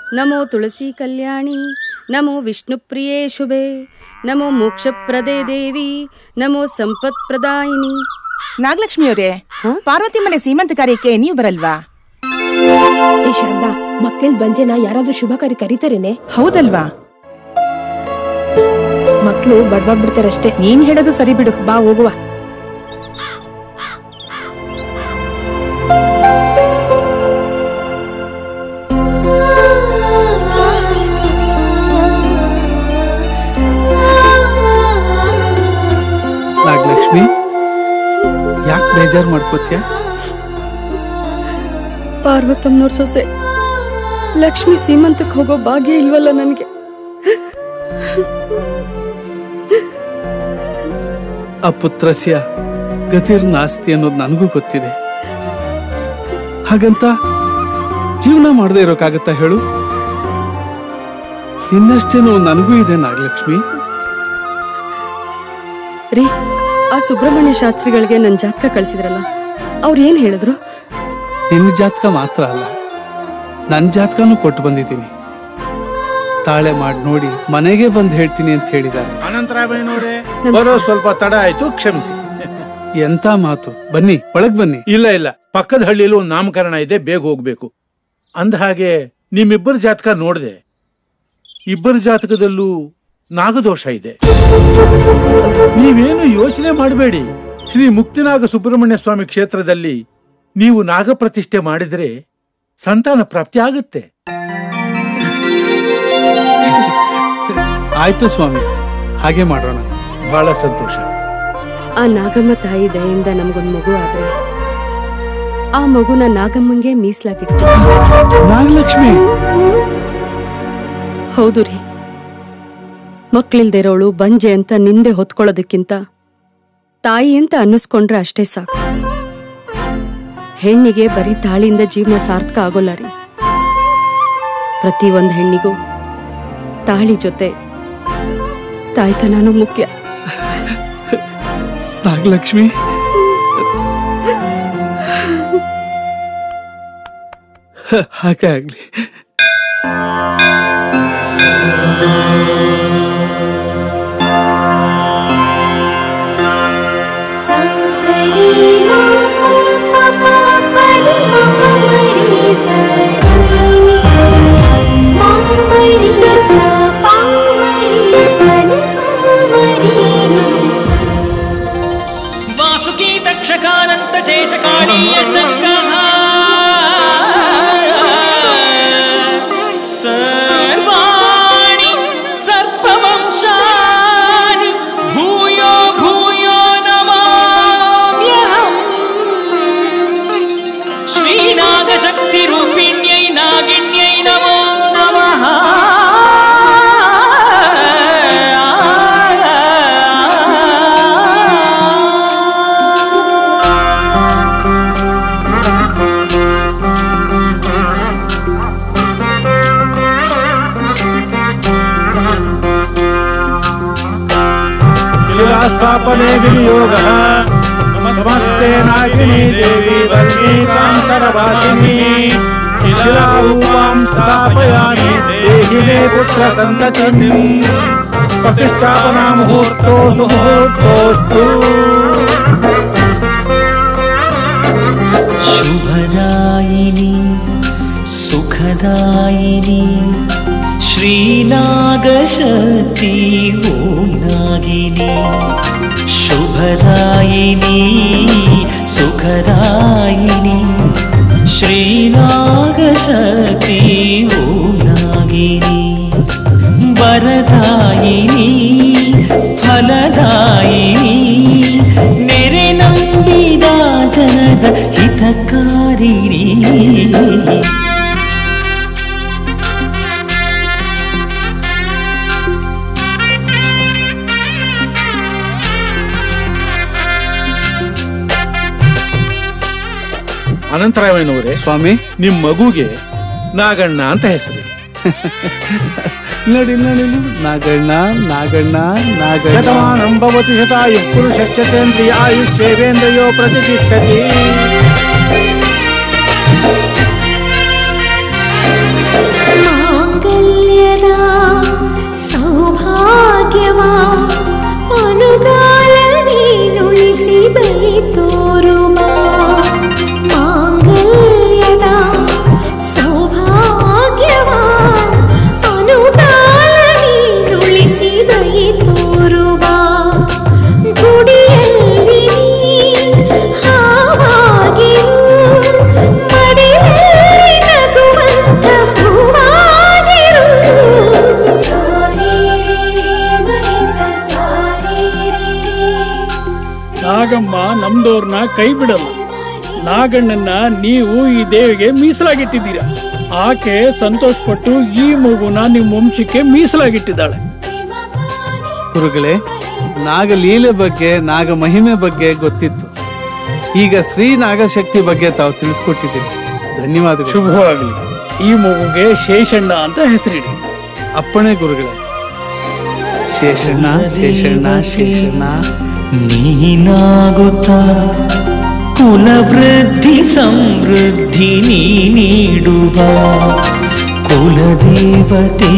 ನಮೋ ತುಳಸಿ ಕಲ್ಯಾಣಿ ನಮೋ ವಿಷ್ಣುಪ್ರಿಯೇ ಶುಭೆ ನಮೋ ಮೋಕ್ಷಪ್ರದೇ ದೇವಿ ನಮೋ ಸಂಪತ್ ಪ್ರದಾಯಿನಿ ನಾಗಲಕ್ಷ್ಮಿಯವರೇ ಪಾರ್ವತಿ ಮನೆ ಸೀಮಂತ ಕಾರ್ಯಕ್ಕೆ ನೀವು ಬರಲ್ವಾ ಏ ಶಾರದಾ ಮಕ್ಕಳ ಬಂಜೆನ ಯಾರಾದ್ರೂ ಶುಭ ಕಾರ್ಯ ಕರೀತಾರೇನೆ ಹೌದಲ್ವಾ ಮಕ್ಳು ಬಡ್ವಾಗ್ ಬಿಡ್ತಾರಷ್ಟೇ ನೀನ್ ಹೇಳೋದು ಸರಿ ಬಿಡು ಬಾ ಹೋಗುವ ನಾಗಲಕ್ಷ್ಮಿ ಯಾಕೆ ಬೇಜಾರು ಮಾಡ್ಕೋತ್ಯ ಪಾರ್ವತಮ್ಮನವ್ರ ಸೊಸೆ ಲಕ್ಷ್ಮಿ ಸೀಮಂತಕ್ಕೆ ಹೋಗೋ ಭಾಗ್ಯ ಇಲ್ವಲ್ಲ ನನಗೆ ಅಪುತ್ರಸ್ಯ ಗತಿರ್ ನಾಸ್ತಿ ಅನ್ನೋದು ನನಗೂ ಗೊತ್ತಿದೆ ಹಾಗಂತ ಜೀವನ ಮಾಡದೇ ಇರೋಕ್ಕಾಗತ್ತಾ ಹೇಳು ಇನ್ನಷ್ಟೇನೋ ನನಗೂ ಇದೆ ನಾಗಲಕ್ಷ್ಮಿ ರೀ ಆ ಸುಬ್ರಹ್ಮಣ್ಯ ಶಾಸ್ತ್ರಿಗಳಿಗೆ ನನ್ನ ಜಾತಕ ಕಳ್ಸಿದ್ರಲ್ಲ ಅವ್ರು ಏನ್ ಹೇಳಿದ್ರು ನಿನ್ನ ಜಾತಕ ಮಾತ್ರ ಅಲ್ಲ ನನ್ನ ಜಾತಕನೂ ಕೊಟ್ಟು ಬಂದಿದ್ದೀನಿ ತಾಳೆ ಮಾಡಿ ನೋಡಿ ಮನೆಗೆ ಬಂದು ಹೇಳ್ತೀನಿ ಅಂತ ಹೇಳಿದ್ದಾರೆ ಅನಂತರಾಮಯ್ಯನವರೇ ಬರೋ ಸ್ವಲ್ಪ ತಡ ಆಯ್ತು ಕ್ಷಮಿಸಿ ಎಂತ ಮಾತು ಬನ್ನಿ ಒಳಗ್ ಬನ್ನಿ ಇಲ್ಲ ಇಲ್ಲ ಪಕ್ಕದ ಹಳ್ಳಿಯಲ್ಲಿ ಒಂದು ನಾಮಕರಣ ಇದೆ ಬೇಗ ಹೋಗ್ಬೇಕು ಅಂದ ಹಾಗೆ ನಿಮ್ಮಿಬ್ಬರ ಜಾತಕ ನೋಡಿದೆ ಇಬ್ಬರ ಜಾತಕದಲ್ಲೂ ನಾಗದೋಷ ಇದೆ ನೀವೇನು ಯೋಚನೆ ಮಾಡಬೇಡಿ ಶ್ರೀ ಮುಕ್ತಿನಾಗ ಸುಬ್ರಹ್ಮಣ್ಯ ಸ್ವಾಮಿ ಕ್ಷೇತ್ರದಲ್ಲಿ ನೀವು ನಾಗ ಪ್ರತಿಷ್ಠೆ ಮಾಡಿದ್ರೆ ಸಂತಾನ ಪ್ರಾಪ್ತಿ ಆಗುತ್ತೆ ಆಯ್ತು ಸ್ವಾಮಿ ಹಾಗೆ ಮಾಡೋಣ ಬಹಳ ಸಂತೋಷ ಆ ನಾಗಮ್ಮ ತಾಯಿ ದಯೆಯಿಂದ ನಮಗೊಂದು ಮಗು ಆದ್ರೆ ಆ ಮಗುನ ನಾಗಮ್ಮಂಗೆ ಮೀಸಲಾಗಿಟ್ಟು ನಾಗಲಕ್ಷ್ಮಿ ಹೌದು ರೀ ಮಕ್ಳಿಲ್ದಿರೋಳು ಬಂಜೆ ಅಂತ ನಿಂದೆ ಹೊತ್ಕೊಳ್ಳೋದಕ್ಕಿಂತ ತಾಯಿ ಅಂತ ಅನ್ನಿಸ್ಕೊಂಡ್ರೆ ಅಷ್ಟೇ ಸಾಕು ಹೆಣ್ಣಿಗೆ ಬರೀ ತಾಳಿಯಿಂದ ಜೀವನ ಸಾರ್ಥಕ ಆಗೋಲ್ಲ ರೀ ಪ್ರತಿ ಒಂದ್ ಹೆಣ್ಣಿಗೂ ತಾಳಿ ಜೊತೆ ತಾಯ್ತನೂ ಮುಖ್ಯ ನಾಗಲಕ್ಷ್ಮಿ ಹಾಗೆ ಆಗ್ಲಿ वासुकी तक्षकानन्त शेषकालीय संग्रह सर्वाणि सर्पवंशानि भूयो भूयो नमाम्यहम् श्रीनागशक्तिरूपिण्यै नागिन्यै नमो नमः शिलास्थापने विनियोगः नमस्ते नागिनी देवी वल्मीकान्तरवासिनी शिलारूपां स्थापयामि देहि मे पुत्रसन्ततिम् प्रतिष्ठापना मुहूर्तो सुमुहूर्तोऽस्तु शुभदायिनी सुखदायिनी श्रीनागशक्ति ॐ नागिनी शुभदायिनी सुखदायिनी श्रीनागशक्ति ॐ नागिनी वरदायिनी फलदायिनी ನೆರೆ ನಂಬಿದ ಜನದ ಹಿತಕಾರಿಣಿ ಅನಂತರಾಮಯ್ಯನವರೇ ಸ್ವಾಮಿ ನಿಮ್ ಮಗುಗೆ ನಾಗಣ್ಣ ಅಂತ ಹೆಸರು ನಡಿ ನಡಿ ನಡಿ. ನಾಗಣ್ಣ ನಾಗಣ್ಣ ನಾಗಣ್ಣ ಶತಮಾನಂ ಭವತಿ ಶತಾಯು ಪುರುಷೇಂದ್ರಿಯ ಆಯುಷ್ಯೇವೇಂದ್ರಿಯೋ ಪ್ರತಿಷ್ಠತಿ ಮಾಂ ಸೌಭಾಗ್ಯವ ಅನುಗಾಲ ನೀನುಳಿಸಿ ದೈ ತೋರುವ ಮಾಂಗಲ್ಯದ ಸೌಭಾಗ್ಯವ ಅನುಗಾಲ ನೀನುಳಿಸಿ ದೈ ತೋರುವ ಗುಡಿಯಲ್ಲಿ ಹಾವಾಗಿರು ಮಡಿಲಲ್ಲಿ ನಗುವಂತ ಹೂವಾಗಿರು ನಾಗಮ್ಮ ನಮ್ದವ್ರನ್ನ ಕೈ ಬಿಡಲ್ಲ ನಾಗಣ್ಣನ್ನ ನೀವು ಈ ದೇವಿಗೆ ಮೀಸಲಾಗಿಟ್ಟಿದ್ದೀರಾ ಆಕೆ ಸಂತೋಷಪಟ್ಟು ಈ ಮಗುನ ನಿಮ್ಮ ವಂಶಕ್ಕೆ ಮೀಸಲಾಗಿಟ್ಟಿದ್ದಾಳೆ ಗುರುಗಳೇ ನಾಗಲೀಲೆ ಬಗ್ಗೆ ನಾಗ ಮಹಿಮೆ ಬಗ್ಗೆ ಗೊತ್ತಿತ್ತು ಈಗ ಶ್ರೀ ನಾಗಶಕ್ತಿ ಬಗ್ಗೆ ತಾವು ತಿಳಿಸ್ಕೊಟ್ಟಿದ್ದೀರಿ ಧನ್ಯವಾದಗಳು ಶುಭವಾಗಲಿ ಈ ಮಗುಗೆ ಶೇಷಣ್ಣ ಅಂತ ಹೆಸರಿಡಿ ಅಪ್ಪಣೆ ಗುರುಗಳೇ ಶೇಷಣ್ಣ ಶೇಷಣ್ಣ ಶೇಷಣ್ಣ ನೀನಾಗುತ್ತ ಕುಲವೃದ್ಧಿ ಸಮೃದ್ಧಿ ನೀ ನೀಡುವ ಕುಲದೇವತೆ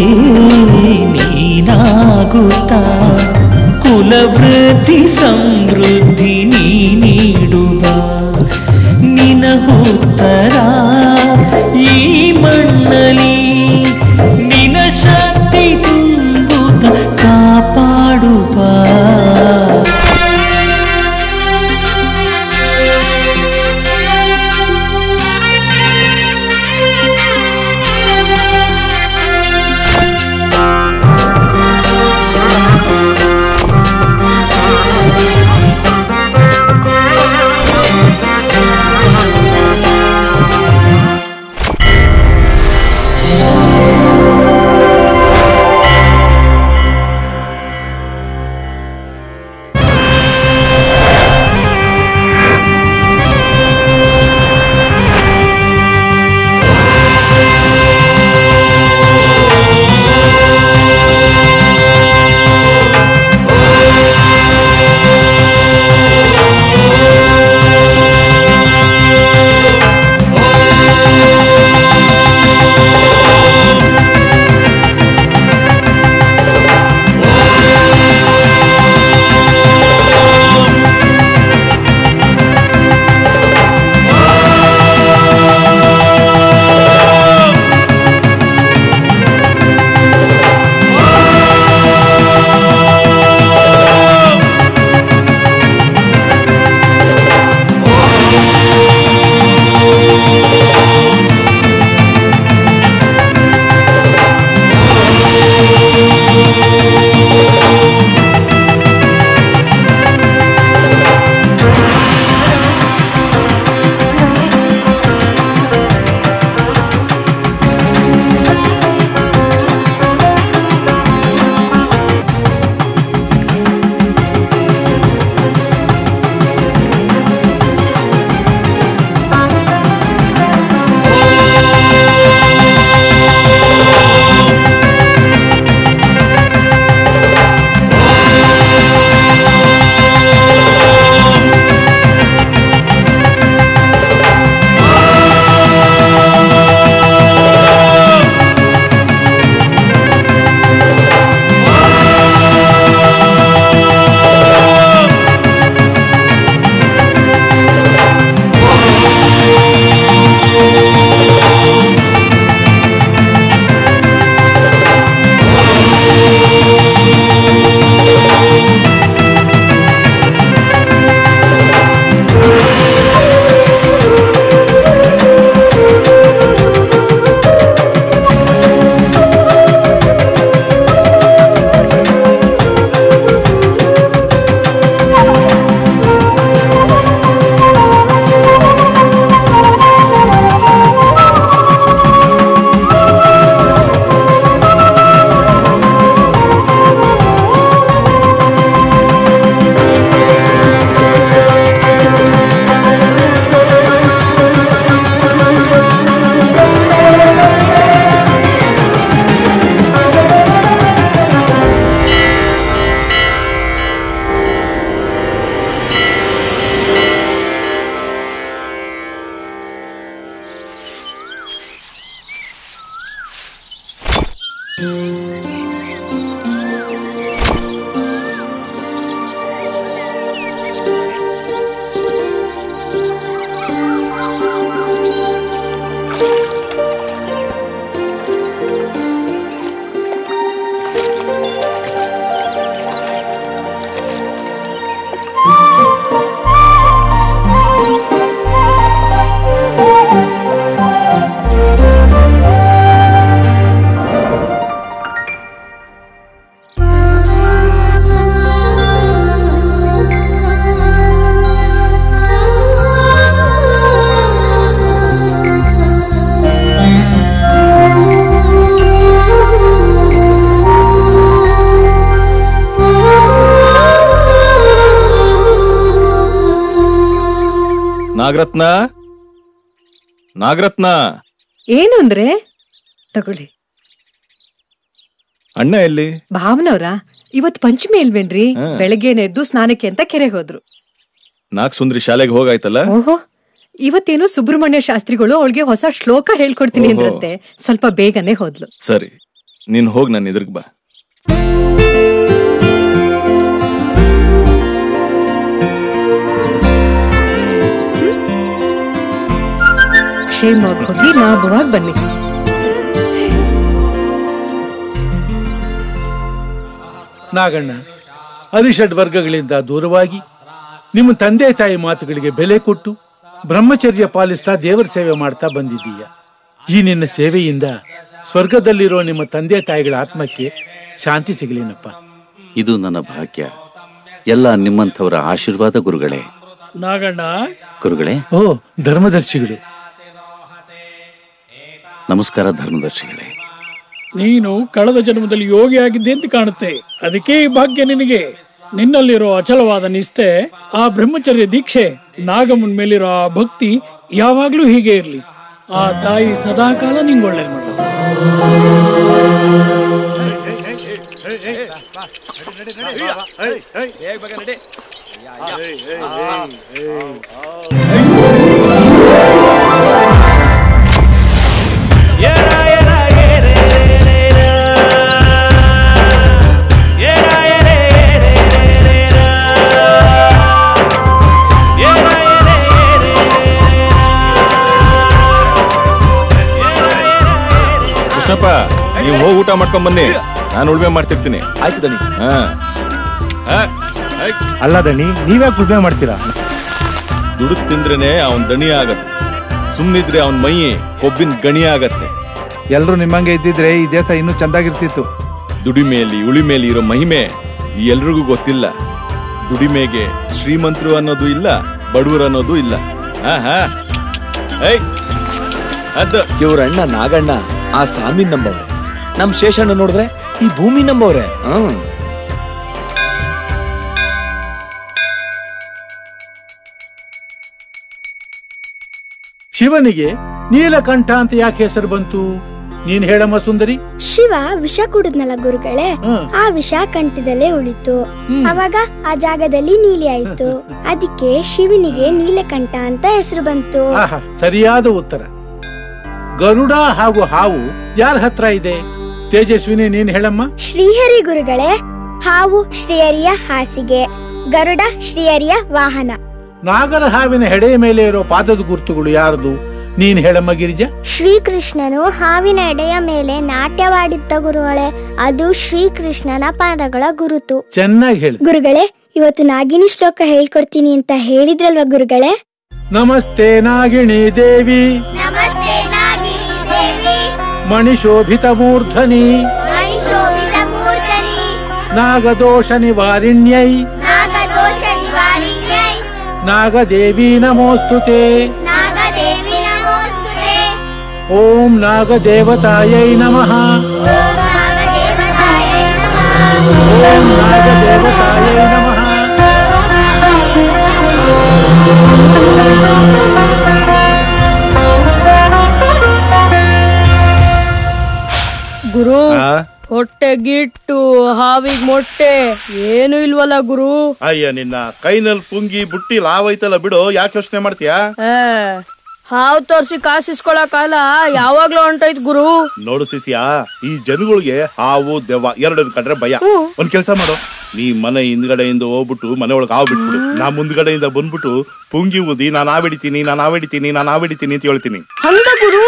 ನೀನಾಗುತ್ತ ಕುಲವೃದ್ಧಿ ಸಮೃದ್ಧಿ ನೀ ನೀಡುವ ನಿನಗುತ್ತರ ಈ ಮಣ್ಣಲಿ ನಿನ ಶಕ್ತಿ ತುಂಬುತ್ತ ಕಾಪಾಡುವ ನಾಗರತ್ನ ನಾಗರತ್ನ ಏನು ಅಂದ್ರೆ ತಗೊಳ್ಳಿ ಅಣ್ಣ ಎಲ್ಲಿ ಭಾವನವ್ರ ಇವತ್ ಪಂಚಮಿ ಇಲ್ವೇನ್ರಿ ಹಾ. ಬೆಳಗ್ಗೆನೆ ಎದ್ದು ಸ್ನಾನಕ್ಕೆ ಅಂತ ಕೆರೆಗೆ ಹೋದ್ರು ನಾಗ್ ಸುಂದ್ರಿ ಶಾಲೆಗೆ ಹೋಗಾಯ್ತಲ್ಲ ಓಹೋ ಇವತ್ತೇನು ಸುಬ್ರಹ್ಮಣ್ಯ ಶಾಸ್ತ್ರಿಗಳು ಅವಳಿಗೆ ಹೊಸ ಶ್ಲೋಕ ಹೇಳ್ಕೊಡ್ತೀನಿ ಓಹೋ. ಅಂದ್ರಂತೆ ಸ್ವಲ್ಪ ಬೇಗನೆ ಹೋದ್ಲು ಸರಿ ನೀನ್ ಹೋಗ್ ನನ್ನ ಎದುರ್ಗ್ ಬಾ ಕ್ಷೇಮವಾಗಿ ಹೋಗಿ ಲಾಭವಾಗಿ ಬನ್ನಿ ನಾಗಣ್ಣ ಅರಿಷಡ್ ವರ್ಗಗಳಿಂದ ದೂರವಾಗಿ ನಿಮ್ಮ ತಂದೆ ತಾಯಿ ಮಾತುಗಳಿಗೆ ಬೆಲೆ ಕೊಟ್ಟು ಬ್ರಹ್ಮಚರ್ಯ ಪಾಲಿಸ್ತಾ ದೇವರ ಸೇವೆ ಮಾಡ್ತಾ ಬಂದಿದ್ದೀಯ ಈ ನಿನ್ನ ಸೇವೆಯಿಂದ ಸ್ವರ್ಗದಲ್ಲಿರೋ ನಿಮ್ಮ ತಂದೆ ತಾಯಿಗಳ ಆತ್ಮಕ್ಕೆ ಶಾಂತಿ ಸಿಗಲೇನಪ್ಪ ಇದು ನನ್ನ ಭಾಗ್ಯ ಎಲ್ಲ ನಿಮ್ಮಂಥವರ ಆಶೀರ್ವಾದ ಗುರುಗಳೇ ನಾಗಣ್ಣ ಗುರುಗಳೇ ಓ ಧರ್ಮದರ್ಶಿಗಳು ನಮಸ್ಕಾರ ಧರ್ಮದರ್ಶಿಗಳೇ ನೀನು ಕಳೆದ ಜನ್ಮದಲ್ಲಿ ಯೋಗಿ ಆಗಿದ್ದೆ ಅಂತ ಕಾಣುತ್ತೆ ಅದಕ್ಕೆ ಈ ಭಾಗ್ಯ ನಿನಗೆ ನಿನ್ನಲ್ಲಿರೋ ಅಚಲವಾದ ನಿಷ್ಠೆ ಆ ಬ್ರಹ್ಮಚರ್ಯ ದೀಕ್ಷೆ ನಾಗಮ್ಮನ ಮೇಲಿರೋ ಆ ಭಕ್ತಿ ಯಾವಾಗ್ಲೂ ಹೀಗೆ ಇರ್ಲಿ ಆ ತಾಯಿ ಸದಾಕಾಲ ನಿಂಗೆ ಒಳ್ಳೇದು ಮಾಡಲ್ಲ ಕೃಷ್ಣಪ್ಪ ನೀವು ಹೋಗಿ ಊಟ ಮಾಡ್ಕೊಂಡ್ ಬನ್ನಿ ನಾನು ಉಳ್ಮೆ ಮಾಡ್ತಿರ್ತೀನಿ ಆಯ್ತು ದಣಿ ಹಾ ಹಾ, ಹೈ. ಅಲ್ಲ ದಣಿ ನೀವ್ಯಾಕೆ ಉಳ್ಮೆ ಮಾಡ್ತೀರಾ ದುಡುಕ್ ತಿಂದ್ರೇನೆ ಅವನ್ ದಣಿ ಆಗತ್ತೆ ಸುಮ್ನಿದ್ರೆ ಅವನ್ ಮೈ ಕೊಬ್ಬಿನ ಗಣಿ ಆಗತ್ತೆ ಎಲ್ರು ನಿಮ್ಮಂಗೆ ಇದ್ದಿದ್ರೆ ಈ ದೇಶ ಇನ್ನೂ ಚಂದಾಗಿರ್ತಿತ್ತು ದುಡಿಮೆಯಲ್ಲಿ ಉಳಿಮೆಯಲ್ಲಿ ಇರೋ ಮಹಿಮೆ ಈ ಎಲ್ರಿಗೂ ಗೊತ್ತಿಲ್ಲ ದುಡಿಮೆಗೆ ಶ್ರೀಮಂತರು ಅನ್ನೋದು ಇಲ್ಲ ಬಡವರು ಅನ್ನೋದು ಇಲ್ಲ ಹಾ ಹಾ ಐ ಅದ ಇವ್ರ ಅಣ್ಣ ನಾಗಣ್ಣ ಆ ಸಾಮಿ ನಂಬವ್ರೆ ನಮ್ ಶೇಷಣ್ಣ ನೋಡಿದ್ರೆ ಈ ಭೂಮಿ ನಂಬವ್ರೆ ಹ್ಮ್ ಶಿವನಿಗೆ ನೀಲಕಂಠ ಅಂತ ಯಾಕೆ ಹೆಸರು ಬಂತು ನೀನ್ ಹೇಳಮ್ಮ ಸುಂದರಿ ಶಿವ ವಿಷ ಕುಡಿದ್ನಲ್ಲ ಗುರುಗಳೇ ಆ ವಿಷ ಕಂಠದಲ್ಲೇ ಉಳಿತು ಅವಾಗ ಆ ಜಾಗದಲ್ಲಿ ನೀಲಿ ಆಯ್ತು ಅದಕ್ಕೆ ಶಿವನಿಗೆ ನೀಲಕಂಠ ಅಂತ ಹೆಸರು ಬಂತು ಆಹಾ ಸರಿಯಾದ ಉತ್ತರ ಗರುಡ ಹಾಗೂ ಹಾವು ಯಾರ ಹತ್ರ ಇದೆ ತೇಜಸ್ವಿನಿ ನೀನ್ ಹೇಳಮ್ಮ ಶ್ರೀಹರಿ ಗುರುಗಳೇ ಹಾವು ಶ್ರೀಹರಿಯ ಹಾಸಿಗೆ ಗರುಡ ಶ್ರೀಹರಿಯ ವಾಹನ ನಾಗರ ಹಾವಿನ ಹೆಡೆಯ ಮೇಲೆ ಇರೋ ಪಾದದ ಗುರುತುಗಳು ಯಾರ್ದು ನೀನ್ ಹೇಳಮ್ಮ ಗಿರಿಜಾ ಶ್ರೀಕೃಷ್ಣನು ಹಾವಿನ ಎಡೆಯ ಮೇಲೆ ನಾಟ್ಯವಾಡಿದ್ದ ಗುರುಗಳೇ ಅದು ಶ್ರೀಕೃಷ್ಣನ ಪಾದಗಳ ಗುರುತು ಚೆನ್ನಾಗಿ ಹೇಳಿ ಗುರುಗಳೇ ಇವತ್ತು ನಾಗಿನಿ ಶ್ಲೋಕ ಹೇಳ್ಕೊಡ್ತೀನಿ ಅಂತ ಹೇಳಿದ್ರಲ್ವಾ ಗುರುಗಳೇ ನಮಸ್ತೆ ನಾಗಿಣಿ ದೇವಿ ನಮಸ್ತೆ ನಾಗಿನಿ ದೇವಿ ಮಣಿಶೋಭಿತ ಮೂರ್ಧನಿ ಮಣಿಶೋಭಿತ ಮೂರ್ತನಿ ನಾಗದೋಷ ನಿವಾರಿಣ್ಯೈ ನಾಗದೋಷ ನಿವಾರಿಣ್ಯೈ ನಾಗದೇವಿ ನಮೋಸ್ತುತೆ ನಾಗದೇವಿ ನಮೋಸ್ತುತೆ ಓಂ ನಾಗದೇವತಾಯೈ ನಮಃ ಓಂ ನಾಗದೇವತಾಯೈ ನಮಃ ಓಂ ನಾಗದೇವತಾಯೈ ನಮಃ ಗುರು ಹೊಟ್ಟೆ ಗಿಟ್ಟು ಹಾವಿಗ್ ಮೊಟ್ಟೆ ಏನು ಇಲ್ವಲ್ಲ ಗುರು ಅಯ್ಯ ನಿನ್ನ ಕೈನಲ್ಲಿ ಪುಂಗಿ ಬುಟ್ಟಿ ಲಾವ್ ಐತಲ್ಲ ಬಿಡು ಯಾಕೆ ಯೋಚನೆ ಮಾಡ್ತೀಯಾ ಏ, ಹಾವ್ ತೋರ್ಸಿ ಕಾಸಿಸ್ಕೊಳಕಾಲ ಯಾವಾಗ್ಲೂ ಹೊಂಟೈತ್ ಗುರು ನೋಡು ಸಿಸಿಯಾ ಈ ಜನಗಳಿಗೆ ಹಾವು ದೆವ್ವ ಎರಡು ಕಂಡ್ರೆ ಭಯ ಒಂದ್ ಕೆಲ್ಸ ಮಾಡು ನೀ ಮನೆ ಹಿಂದ್ಗಡೆಯಿಂದ ಹೋಗ್ಬಿಟ್ಟು ಮನೆ ಒಳಗೆ ಹಾವು ಬಿಟ್ಬಿಡು ನಾ ಮುಂದ್ಗಡೆಯಿಂದ ಬಂದ್ಬಿಟ್ಟು ಪುಂಗಿ ಊದಿ ನಾನು ಆವಿಡಿತೀನಿ ನಾನು ಆವಿಡಿತೀನಿ ನಾನು ಆವಿಡಿತೀನಿ ಅಂತ ಹೇಳ್ತೀನಿ ಹಂಗ ಗುರು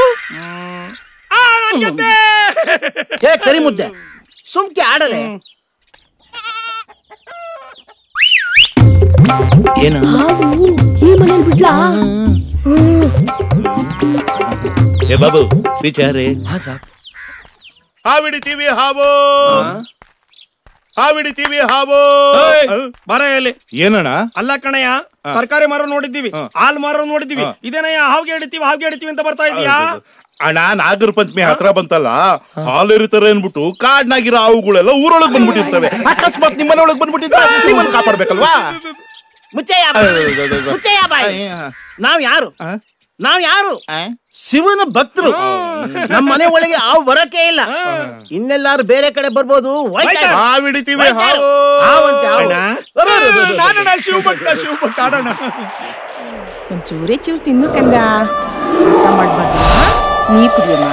ಏ ಕರಿ ಮುದ್ದೆ ಸುಮ್ಕೆ ಆಡಲೆ ಏನ ಈ ಮನೇಲಿ ಬಿಡ್ಲಾ ಏ ಬಾಬು ವಿಚಾರೇ ಹಾ ಸಾಬ್ ಹಾವಿಡಿತೀವಿ ಹಾವು ಹಾವಿಡಿತೀವಿ ಹಾವು ಬರ ಎಲ್ಲಿ ಏನಣ್ಣ ಅಲ್ಲ ಕಣಯ್ಯ ತರಕಾರಿ ಮಾರೋ ನೋಡಿದ್ದೀವಿ ಹಾಲ್ ಮಾರೋ ನೋಡಿದ್ದೀವಿ ಇದೇನಯ್ಯ ಹಾವ್ಗೆ ಹಿಡಿತೀವಿ ಹಾವ್ಗೆ ಹಿಡಿತೀವಿ ಅಂತ ಬರ್ತಾ ಇದೀಯಾ ಅಣ್ಣ ನಾಗರ ಪಂಚಮಿ ಹತ್ರ ಬಂತಲ್ಲ ಹಾಲು ಇರ್ತಾರೆ ಅನ್ಬಿಟ್ಟು ಕಾಡ್ನಾಗಿರೋ ಹಾವುಗಳೆಲ್ಲ ಊರೊಳಗ್ ಬಂದ್ಬಿಟ್ಟಿರ್ತವೆ ಅಕಸ್ಮಾತ್ ನಿಮ್ಮನೆ ಒಳಗ್ ಬಂದ್ಬಿಟ್ಟಿದ್ರೆ ನಿಮ್ಮನ್ನ ಕಾಪಾಡ್ಬೇಕಲ್ವಾ ಮುಚ್ಚಯ್ಯ ಬಾಯಿ. ಮುಚ್ಚಯ್ಯ ಬಾಯಿ ನಾವ್ ಯಾರು ನಾವ್ ಯಾರು ಶಿವನ ಭಕ್ತರು ನಮ್ಮ ಮನೆ ಒಳಗೆ ಹಾವು ಬರಕ್ಕೆ ಇಲ್ಲ ಇನ್ನೆಲ್ಲಾರು ಬೇರೆ ಕಡೆ ಬರ್ಬೋದು ಹೋಯ್ತಾ ಇರು. ಹಾವ್ ಹಿಡಿತೀವಿ, ಹೋಯ್ತಾ ಇರು. ಹಾವು. ಹಾವಂತೆ ಹಾವು. ಅಣ್ಣ. ಅರೆ, ಅರೆ, ಅರೆ, ಅರೆ. ನಾನಣ್ಣ ಶಿವಭಕ್ತ ಶಿವಭಕ್ತ ಆಡೋಣ ಒಂಚೂರೇ ಚೂರು ತಿನ್ನು ಕಂದ ಊಟ ಮಾಡ್ಬಾರ್ದು ನೀ ಕುಡಿಯಮ್ಮ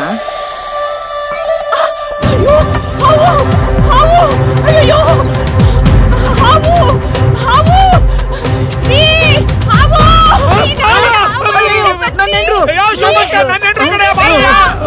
ಅಯ್ಯೋ ಹಾವು ಹಾವು ರೀ ಹಾವು ನನ್ನ ಹೆಂಡ್ರು ಅಯ್ಯೋ ಶಿವಭಕ್ತ ನನ್ನ ಹೆಂಡ್ರ ಕಡೆ ಬಾರಯ್ಯ.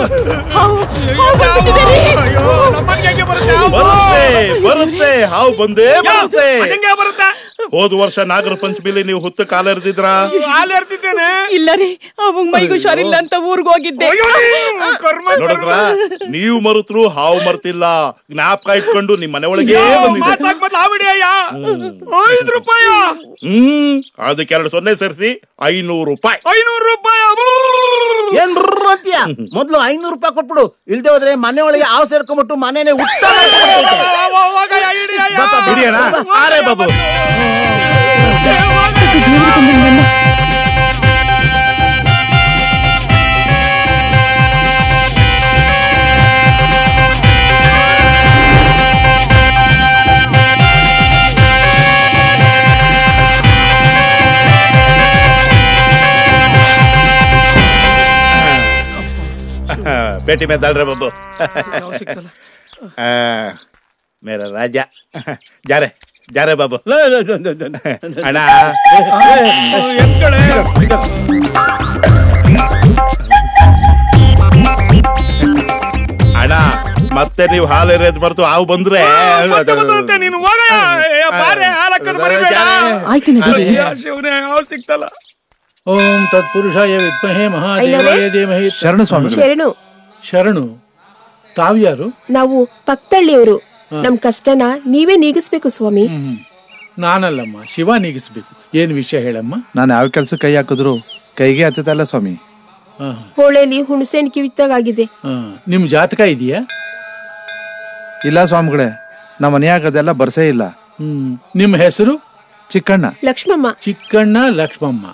ಅಯ್ಯೋ ನಮ್ಮನೆಗೆ ಹೇಗೆ ಬರುತ್ತೆ ಹಾವು? ಬರುತ್ತೆ ಬರುತ್ತೆ ಹಾವು ಬಂದೇ ಬರುತ್ತೆ ಅದಂಗೆ ಬರುತ್ತೆ ಹೋದ ವರ್ಷ ನಾಗರ ಪಂಚಮಿಲಿ ನೀವು ಹುತ್ತ ಕಾಲ ಎರ್ದಿದ್ರ ಹಾಲು ಎರ್ತಿದ್ದೇನೆ ಇಲ್ಲ ರೀ ಅವಂಗ್ ಮೈಗೆ ಹುಷಾರಿಲ್ಲ ಅಂತ ಊರ್ಗ್ ಹೋಗಿದ್ದೆ ನೋಡಿದ್ರ ನೀವು ಮರುತ್ರು ಹಾವು ಮರ್ತಿಲ್ಲ ಜ್ಞಾಪಕ ಇಟ್ಕೊಂಡು ನಿಮ್ ಮನೆ ಒಳಗೆ ಬಂದಿದೆ ಮಾಸಾಕ್ ಬದ್ಲು ಹಾವಿಡಿ ಅಯ್ಯ ಐದು ರೂಪಾಯ ಹ್ಮ್ ಅದಕ್ಕೆ ಎರಡು ಸೊನ್ನೆ ಸೇರಿಸಿ ಐನೂರು ರೂಪಾಯಿ ಐನೂರು ರೂಪಾಯಿ ಏನ್ ಬ್ರರ್ ಅಂತೀಯ ಮೊದ್ಲು ಐನೂರು ರೂಪಾಯಿ ಕೊಟ್ಬಿಡು ಇಲ್ದೆ ಹೋದ್ರೆ ಮನೆ ಒಳಗೆ ಹಾವು ಸೇರ್ಕೊಂಡ್ಬಿಟ್ಟು ಮನೇನೆ ಉತ್ತ ಹಿಡಿಯೋಣ ಆರೇ ಬಾಬು ಬೇಟಿ में डाल रहे बाबू आ, मेरा राजा जा रहे जा रहे बाबू ಅಣ್ಣ ಅಣ್ಣ ಮತ್ತೆ ನೀವು ಹಾಲು ಎರೆದ್ ಬರ್ತು ಹಾವು ಬಂದ್ರೆ ನೀನು ಹೋಗಯ್ಯ ಏ, ಬಾರೆ ಹಾಲಕ್ಕದ್ ಮರಿಬೇಡ ಆಯ್ತು ನಡೀರಿ. ಅಯ್ಯ, ಶಿವನೇ ಹಾವು ಸಿಕ್ತಲ್ಲ ಓಂ ತತ್ಪುರುಷಾಯ ವಿದ್ಮಹೇ ಮಹಾದೇವಾಯ ಧೀಮಹಿ ಶರಣು ಸ್ವಾಮಿಗಳೇ. ಶರಣು ಶರಣು ತಾವ್ಯಾರು ನಾವು ಪಕ್ತಳ್ಳಿಯವರು ನಮ್ ಕಷ್ಟನ ನೀವೇ ನೀಗಿಸ್ಬೇಕು ಸ್ವಾಮಿ ನಾನಲ್ಲಮ್ಮ ಶಿವ ನೀಗಿಸ್ಬೇಕು ಏನ್ ವಿಷಯ ಹೇಳಮ್ಮ ನಾನು ಯಾವ ಕೆಲ್ಸ ಕೈ ಹಾಕಿದ್ರು ಕೈಗೆ ಹತ್ತದಲ್ಲ ಸ್ವಾಮಿ ಹಾ, ಹೋಳೆಲಿ ಹುಣಸೆನ್ ಕಿವಿತ್ತಾಗಿದೆ ಹಾ. ನಿಮ್ ಜಾತಕ ಇದೆಯಾ ಇಲ್ಲ ಸ್ವಾಮಿಗಳೇ ನಮ್ಮ ಮನೆಯಾಗ ಅದೆಲ್ಲ ಬರ್ಸೇ ಇಲ್ಲ ಹ್ಮ್ ನಿಮ್ಮ ಹೆಸರು ಚಿಕ್ಕಣ್ಣ ಲಕ್ಷ್ಮಮ್ಮ ಚಿಕ್ಕಣ್ಣ ಲಕ್ಷ್ಮಮ್ಮ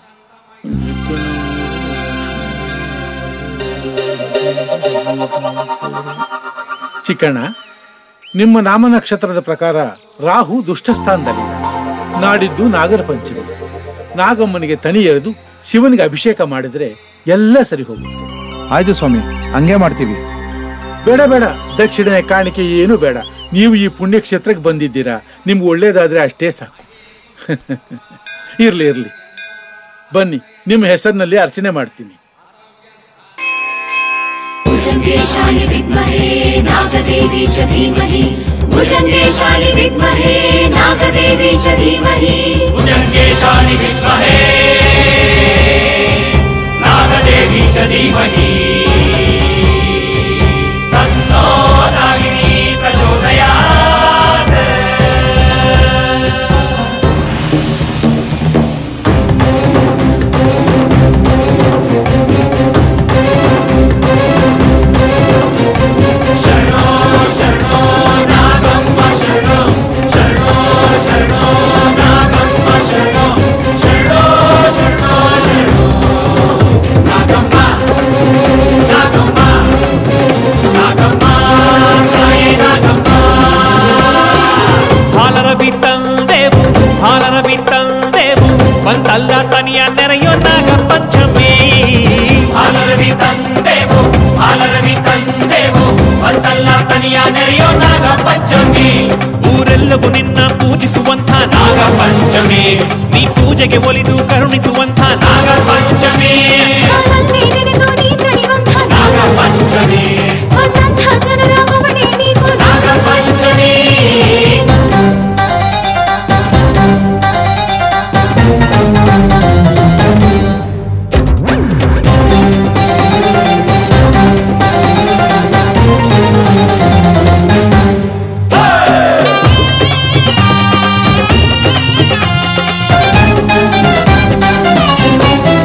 ಚಿಕ್ಕಣ್ಣ ನಿಮ್ಮ ನಾಮ ನಕ್ಷತ್ರದ ಪ್ರಕಾರ ರಾಹು ದುಷ್ಟಸ್ಥಾನದಲ್ಲಿ ನಾಡಿದ್ದು ನಾಗರ ಪಂಚಮಿ ನಾಗಮ್ಮನಿಗೆ ತನಿ ಎರೆದು ಶಿವನಿಗೆ ಅಭಿಷೇಕ ಮಾಡಿದ್ರೆ ಎಲ್ಲ ಸರಿ ಹೋಗುತ್ತೆ ಆಯ್ತು ಸ್ವಾಮಿ ಹಂಗೆ ಮಾಡ್ತೀವಿ ಬೇಡ ಬೇಡ ದಕ್ಷಿಣೆ ಕಾಣಿಕೆ ಏನು ಬೇಡ ನೀವು ಈ ಪುಣ್ಯಕ್ಷೇತ್ರಕ್ಕೆ ಬಂದಿದ್ದೀರಾ ನಿಮ್ಗೆ ಒಳ್ಳೇದಾದ್ರೆ ಅಷ್ಟೇ ಸಾಕು ಇರ್ಲಿ ಇರ್ಲಿ ಬನ್ನಿ ನಿಮ್ಮ ಹೆಸರಿನಲ್ಲಿ ಅರ್ಚನೆ ಮಾಡ್ತೀನಿ भुजङ्गेशानि विद्महे नागदेवी च धीमहि भुजङ्गेशानि विद्महे नागदेवी च धीमहि भुजङ्गेशानि विद्महे नागदेवी च धीमहि तन्नो नागिनी प्रचोदयात् शरणो शरणो नागम्म शरणो शरणो शरणो नागम्म शरणो शरणो शरणो शरणो नागम्म नागम्म नागम्म ತಾಯೇ ನಾಗಮ್ಮ ಹಾಲರವಿ ತಂದೆವು ಹಾಲರವಿ ತಂದೆವು ಬಂತಲ್ಲ ತನಿಯ ನೆರೆಯೋ ನಾಗ ಪಂಚಮಿ ಹಾಲರವಿ ತಂದೆವು ಹಾಲರವಿ ತಂದೆವು ಬಂತಲ್ಲ ತನಿಯ ನೆರೆಯೋ ನಾಗ ಪಂಚಮಿ ಊರೆಲ್ಲವೂ ನಿನ್ನ ಪೂಜಿಸುವಂಥ ನಾಗ ಪಂಚಮಿ ನೀ ಪೂಜೆಗೆ ಒಲಿದು ಕರುಣಿಸುವಂಥ ನಾಗ ಪಂಚಮಿ ಕಾಲನ್ನೇ ನೆನೆದು ನೀ ತಣಿವಂಥ ನಾಗ ಪಂಚಮಿ ಬಂದಂಥ ಜನರ ಬವಣೆ ನೀಗು ನಾಗ ಪಂಚಮಿ ನಾಗಮ್ಮ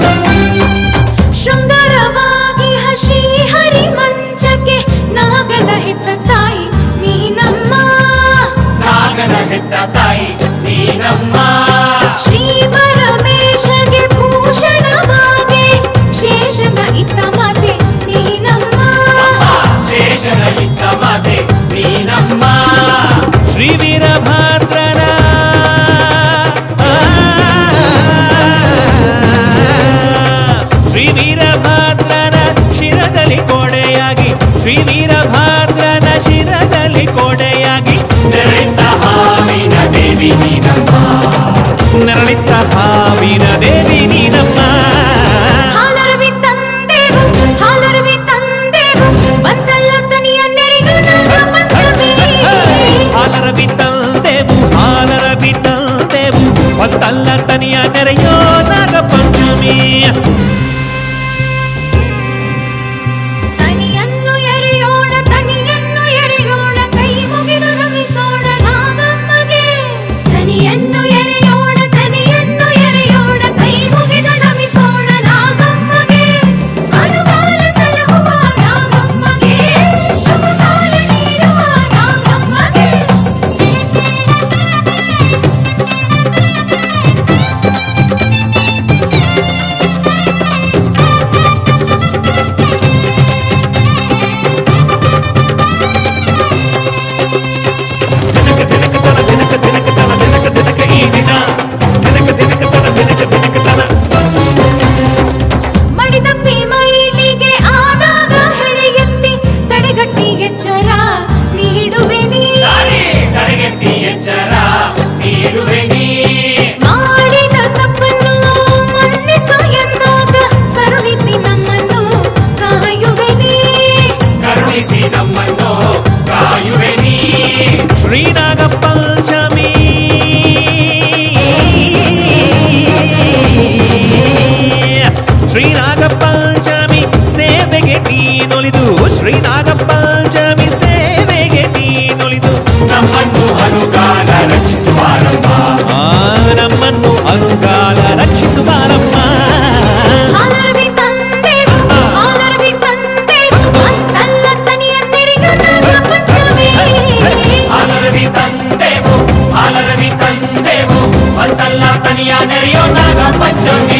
ಹಾವಿನ ದೇವಿ ನೀನಮ್ಮ ಹಾಲರವಿ ತಂದೆವು ಹಾಲರವಿ ತಂದೆವು ಬಂತಲ್ಲ ತನಿಯ ನೆರೆದು ನಾಗ ಪಂಚಮಿ ಹಾಲರವಿ ತಂದೆವು ಹಾಲರವಿ ತಂದೆವು ಒಂದಲ್ಲ ತನಿಯ ನೆರೆಯೋ ನಾಗ ಪಂಚಮಿ ತನಿಯನ್ನು ಎರೆಯೋಣ ತನಿಯನ್ನು ಎರೆಯೋಣ ಕೈ ಮುಗಿದು ನಮಿಸೋಣ ನಾಗಮ್ಮಗೆ ತನಿಯನ್ನು ಎರೆಯೋಣ ತನಿಯನ್ನು ಎರೆಯೋಣ ಕೈ ಮುಗಿದು ನಮಿಸೋಣ ನಾಗಮ್ಮಗೆ ಅನುಗಾಲ ಸಲಹುವ ನಾಗಮ್ಮಗೆ ಶುಭಕಾಲ ನೀಡುವ ನಾಗಮ್ಮಗೆ ಮಡಿದಪ್ಪಿ ಮೈಲಿಗೆ ಆದಾಗ ಹೆಳಿಗೆತ್ತಿ ತಡೆಗಟ್ಟಿ ಎಚ್ಚರ ನೀಡುವೆ ನೀ ತಡೆಗಟ್ಟಿ ಎಚ್ಚರ ನೀಡುವೆ ನೀ ಮಾಡಿದ ತಪ್ಪನ್ನು ಮನ್ನಿಸು ಎಂದಾಗ ಕರುಣಿಸಿ ನಮ್ಮನ್ನು ಕಾಯುವೆ ನೀ ಕರುಣಿಸಿ ನಮ್ಮನ್ನು ಕಾಯುವೆ ನೀ ಶ್ರೀನಾಗ ಪಂಚಮಿ ಶ್ರೀನಾಗ ಪಂಚಮಿ ಸೇವೆಗೆ ನೀನೊಲಿದು ಶ್ರೀನಾಗ ಪಂಚಮಿ ಸೇವೆಗೆ ನೀನೊಲಿದು ನಮ್ಮನ್ನು ಅನುಗಾಲ ರಕ್ಷಿಸುವಾರಮ್ಮ ನಮ್ಮನ್ನು ಅನುಗಾಲ ರಕ್ಷಿಸುವಾರಮ್ಮ ಹಾಲರವಿ ತಂದೆವು ಹಾಲರವಿ ತಂದೆವು ಅಂತಲ್ಲ ತನಿಯ ನೆರೆಗ ನಾಗ ಪಂಚಮಿ ಹಾಲರವಿ ತಂದೆವು ಹಾಲರವಿ ತಂದೆವು ಅಂತಲ್ಲ ತನಿಯ ನೆರೆಯೋ ನಾಗ ಪಂಚಮಿ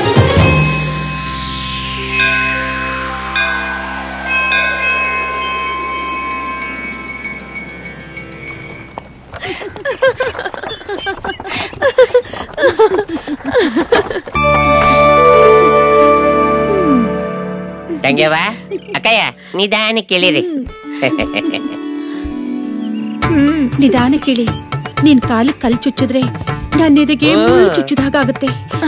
ತಂಗ್ಯವ ಅಕ್ಕಯ್ಯ ನಿಧಾನ ಕೇಳಿರಿ ನಿಧಾನ ಕೇಳಿ ನೀನ್ ಕಾಲಿಗೆ ಕಲ್ ಚುಚ್ಚಿದ್ರೆ ನನ್ನ ಎದೆಗೆ ಮುಳ್ಳು ಚುಚ್ಚಿದಾಗುತ್ತೆ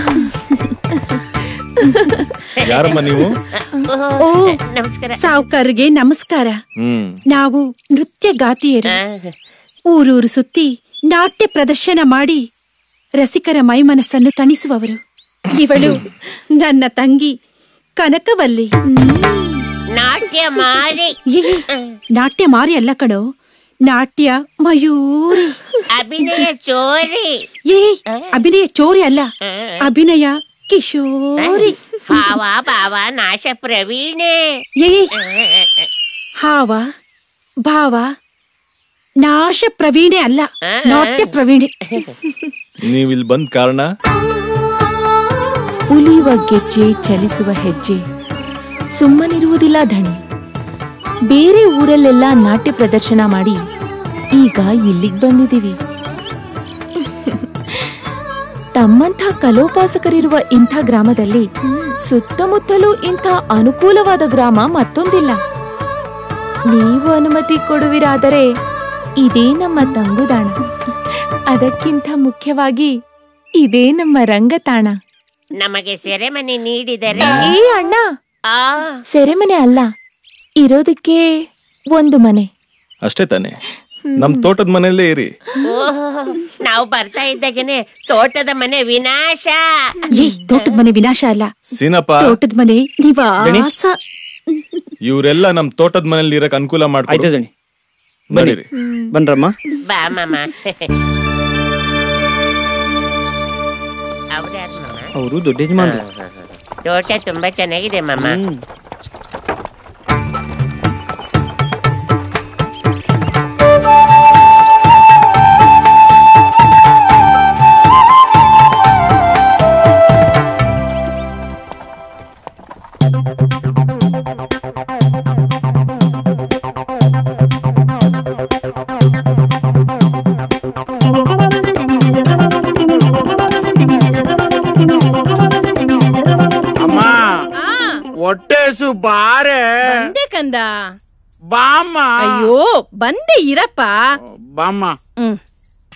ಯಾರಮ್ಮ ನೀವು ಓ ನಮಸ್ಕಾರ ಸಾವುಕಾರರಿಗೆ ನಮಸ್ಕಾರ ಹ್ಮ್ ನಾವು ನೃತ್ಯ ಗಾತಿಯರು ಊರೂರು ಸುತ್ತಿ ನಾಟ್ಯ ಪ್ರದರ್ಶನ ಮಾಡಿ ರಸಿಕರ ಮೈಮನಸ್ಸನ್ನು ತಣಿಸುವವರು ಇವಳು ನನ್ನ ತಂಗಿ ಕನಕವಲ್ಲಿ ನಾಟ್ಯ ಮಾರಿ ಏ, ನಾಟ್ಯ ಮಾರಿ ಅಲ್ಲ ಕಣೋ ನಾಟ್ಯ ಮಯೂರಿ ಅಭಿನಯ ಚೋರಿ ಏ ಅಭಿನಯ ಚೋರಿ ಅಲ್ಲ ಅಭಿನಯ ಕಿಶೋರಿ ಹಾವ ಭಾವ ನಾಶ ಪ್ರವೀಣೆ ಏ ಹಾವ ಭಾವ ನಾಶ ಪ್ರವೀಣೆ ಅಲ್ಲ ನಾಟ್ಯ ಪ್ರವೀಣೆ ನೀವಿಲ್ ಬಂದ್ ಕಾರಣ ಉಲಿಯುವ ಗೆಜ್ಜೆ ಚಲಿಸುವ ಹೆಜ್ಜೆ ಸುಮ್ಮನಿರುವುದಿಲ್ಲ ಧಣಿ ಬೇರೆ ಊರಲ್ಲೆಲ್ಲ ನಾಟ್ಯ ಪ್ರದರ್ಶನ ಮಾಡಿ ಈಗ ಇಲ್ಲಿಗೆ ಬಂದಿದ್ದೀವಿ ತಮ್ಮಂಥ ಕಲೋಪಾಸಕರಿರುವ ಇಂಥ ಗ್ರಾಮದಲ್ಲಿ ಸುತ್ತಮುತ್ತಲೂ ಇಂಥ ಅನುಕೂಲವಾದ ಗ್ರಾಮ ಮತ್ತೊಂದಿಲ್ಲ ನೀವು ಅನುಮತಿ ಕೊಡುವಿರಾದರೆ ಇದೇ ನಮ್ಮ ತಂಗುದಾಣ ಅದಕ್ಕಿಂತ ಮುಖ್ಯವಾಗಿ ಇದೇ ನಮ್ಮ ರಂಗತಾಣ ನಮಗೆ ಸೆರೆಮನೆ ನೀಡಿದರೆ ಏ ಅಣ್ಣ ಆ ಸೆರೆಮನೆ ಅಲ್ಲ ಇರೋದಕ್ಕೆ ಒಂದು ಮನೆ ಅಷ್ಟೇ ತಾನೆ ನಮ್ ತೋಟದ ಮನೆಯಲ್ಲೇ ಇರಿ ಓಹೋ, ನಾವು ಬರ್ತಾ ಇದ್ದಾಗನೆ ತೋಟದ ಮನೆ ವಿನಾಶ ಏ ತೋಟದ ಮನೆ ವಿನಾಶ ಅಲ್ಲ ಸೀನಪ್ಪ ತೋಟದ ಮನೆ ನಿವಾಸ ಇವರೆಲ್ಲ ನಮ್ ತೋಟದ ಮನೇಲಿ ಇರಕ್ ಅನುಕೂಲ ಮಾಡ್ಕೊಡಿ ದಣಿ ನಡೀರಿ ಬನ್ರಮ್ಮ ಬಾ ಮಾಮ ಅವ್ರ್ಯಾರು ಮಾಮ ಅವರು ದೊಡ್ಡ ಯಜಮಾನ್ರು ತೋಟ ತುಂಬಾ ಚೆನ್ನಾಗಿದೆ ಮಾಮ ಅಮ್ಮ ಹೊಟ್ಟೆಸು ಬಾರೆ ಬಂದೆ ಕಂದ ಬಾಮ್ಮ ಅಯ್ಯೋ ಬಂದೆ ಇರಪ್ಪ ಬಾಮ್ಮ ಹ್ಮ್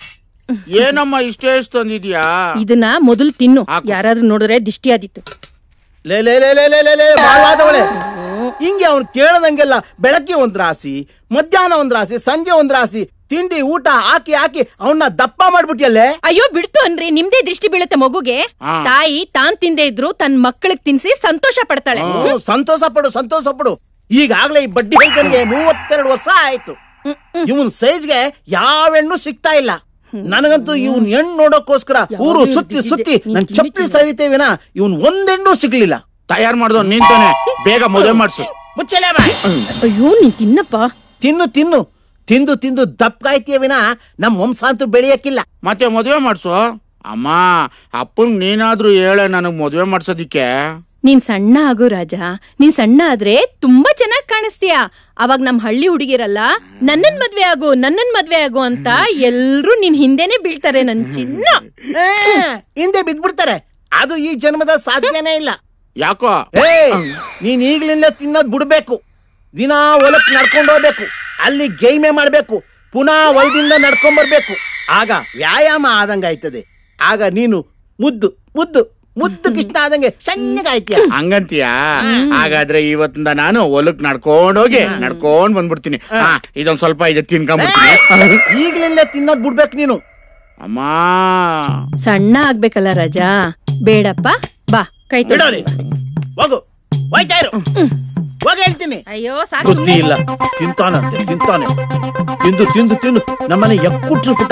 ಏನಮ್ಮ ಇಷ್ಟೇ ಇಷ್ಟು ತಂದಿದ್ಯಾ ಇದನ್ನ ಮೊದಲು ತಿನ್ನು ಯಾರಾದ್ರೂ ನೋಡಿದ್ರೆ ದಿಷ್ಟಿ ಆದಿತ್ತು ಲೇ ಲೇ ಲೇ ಲೇ ಲೇ ಲೇ ಲೇ ಬಾಳಾದವಳೆ ಹಿಂಗೆ ಅವ್ನು ಕೇಳದಂಗೆಲ್ಲ ಬೆಳಗ್ಗೆ ಒಂದ್ ರಾಸಿ ಮಧ್ಯಾಹ್ನ ಒಂದ್ ರಾಸಿ ಸಂಜೆ ಒಂದ್ ರಾಸಿ ತಿಂಡಿ ಊಟ ಹಾಕಿ ಹಾಕಿ ಅವನ್ನ ದಪ್ಪ ಮಾಡ್ಬಿಟ್ಟಿಯಲ್ಲೇ ಅಯ್ಯೋ ಬಿಡ್ತು ಅನ್ರಿ ನಿಮ್ದೇ ದೃಷ್ಟಿ ಬೀಳುತ್ತೆ ಮಗುಗೆ ಹಾ. ತಾಯಿ ತಾನ್ ತಿಂದೆ ಇದ್ರು ತನ್ ಮಕ್ಕಳಿಗೆ ತಿನ್ಸಿ ಸಂತೋಷ ಪಡ್ತಾಳೆ ಹ್ಮ್, ಸಂತೋಷ ಪಡು ಸಂತೋಷ ಪಡು ಈಗಾಗ್ಲೇ ಈ ಬಡ್ಡಿ ರೈತನಿಗೆ ಮೂವತ್ತೆರಡು ವರ್ಷ ಆಯ್ತು ಇವನ್ ಸೈಜ್ಗೆ ಯಾವ ಹೆಣ್ಣು ಸಿಗ್ತಾ ಇಲ್ಲ ನನಗಂತೂ ಇವನ್ ಹೆಣ್ಣು ನೋಡೋಕೋಸ್ಕರ ಊರು ಸುತ್ತಿ ಸುತ್ತಿ ನನ್ ಚಪ್ಪಲಿ ಸವಿತೇವಿನ ಇವನ್ ಒಂದೆಣ್ಣು ಸಿಗ್ಲಿಲ್ಲ ತಯಾರ್ ಮಾಡ್ದು ನಿಂತಾನೆ ಬೇಗ ಮದುವೆ ಮಾಡ್ಸು ಮುಚ್ಚಲೇ ಬಾಯ್ ಅಯ್ಯೋ ನೀನ್ ತಿನ್ನಪ್ಪ ತಿನ್ನು ತಿನ್ನು ತಿಂದು ತಿಂದು ದಪ್ಪಗಾಯ್ತೀಯ ವಿನ ನಮ್ ವಂಶ ಅಂತೂ ಬೆಳೆಯಕ್ಕಿಲ್ಲ ಮತ್ತೆ ಮದುವೆ ಮಾಡ್ಸು ಅಮ್ಮ ಅಪ್ಪನ್ ನೀನಾದ್ರೂ ಹೇಳೆ ನನಗ್ ಮದುವೆ ಮಾಡ್ಸೋದಿಕ್ಕೆ ನೀನ್ ಸಣ್ಣ ಆಗು ರಾಜ ನೀನ್ ಸಣ್ಣ ಆದ್ರೆ ತುಂಬಾ ಚೆನ್ನಾಗ್ ಕಾಣಿಸ್ತೀಯ ಅವಾಗ ನಮ್ ಹಳ್ಳಿ ಹುಡುಗಿರಲ್ಲ ನನ್ನನ್ ಮದ್ವೆ ಆಗು ನನ್ನನ್ ಮದ್ವೆ ಆಗು ಅಂತ ಎಲ್ರು ನಿನ್ ಹಿಂದೆನೆ ಬೀಳ್ತಾರೆ ನನ್ ಚಿನ್ನ ಆ, ಹಿಂದೆ ಬಿದ್ಬಿಡ್ತಾರೆ ಅದು ಈ ಜನ್ಮದ ಸಾಧ್ಯನೇ ಇಲ್ಲ ಯಾಕೋ ಏ ನೀನ್ ಈಗ್ಲಿಂದ ತಿನ್ನೋದ್ ಬಿಡ್ಬೇಕು ದಿನ ಹೊಲಕ್ ನಡ್ಕೊಂಡು ಹೋಗ್ಬೇಕು ಅಲ್ಲಿ ಗೈಮೆ ಮಾಡ್ಬೇಕು ಪುನಃ ಹೊಲದಿಂದ ನಡ್ಕೊಂಡ್ ಬರ್ಬೇಕು ಆಗ ವ್ಯಾಯಾಮ ಆದಂಗ ಆಯ್ತದೆ ಆಗ ನೀನು ಮುದ್ದು ಮುದ್ದು ಮುದ್ದು ಕೃಷ್ಣ ಆದಂಗೆ ಸಣ್ಣಗಾಯ್ತೀಯ ಹಂಗಂತೀಯ ಹಾಗಾದ್ರೆ ಇವತ್ತಿಂದ ನಾನು ಹೊಲಕ್ ನಡ್ಕೊಂಡ್ ಹೋಗಿ ನಡ್ಕೊಂಡ್ ಬಂದ್ಬಿಡ್ತೀನಿ ಹಾ ಇದೊಂದ್ ಸ್ವಲ್ಪ ಇದೆ ತಿನ್ಕೊಂಡ್ಬಿಡ್ತೀನಿ ಈಗ್ಲಿಂದ ತಿನ್ನೋದ್ ಬಿಡ್ಬೇಕು ನೀನು ಅಮ್ಮ ಸಣ್ಣ ಆಗ್ಬೇಕಲ್ಲ ರಾಜ ಬೇಡಪ್ಪ ಬಾ ಕೈ ತೊಳ್ದು ಬಿಡೋರಿ ಹೋಗು ಹೋಯ್ತಾ ಇರು ಹೋಗ ಹೇಳ್ತೀನಿ ಅಯ್ಯೋ ಸಾಕು ಬುದ್ಧಿ ಇಲ್ಲ ತಿಂತಾನಂತೆ ತಿಂತಾನೆ ತಿಂದು ತಿಂದು ತಿಂದು ನಮ್ಮನೆ ಎಕ್ಕುಟ್ರು ಪುಟ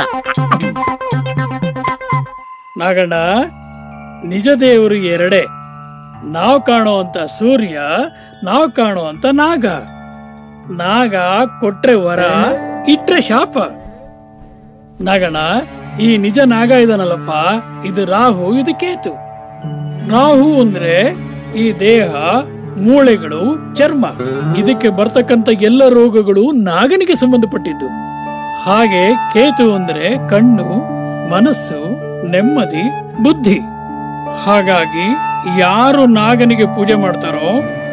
ನಾಗಣ್ಣ ನಿಜ ದೇವರು ಎರಡೇ ನಾವ್ ಕಾಣುವಂತ ಸೂರ್ಯ ನಾವ್ ಕಾಣುವಂತ ನಾಗ ನಾಗ ಕೊಟ್ರೆ ವರ ಇಟ್ರೆ ಶಾಪ ನಾಗಣ್ಣ ಈ ನಿಜ ನಾಗ ಇದನಲ್ಲಪ್ಪ ಇದು ರಾಹು ಇದು ಕೇತು ರಾಹು ಅಂದ್ರೆ ಈ ದೇಹ ಮೂಳೆಗಳು ಚರ್ಮ ಇದಕ್ಕೆ ಬರ್ತಕ್ಕಂತ ಎಲ್ಲ ರೋಗಗಳು ನಾಗನಿಗೆ ಸಂಬಂಧಪಟ್ಟಿದ್ದು ಹಾಗೆ ಕೇತು ಅಂದ್ರೆ ಕಣ್ಣು ಮನಸ್ಸು ನೆಮ್ಮದಿ ಬುದ್ಧಿ ಹಾಗಾಗಿ ಯಾರು ನಾಗನಿಗೆ ಪೂಜೆ ಮಾಡ್ತಾರೋ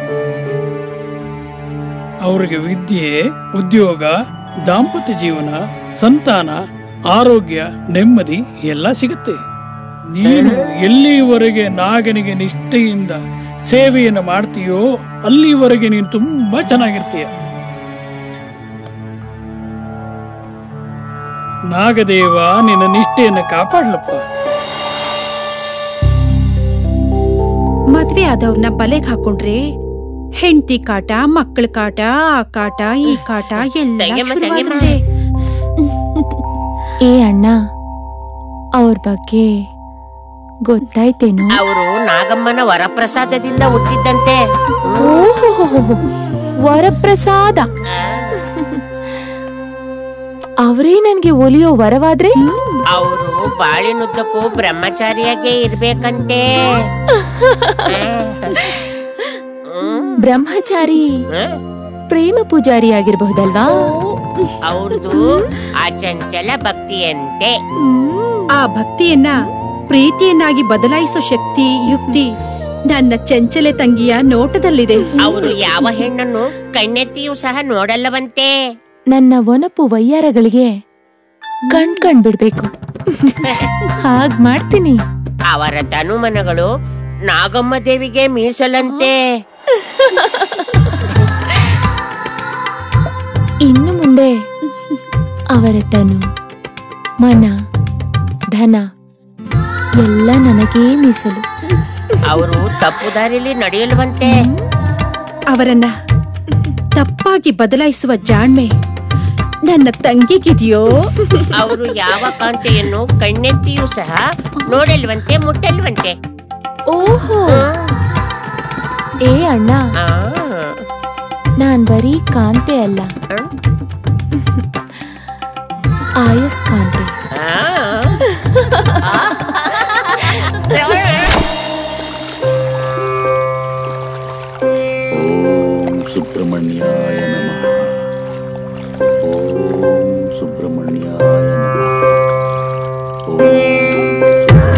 ಅವರಿಗೆ ವಿದ್ಯೆ ಉದ್ಯೋಗ ದಾಂಪತ್ಯ ಜೀವನ ಸಂತಾನ ಆರೋಗ್ಯ ನೆಮ್ಮದಿ ಎಲ್ಲ ಸಿಗುತ್ತೆ ನೀನು ಎಲ್ಲಿವರೆಗೆ ನಾಗನಿಗೆ ನಿಷ್ಠೆಯಿಂದ ಸೇವೆಯನ್ನು ಮಾಡ್ತೀಯೋ ಅಲ್ಲಿವರೆಗೆ ನೀನು ತುಂಬಾ ಚೆನ್ನಾಗಿರ್ತೀಯ ನಾಗದೇವ ನಿನ್ನ ನಿಷ್ಠೆಯನ್ನು ಕಾಪಾಡ್ಲಪ್ಪ ಮದ್ವೆ ಆದವ್ರನ್ನ ಬಲೆಗ್ ಹಾಕೊಂಡ್ರೆ ಹೆಂಡತಿ ಕಾಟ ಮಕ್ಕಳ ಕಾಟ ಆ ಕಾಟ ಈ ಕಾಟ ಎಲ್ಲ ತೆಗೆಮ್ಮ, ಶುರುವಾಗುತ್ತೆ. ಏ ಅಣ್ಣ ಅವ್ರ ಬಗ್ಗೆ ಗೊತ್ತಾಯ್ತೇನು ಅವರು ನಾಗಮ್ಮನ ವರಪ್ರಸಾದದಿಂದ ಹುಟ್ಟಿದ್ದಂತೆ ಓಹೋ ವರಪ್ರಸಾದ ಅವರೇ ನನ್ಗೆ ಒಲಿಯೋ ವರವಾದ್ರೆ ಅವರು ಬಾಳಿನುದ್ದಕ್ಕೂ ಬ್ರಹ್ಮಚಾರಿಯಾಗೇ ಇರ್ಬೇಕಂತೆ ಬ್ರಹ್ಮಚಾರಿ ಪ್ರೇಮ ಪೂಜಾರಿ ಆಗಿರಬಹುದಲ್ವಾ ಅವ್ರದ್ದು ಆ ಚಂಚಲ ಭಕ್ತಿಯಂತೆ ಆ ಭಕ್ತಿಯನ್ನ ಪ್ರೀತಿಯನ್ನಾಗಿ ಬದಲಾಯಿಸೋ ಶಕ್ತಿ ಯುಕ್ತಿ ನನ್ನ ಚಂಚಲೆ ತಂಗಿಯ ನೋಟದಲ್ಲಿದೆ ಅವರು ಯಾವ ಹೆಣ್ಣನ್ನು ಕಣ್ಣೆತ್ತಿಯೂ ಸಹ ನೋಡಲ್ಲವಂತೆ ನನ್ನ ಒನಪು ವಯ್ಯಾರಗಳಿಗೆ ಕಣ್ ಕಣ್ ಬಿಡ್ಬೇಕು ಹಾಗ್ ಮಾಡ್ತೀನಿ ಅವರ ತನುಮನಗಳು ನಾಗಮ್ಮ ದೇವಿಗೆ ಮೀಸಲಂತೆ ಇನ್ನು ಮುಂದೆ ಅವರ ತನು ಮನ ಧನ ಎಲ್ಲ ನನಗೇ ಮೀಸಲು ಅವರು ತಪ್ಪು ದಾರಿಲಿ ನಡೆಯಲ್ವಂತೆ ಅವರನ್ನ ತಪ್ಪಾಗಿ ಬದಲಾಯಿಸುವ ಜಾಣ್ಮೆ ನನ್ನ ತಂಗಿಗಿದೆಯೋ ಅವರು ಯಾವ ಕಾಂತೆಯನ್ನು ಕಣ್ಣೆತ್ತಿಯೂ ಸಹ ನೋಡಲ್ವಂತೆ ಮುಟ್ಟಲ್ವಂತೆ ಓಹೋ ಏ ಅಣ್ಣ ಆ, ನಾನ್ ಬರೀ ಕಾಂತೆ ಅಲ್ಲ ಆಯಸ್ ಕಾಂತೆ ಆ. ಓಂ ಸುಬ್ರಹ್ಮಣ್ಯಾಯ ನಮಃ ಓಂ ಸುಬ್ರಹ್ಮಣ್ಯಾಯ ನಮಃ ಓಂ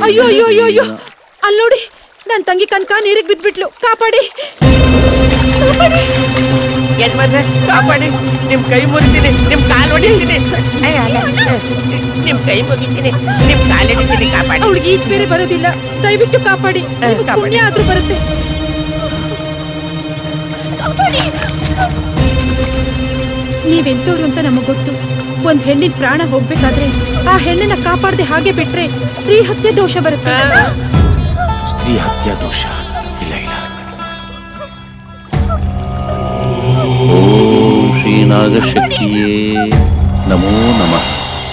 ಅಯ್ಯೋ ಅಯ್ಯೋ ಅಯ್ಯೋ ಅಯ್ಯೋ ಅಲ್ಲಿ ನೋಡಿ ನನ್ ತಂಗಿ ಕನಕ ನೀರಿಗೆ ಬಿದ್ಬಿಟ್ಲು ಕಾಪಾಡಿ ಏನ್ ಮಾಡ್ದೆ ಕಾಪಾಡಿ ನಿಮ್ ಕೈ ಮುರಿತೀನಿ ನಿಮ್ ಕಾಲ್ ಹೊಡಿತೀನಿ ಅಯ್ಯ, ಅಲ್ಲ. ನಿಮ್ ಕೈ ಮುಗಿತೀನಿ ನಿಮ್ ಕಾಲ್ ಹಿಡಿತೀನಿ ಕಾಪಾಡಿ ಅವಳಿಗೆ ಈಜ್ ಬೇರೆ ಬರೋದಿಲ್ಲ ದಯವಿಟ್ಟು ಕಾಪಾಡಿ ನಿಮ್ಗ್ ಪುಣ್ಯ ಆದ್ರೂ ಬರುತ್ತೆ ನೀವೆಂತವ್ರು ಅಂತ ನಮಗ್ ಗೊತ್ತು ಒಂದ್ ಹೆಣ್ಣಿನ ಪ್ರಾಣ ಹೋಗ್ಬೇಕಾದ್ರೆ ಆ ಹೆಣ್ಣನ್ನ ಕಾಪಾಡದೆ ಹಾಗೆ ಬಿಟ್ರೆ ಸ್ತ್ರೀ ಹತ್ಯೆ ದೋಷ ಬರುತ್ತೆ ಸ್ತ್ರೀ ಹತ್ಯಾ ದೋಷ ಇಲ್ಲ ಇಲ್ಲ ಓಂ ಶ್ರೀ ನಾಗಶಕ್ತಿಯೇ ನಮೋ ನಮಃ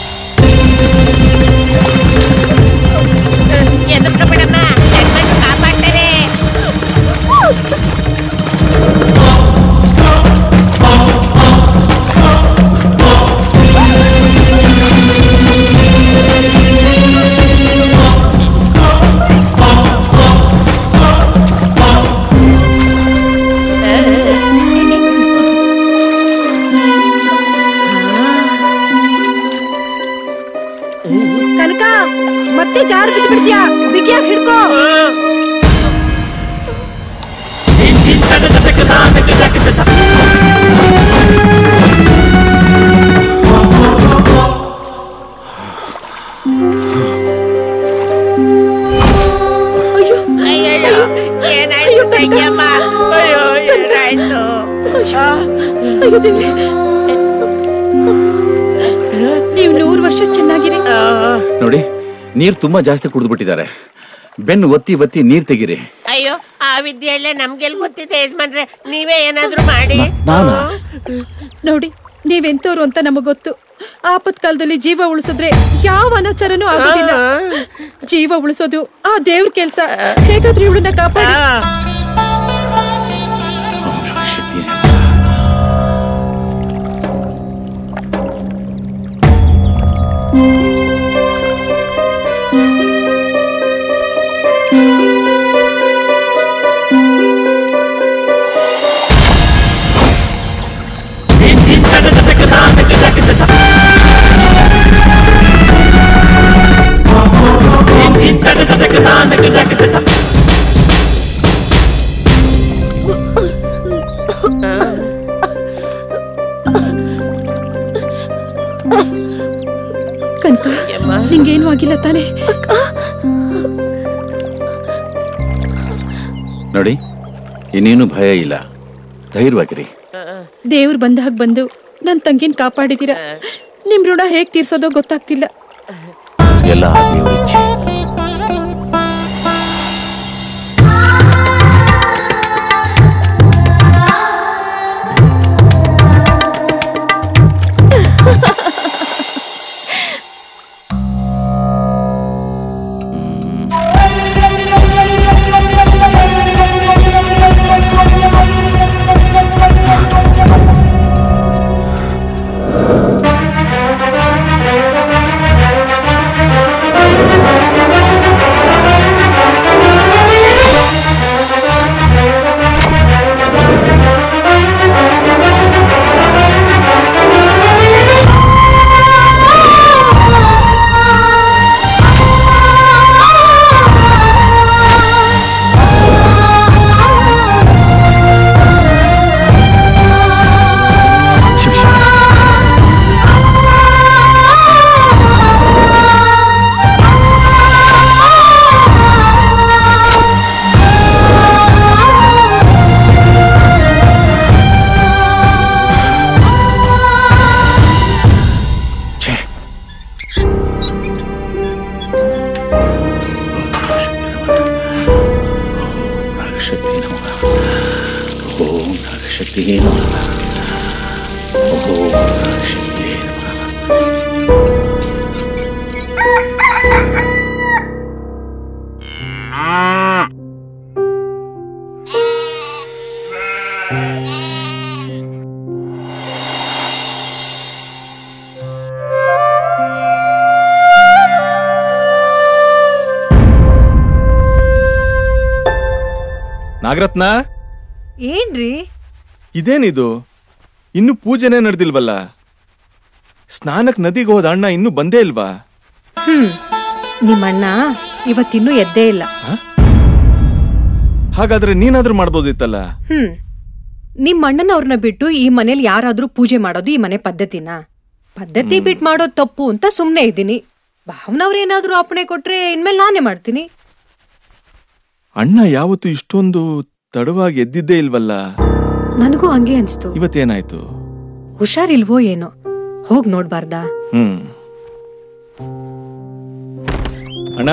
ಎದುರ್ಕೊಬಿಡಮ್ಮ ಹೆಣ್ಮಕ್ಳು ಕಾಪಾಡ್ತಾರೆ ಕನಕ ಮತ್ತೆ ಜಾರ್ ಬಿದ್ದು ಬಿಡ್ತೀಯಾ ಬಿಗಿಯಾಗಿ ಹಿಡ್ಕೋ ಅಯ್ಯಯ್ಯೋ ಏನಾಯ್ತು ತಂಗಿಯಮ್ಮ ಅಯ್ಯೋ ಏನಾಯ್ತು ಅಯ್ಯೋ ದೇವ್ರೆ ನೀವು ನೂರು ವರ್ಷ ಚೆನ್ನಾಗಿರಿ ನೋಡಿ ನೀರ್ ತುಂಬಾ ಜಾಸ್ತಿ ಕುಡಿದ್ಬಿಟ್ಟಿದ್ದಾರೆ ಬೆನ್ನು ಒತ್ತಿ ಒತ್ತಿ ನೀರ್ ತೆಗಿರಿ ಅಯ್ಯೋ ಆ ವಿದ್ಯೆಯಲ್ಲೇ ನಮ್ಗೆಲ್ ಗೊತ್ತಿದೆ ಯಜಮಾನ್ರೆ ನೀವೇ ಏನಾದ್ರೂ ಮಾಡಿ ನಾನಾ ನೋಡಿ ನೀವೆಂತವ್ರು ಅಂತ ನಮಗ್ ಗೊತ್ತು ಆಪತ್ ಕಾಲದಲ್ಲಿ ಜೀವ ಉಳಿಸಿದ್ರೆ ಯಾವ ಅನಾಚಾರನೂ ಆಗೋದಿಲ್ಲ ಜೀವ ಉಳಿಸೋದು ಆ ದೇವ್ರ ಕೆಲ್ಸ ಹೇಗಾದ್ರೂ ಇವಳನ್ನ ಕಾಪಾಡಿ ಕನಕ ನಿಂಗೇನು ಆಗಿಲ್ಲ ತಾನೆ ನೋಡಿ ಇನ್ನೇನು ಭಯ ಇಲ್ಲ ಧೈರ್ಯವಾಗಿರಿ ದೇವ್ರು ಬಂದಾಗ ಬಂದು ನನ್ ತಂಗಿನ ಕಾಪಾಡಿದೀರ ನಿಮ್ ಋಣ ಹೇಗ್ ತೀರ್ಸೋದೋ ಗೊತ್ತಾಗ್ತಿಲ್ಲ ಎಲ್ಲ ಆ ದೇವ್ರ ಇಚ್ಛೆ ನಾಗಶಕ್ತಿ ನಮಃ ಓಂ ನಾಗಶಕ್ತಿ ನಮಃ ಓಂ ನಾಗಶಕ್ತಿ ನಮಃ ನಾಗರತ್ನ ಏನ್ರಿ ಇದೇನಿದು ಇನ್ನು ಪೂಜೆನೇ ನಡೆದಿಲ್ವಲ್ಲ ಸ್ನಾನಕ್ ನದಿಗೆ ಹೋದ ಅಣ್ಣ ಇನ್ನೂ ಬಂದೇ ಇಲ್ವಾ ಹ್ಮ್ ನಿಮ್ಮಣ್ಣ ಇವತ್ತಿನ್ನೂ ಎದ್ದೇ ಇಲ್ಲ ಹಾಗಾದ್ರೆ ನೀನಾದ್ರೂ ಮಾಡ್ಬೋದಿತ್ತಲ್ಲ ಹ್ಮ್ ನಿಮ್ ಅಣ್ಣನವ್ರನ್ನ ಬಿಟ್ಟು ಈ ಮನೇಲಿ ಯಾರಾದ್ರೂ ಪೂಜೆ ಮಾಡೋದು ಈ ಮನೆ ಪದ್ಧತಿನಾ ಪದ್ಧತಿ ಬಿಟ್ಟು ಮಾಡೋದು ತಪ್ಪು ಅಂತ ಸುಮ್ನೆ ಇದ್ದೀನಿ ಭಾವನವ್ರೇನಾದ್ರೂ ಅಪ್ಪಣೆ ಕೊಟ್ರೆ ಇನ್ಮೇಲೆ ನಾನೇ ಮಾಡ್ತೀನಿ ಅಣ್ಣ ಯಾವತ್ತು ಇಷ್ಟೊಂದು ತಡವಾಗಿ ಎದ್ದಿದ್ದೇ ಇಲ್ವಲ್ಲ ನನಗೂ ಹಂಗೆ ಅನ್ಸ್ತು ಇವತ್ತೇನಾಯ್ತು ಹುಷಾರಿಲ್ವೋ ಏನೋ ಹೋಗ್ ನೋಡ್ಬಾರ್ದಾ ಹ್ಮ್ ಅಣ್ಣ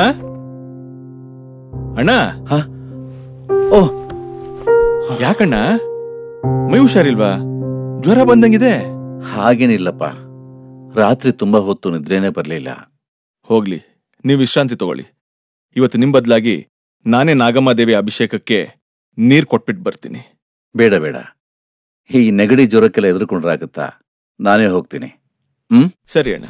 ಅಣ್ಣ ಓ ಯಾಕಣ್ಣ ಮೈ ಹುಷಾರಿಲ್ವಾ ಜ್ವರ ಬಂದಂಗಿದೆ ಹಾಗೇನಿಲ್ಲಪ್ಪ ರಾತ್ರಿ ತುಂಬಾ ಹೊತ್ತು ನಿದ್ರೇನೆ ಬರ್ಲಿಲ್ಲ ಹೋಗ್ಲಿ ನೀವು ವಿಶ್ರಾಂತಿ ತಗೊಳ್ಳಿ ಇವತ್ತು ನಿಮ್ ಬದಲಾಗಿ ನಾನೇ ನಾಗಮ್ಮದೇವಿ ಅಭಿಷೇಕಕ್ಕೆ ನೀರ್ ಕೊಟ್ಬಿಟ್ಟು ಬರ್ತೀನಿ ಬೇಡ ಬೇಡ ಈ ನೆಗಡಿ ಜ್ವರಕ್ಕೆಲ್ಲ ಎದುರುಕೊಂಡ್ರಾಗತ್ತಾ ನಾನೇ ಹೋಗ್ತೀನಿ ಹ್ಮ್ ಸರಿ ಅಣ್ಣ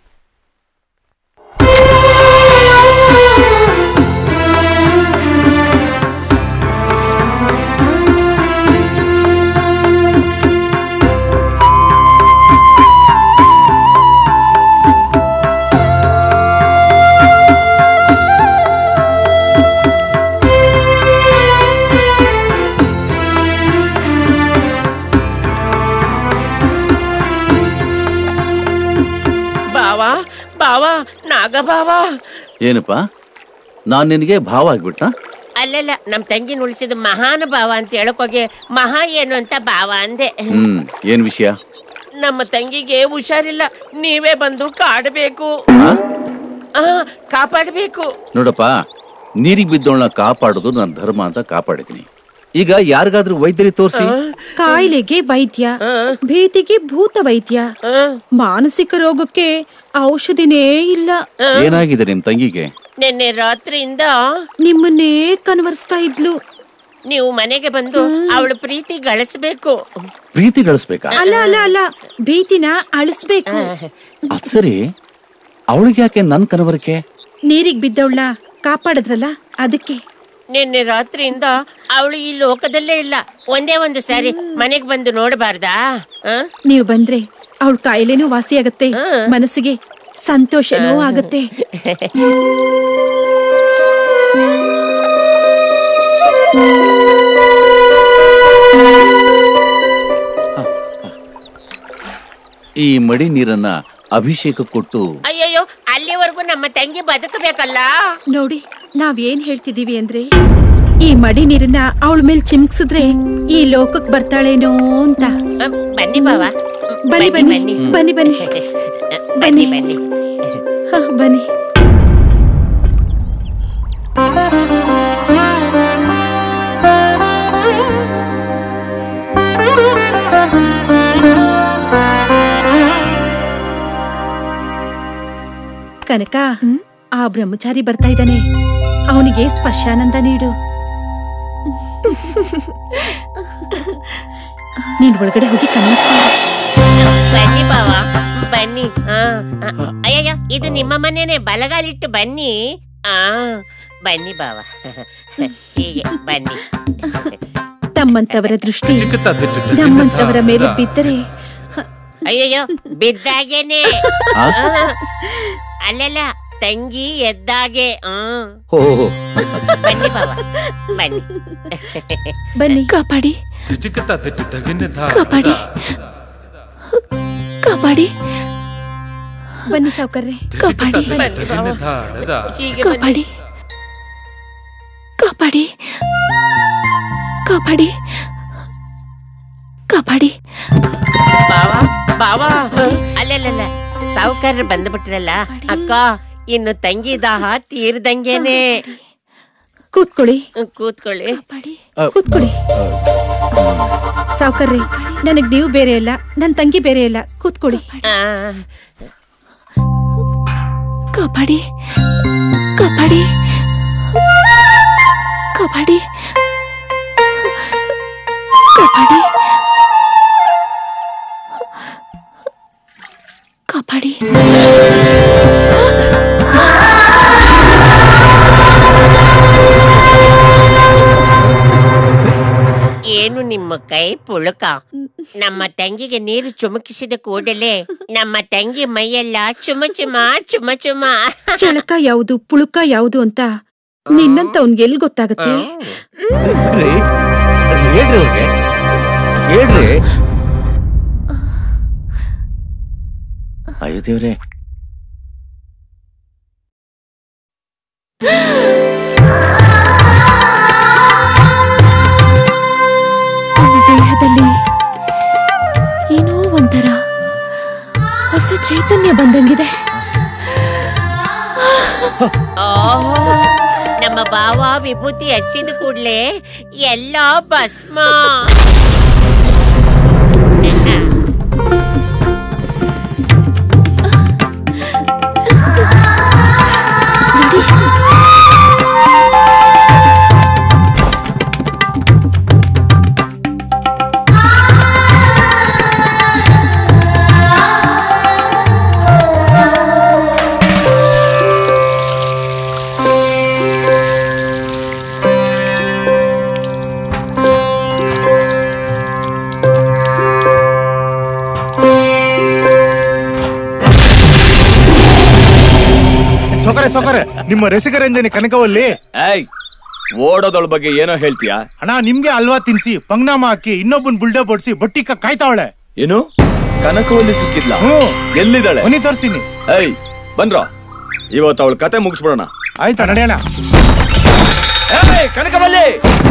ಬಾವಾ ಬಾವಾ ನಾಗ ಬಾವಾ ಏನಪ್ಪ ನಾನ್ ನಿನಗೆ ಭಾವ ಆಗ್ಬಿಟ್ನಾ ಅಲ್ಲೆಲ್ಲ ನಮ್ ತಂಗಿನ ಉಳಿಸಿದ ಮಹಾನ ಭಾವ ಅಂತ ಹೇಳಕೋಗಿ ಮಹಾ ಏನು ಅಂತ ಭಾವ ಅಂದೆ ಹ್ಮ್ ಏನ್ ವಿಷಯ ನಮ್ಮ ತಂಗಿಗೆ ಹುಷಾರಿಲ್ಲ ನೀವೇ ಬಂದು ಕಾಡಬೇಕು ಆ ಕಾಪಾಡಬೇಕು ನೋಡಪ್ಪ ನೀರಿಗೆ ಬಿದ್ದವಳನ್ನ ಕಾಪಾಡೋದು ನನ್ನ ಧರ್ಮ ಅಂತ ಕಾಪಾಡಿದ್ದೀನಿ ಈಗ ಯಾರಿಗಾದ್ರೂ ವೈದ್ಯರಿ ತೋರಿಸಿ ಕಾಯಿಲೆಗೆ ವೈದ್ಯ ಭೀತಿಗೆ ಭೂತ ವೈದ್ಯ ಮಾನಸಿಕ ರೋಗಕ್ಕೆ ಔಷಧಿನೇ ಇಲ್ಲ ಏನಾಗಿದೆ ನಿಮ್ ತಂಗಿಗೆ ನಿನ್ನೆ ರಾತ್ರಿಯಿಂದ ನಿಮ್ಮನ್ನೇ ಕನ್ವರ್ಸ್ತಾ ಇದ್ಲು ನೀವು ಮನೆಗೆ ಬಂದು ಅವಳ ಪ್ರೀತಿ ಗಳಿಸ್ಬೇಕು ಪ್ರೀತಿ ಗಳಿಸ್ಬೇಕಾ ಅಲ್ಲ ಅಲ್ಲ ಅಲ್ಲ ಭೀತಿನ ಅಳಿಸ್ಬೇಕು ಅದ್ ಸರಿ ಅವಳಿಗೆ ಯಾಕೆ ನನ್ ಕನವರಿಕೆ ನೀರಿಗ್ ಬಿದ್ದವಳ ಕಾಪಾಡಿದ್ರಲ್ಲ ಅದಕ್ಕೆ ನಿನ್ನೆ ರಾತ್ರಿಯಿಂದ ಅವಳು ಈ ಲೋಕದಲ್ಲೇ ಇಲ್ಲ ಒಂದೇ ಒಂದು ಸಾರಿ ಮನೆಗೆ ಬಂದು ನೋಡಬಾರ್ದಾ ಆ? ನೀವು ಬಂದ್ರೆ ಅವಳ ಕಾಯಿಲೆನೂ ವಾಸಿಯಾಗತ್ತೆ ಮನಸ್ಸಿಗೆ ಸಂತೋಷನೂ ಆಗತ್ತೆ ಈ ಮಡಿ ನೀರನ್ನ ಅಭಿಷೇಕ ಕೊಟ್ಟು ಅಯ್ಯಯ್ಯೋ ಅಲ್ಲಿವರೆಗೂ ನಮ್ಮ ತಂಗಿ ಬದುಕಬೇಕಲ್ಲ ನೋಡಿ ನಾವ್ ಏನ್ ಹೇಳ್ತಿದೀವಿ ಅಂದ್ರೆ ಈ ಮಡಿ ನೀರನ್ನ ಅವಳ ಮೇಲೆ ಚಿಮ್ಕ್ಸಿದ್ರೆ ಈ ಲೋಕಕ್ ಬರ್ತಾಳೇನೋ ಅಂತ ಬನ್ನಿ ಬಾವ ಬನ್ನಿ ಬನ್ನಿ ಬನ್ನಿ ಬನ್ನಿ ಬನ್ನಿ ಬನ್ನಿ ಹ, ಬನ್ನಿ ಕನಕ ಆ ಬ್ರಹ್ಮಚಾರಿ ಬರ್ತಾ ಇದ್ದಾನೆ ಅವನಿಗೆ ಸ್ಪರ್ಶಾನಂದ ನೀಡು ನೀನ್ ಒಳಗಡೆ ಹೋಗಿ ಕನ್ನಿಸ್ತಾ ಬನ್ನಿ ಬಾವ ಬನ್ನಿ ಆ, ಆ, ಅಯ್ಯಯ್ಯೋ ಇದು ನಿಮ್ಮ ಮನೇನೆ ಬಲಗಾಲಿಟ್ಟು ಬನ್ನಿ ಆ ಬನ್ನಿ ಬಾವ ಹೀಗೆ ಬನ್ನಿ ತಮ್ಮಂತವರ ದೃಷ್ಟಿ ನಮ್ಮಂತವರ ಮೇಲೆ ಬಿದ್ದರೆ ಅಯ್ಯಯ್ಯೋ ಬಿದ್ದಾಗೇನೆ ಆ? ಆ, ಅಲ್ಲಲ್ಲ ತಂಗಿ ಎದ್ದಾಗೆ ಹ್ಮ್ ಓ ಬನ್ನಿ ಬಾವ ಬನ್ನಿ ಬನ್ನಿ ಕಾಪಾಡಿ ಕಾಪಾಡಿ ಕಾಪಾಡಿ ಬನ್ನಿ ಸಾವುಕಾರ್ರೆ ಕಾಪಾಡಿ ಬನ್ನಿ ಬಾವ ಹೀಗೆ ಬನ್ನಿ ಕಾಪಾಡಿ ಕಾಪಾಡಿ ಕಾಪಾಡಿ ಕಾಪಾಡಿ ಬಾವ ಬಾವ ಅಲ್ಲಲ್ಲ ಸಾವುಕಾರರು ಬಂದ್ಬಿಟ್ರಲ್ಲ ಅಕ್ಕ ಇನ್ನು ತಂಗಿ ದಾಹ ತೀರ್ದಂಗೆನೆ ಕೂತ್ಕೊಳ್ಳಿ ಹ್ಮ್, ಕೂತ್ಕೊಳ್ಳಿ ಕೂತ್ಕೊಳ್ಳಿ ಸಾವುಕಾರ್ರೆ ನನಗ್ ನೀವು ಬೇರೆ ಅಲ್ಲ ನನ್ ತಂಗಿ ಬೇರೆ ಅಲ್ಲ ಕೂತ್ಕೊಳ್ಳಿ ಆ, ಕಾಪಾಡಿ ಕಾಪಾಡಿ ಕಾಪಾಡಿ ಕಾಪಾಡಿ ಕಾಪಾಡಿ ಏನು ನಿಮ್ಮ ಕೈ ಪುಳುಕ ನಮ್ಮ ತಂಗಿಗೆ ನೀರು ಚುಮುಕಿಸಿದ ಕೂಡಲೇ ನಮ್ಮ ತಂಗಿ ಮೈಯೆಲ್ಲ ಚುಮ ಚುಮ ಚುಮ ಚುಮ ಚಳಕ ಯಾವುದು ಪುಳುಕ ಯಾವುದು ಅಂತ ನಿನ್ನಂತ ಅವ್ನ್ಗೆ ಎಲ್ ಗೊತ್ತಾಗತ್ತೆ ಬಿಡ್ರಿ ಹೇಳ್ರಿ ಅವ್ರಿಗೆ ಹೇಳ್ರಿ ಅಯ್ಯೋ ದೇವ್ರೆ ನನ್ನ ದೇಹದಲ್ಲಿ ಏನೋ ಒಂಥರ ಹೊಸ ಚೈತನ್ಯ ಬಂದಂಗಿದೆ ಓಹೋ ನಮ್ಮ ಬಾವ ವಿಭೂತಿ ಹಚ್ಚಿದ ಕೂಡ್ಲೆ ಎಲ್ಲ ಭಸ್ಮ ಸೊಕರೆ ಸೊಕರೆ ನಿಮ್ಮ ರಸಿಕರೆಂದೇನೆ ಕನಕವಲ್ಲಿ ಏಯ್ ಓಡೋದೊಳ ಬಗ್ಗೆ ಏನೋ ಹೇಳ್ತೀಯಾ ಅಣ್ಣ ನಿಮ್ಗೆ ಅಲ್ವಾ ತಿನ್ಸಿ ಪಂಗ್ನಾಮ ಹಾಕಿ ಇನ್ನೊಬ್ಬನ್ ಬುಲ್ಡೆ ಬಡ್ಸಿ ಬಟ್ಟಿಕ ಕಾಯ್ತಾವಳೆ ಏನು ಕನಕವಲ್ಲಿ ಸಿಕ್ಕಿದ್ಲ ಎಲ್ಲಿದ್ದಾಳೆ ಬನ್ನಿ ತೋರಿಸ್ತೀನಿ ಏಯ್ ಬಂದ್ರ ಇವತ್ತು ಅವಳ ಕತೆ ಮುಗಿಸ್ಬಿಡೋಣ ಆಯ್ತಾ ನಡೆಯೋಣ ಏಯ್ ಕನಕವಲ್ಲಿ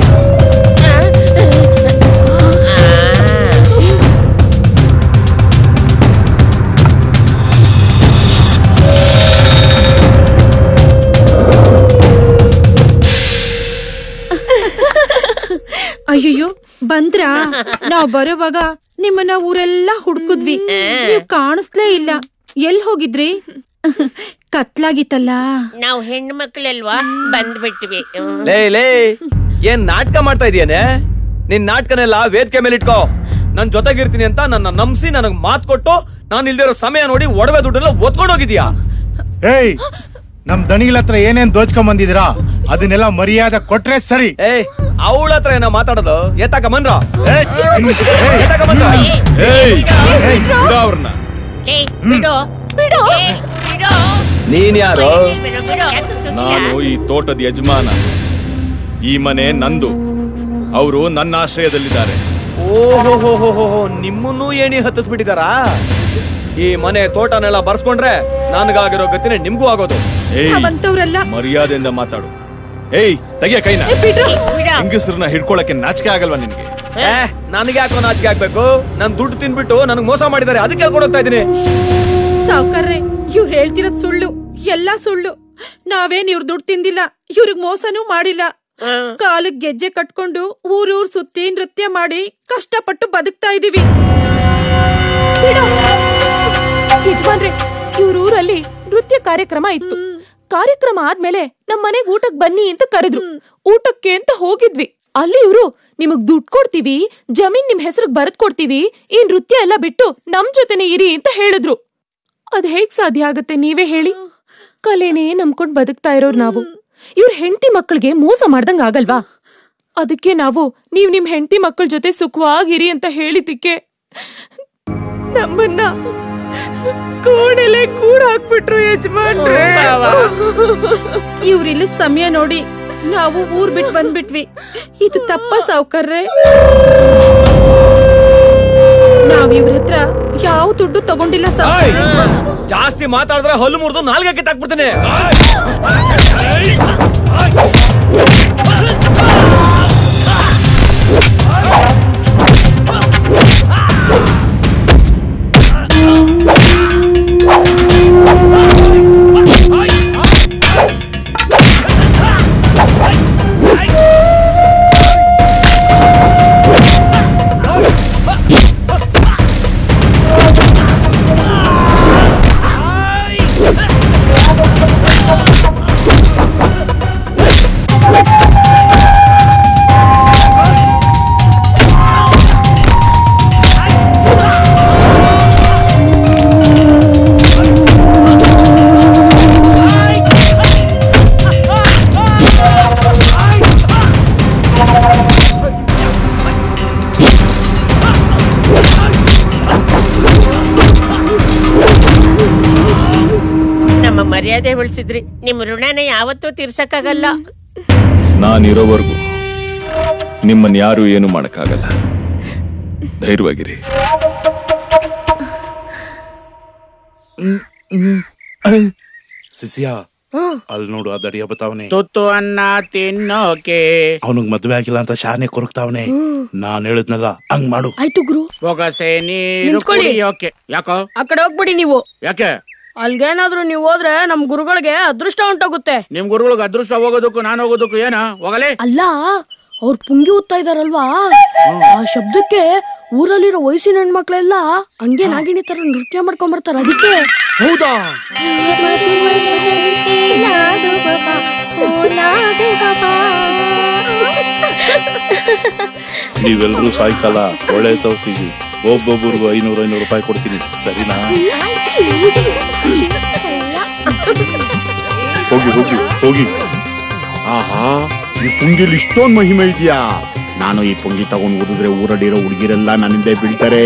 ಅಯ್ಯಯ್ಯೋ ಬಂದ್ರಾ ನಾವ್ ಬರೋವಾಗ ನಿಮ್ಮನ್ನ ಊರೆಲ್ಲ ಹುಡ್ಕುದ್ವಿ ನೀವ್ ಕಾಣಿಸ್ಲೇ ಇಲ್ಲ ಎಲ್ ಹೋಗಿದ್ರಿ ಕತ್ಲಾಗಿತ್ತಲ್ಲ ನಾವು ಹೆಣ್ಣು ಮಕ್ಕಳಲ್ವಾ ಬಂದ್ಬಿಟ್ವಿ ಹ್ಮ್. ಲೇ ಲೇ ಏನ್ ನಾಟಕ ಮಾಡ್ತಾ ಇದೀಯನೆ ನಿನ್ ನಾಟಕನೆಲ್ಲ ವೇದಿಕೆ ಮೇಲೆ ಇಟ್ಕೋ ನನ್ ಜೊತೆಗಿರ್ತೀನಿ ಅಂತ ನನ್ನ ನಂಬಿಸಿ ನನಗ್ ಮಾತ್ ಕೊಟ್ಟು ನಾನು ಇಲ್ದಿರೋ ಸಮಯ ನೋಡಿ ಒಡವೆ ದುಡ್ಡೆಲ್ಲ ಒತ್ಕೊಂಡು ಹೋಗಿದ್ಯಾ ಏಯ್ ನಮ್ ದಣಿಗಳ ಹತ್ರ ಏನೇನ್ ದೋಚ್ಕೊಂಡ್ ಬಂದಿದ್ದೀರಾ ಅದನ್ನೆಲ್ಲ ಮರ್ಯಾದೆ ಕೊಟ್ರೆ ಸರಿ ಏಯ್ ಅವಳ ಹತ್ರ ಏನೋ ಮಾತಾಡೋದು ಎತ್ತಾಕ ಮನ್ರ ಏಯ್, ಎತ್ತಾಕ ಮನ್ರ ಏಯ್ ಬಿಡು ಅವ್ರನ್ನ ಏಯ್, ಬಿಡು ಬಿಡು ಏಯ್, ಬಿಡು ನೀನ್ ಯಾರು ಬಿಡು, ಬಿಡು. ಯಾಕೆ ಸುಮ್ನಿಯಾ? ನಾನು ಈ ತೋಟದ ಯಜಮಾನ ಈ ಮನೆ ನಂದು ಅವರು ನನ್ನ ಆಶ್ರಯದಲ್ಲಿದ್ದಾರೆ ಓಹೋ ನಿಮ್ಮನ್ನೂ ಏಣಿ ಹತ್ತಿಸ್ಬಿಟ್ಟಿದಾರಾ ಈ ಮನೆ ತೋಟನೆಲ್ಲ ಬರ್ಸ್ಕೊಂಡ್ರೆ ನನಗಾಗಿರೋ ಗತಿನೇ ನಿಮ್ಗೂ ಆಗೋದು ಏಯ್ ನಾವಂತವ್ರೆಲ್ಲ ಮರ್ಯಾದೆಯಿಂದ ಮಾತಾಡು ಏಯ್ ತೆಗಿಯ ಕೈನ ಏ, ಬಿಡ್ರು. ಹೆಂಗಸ್ರನ್ನ ಹಿಡ್ಕೊಳಕ್ಕೆ ನಾಚಿಕೆ ಆಗಲ್ವಾ ನಿನ್ಗೆ ಏ ನನಗೆ ಯಾಕೋ ನಾಚಿಕೆ ಆಗ್ಬೇಕು ನನ್ ದುಡ್ಡು ತಿನ್ಬಿಟ್ಟು ನನಗ್ ಮೋಸ ಮಾಡಿದ್ದಾರೆ ಅದಕ್ಕೆ ಹೇಳ್ಕೊಂಡು ಹೋಗ್ತಾ ಇದೀನಿ ಸಾವ್ಕಾರ್ರೆ ಇವ್ರು ಹೇಳ್ತಿರೋದ್ ಸುಳ್ಳು ಎಲ್ಲಾ ಸುಳ್ಳು ನಾವೇನ್ ಇವ್ರ ದುಡ್ಡು ತಿಂದಿಲ್ಲ ಇವ್ರಿಗ್ ಮೋಸನೂ ಮಾಡಿಲ್ಲ ಕಾಲಕ್ ಗೆಜ್ಜೆ ಕಟ್ಕೊಂಡು ಊರೂರ್ ಸುತ್ತಿ ನೃತ್ಯ ಮಾಡಿ ಕಷ್ಟಪಟ್ಟು ಬದುಕ್ತಾ ಇದೀವಿ ಯಜಮಾನ್ರೆ ಇವ್ರ ಊರಲ್ಲಿ ನೃತ್ಯ ಕಾರ್ಯಕ್ರಮ ಇತ್ತು ಕಾರ್ಯಕ್ರಮ ಆದ್ಮೇಲೆ ನಮ್ ಮನೆಗ್ ಊಟಕ್ ಬನ್ನಿ ಅಂತ ಕರೆದ್ರು ಊಟಕ್ಕೆ ಅಂತ ಹೋಗಿದ್ವಿ ಅಲ್ಲಿ ಇವ್ರು ನಿಮಗ್ ದುಡ್ಡು ಕೊಡ್ತೀವಿ ಜಮೀನ್ ನಿಮ್ ಹೆಸರಿಗೆ ಬರೆದ್ ಕೊಡ್ತೀವಿ ಈ ನೃತ್ಯ ಎಲ್ಲ ಬಿಟ್ಟು ನಮ್ ಜೊತೆನೆ ಇರಿ ಅಂತ ಹೇಳಿದ್ರು ಅದ್ ಹೇಗ್ ಸಾಧ್ಯ ಆಗತ್ತೆ ನೀವೇ ಹೇಳಿ ಕಲೆನೇ ನಂಬ್ಕೊಂಡ್ ಬದುಕ್ತಾ ಇರೋರ್ ನಾವು ಇವ್ರ ಹೆಂಡತಿ ಮಕ್ಕಳಿಗೆ ಮೋಸ ಮಾಡ್ದಂಗ್ ಆಗಲ್ವಾ ಅದಕ್ಕೆ ನಾವು ನೀವ್ ನಿಮ್ ಹೆಂಡತಿ ಮಕ್ಕಳ ಜೊತೆ ಸುಖವಾಗಿರಿ ಅಂತ ಹೇಳಿದ್ದಕ್ಕೆ ನಮ್ಮನ್ನ ಕೋಣೆಲೆ ಕೂಡ ಹಾಕ್ಬಿಟ್ರು ಯಜಮಾನ್ರೆ ಇವ್ರಿಲ್ಲ ಸಮಯ ನೋಡಿ ನಾವು ಊರ್ ಬಿಟ್ ಬಂದ್ಬಿಟ್ವಿ ಇದು ತಪ್ಪ ಸಾವ್ಕಾರ್ರೆ ನಾವ್ ಇವ್ರ ಹತ್ರ ಯಾವ ದುಡ್ಡು ತಗೊಂಡಿಲ್ಲ ಸಾವ್ಕಾರ್ರೆ ಜಾಸ್ತಿ ಮಾತಾಡಿದ್ರೆ ಹಲ್ಲು ಮುರಿದು ನಾಲ್ಗೆ ಕಿತ್ತಾಕ್ಬಿಡ್ತೀನಿ ಆ ಮರ್ಯಾದೆ ಉಳಿಸಿದ್ರಿ ನಿಮ್ ಋಣನ ಯಾವತ್ತೂ ತೀರ್ಸಕ್ಕಾಗಲ್ಲ ನಾನಿರೋವರೆಗೂ ನಿಮ್ಮನ್ನ ಯಾರು ಏನು ಮಾಡಕ್ಕಾಗಲ್ಲ ಧೈರ್ಯವಾಗಿರಿ ಸಿಸಿಯಾ ಅಲ್ಲಿ ನೋಡು ಆ ದಡಿಯ ಬತ್ತಾವನೆ ತುತ್ತು ಅನ್ನ ತಿನ್ನೋಕೆ ಅವನಿಗೆ ಮದ್ವೆ ಆಗಿಲ್ಲ ಅಂತ ಶಾನೆ ಕೊರಗ್ತಾವನೆ ನಾನ್ ಹೇಳಿದ್ನಲ್ಲ ಹಂಗ್ ಮಾಡು ಆಯ್ತು ಗುರು ಬೊಗಸೆ ನೀರು ನಿಂತ್ಕೊಳ್ಳಿ. ಕುಡಿಯೋಕೆ ಯಾಕೋ ಆ ಕಡೆ ಹೋಗ್ಬಿಡಿ ನೀವು ಯಾಕೆ ಅಲ್ಗೇನಾದ್ರೂ ನೀವು ಹೋದ್ರೆ ನಮ್ ಗುರುಗಳಿಗೆ ಅದೃಷ್ಟ ಉಂಟಾಗುತ್ತೆ ನಿಮ್ ಗುರುಗಳಿಗೆ ಅದೃಷ್ಟ ಹೋಗೋದಕ್ಕೂ ನಾನು ಹೋಗೋದಕ್ಕೂ ಏನ ಹೋಗಲೇ ಅಲ್ಲ ಅವ್ರು ಪುಂಗಿ ಓದ್ತಾ ಇದಾರಲ್ವಾ ಆ ಶಬ್ದಕ್ಕೆ ಊರಲ್ಲಿರೋ ವಯಸ್ಸಿನ ಹೆಣ್ಮಕ್ಳೆಲ್ಲ ಹಂಗೆ ನಾಗಿಣಿ ತರ ನೃತ್ಯ ಮಾಡ್ಕೊಂಡ್ ಬರ್ತಾರ ಅದಕ್ಕೆ ಹೌದಾ ನೀವೆಲ್ರೂ ಸಾಯಂಕಾಲ ಒಳ್ಳೆ ತವಸಿಗಿ ಒಬ್ಬೊಬ್ಬರಿಗೂ ಐನೂರು ಐನೂರು ರೂಪಾಯಿ ಕೊಡ್ತೀನಿ ಸರಿನಾ ಹೋಗಿ ಹೋಗಿ ಹೋಗಿ ಆಹಾ ಈ ಪುಂಗಿಲಿ ಇಷ್ಟೊಂದು ಮಹಿಮೆ ಇದೆಯಾ ನಾನು ಈ ಪುಂಗಿ ತಗೊಂಡು ಓದಿದ್ರೆ ಊರಲ್ಲಿರೋ ಹುಡುಗಿರೆಲ್ಲ ನನ್ನಿಂದ ಬೀಳ್ತಾರೆ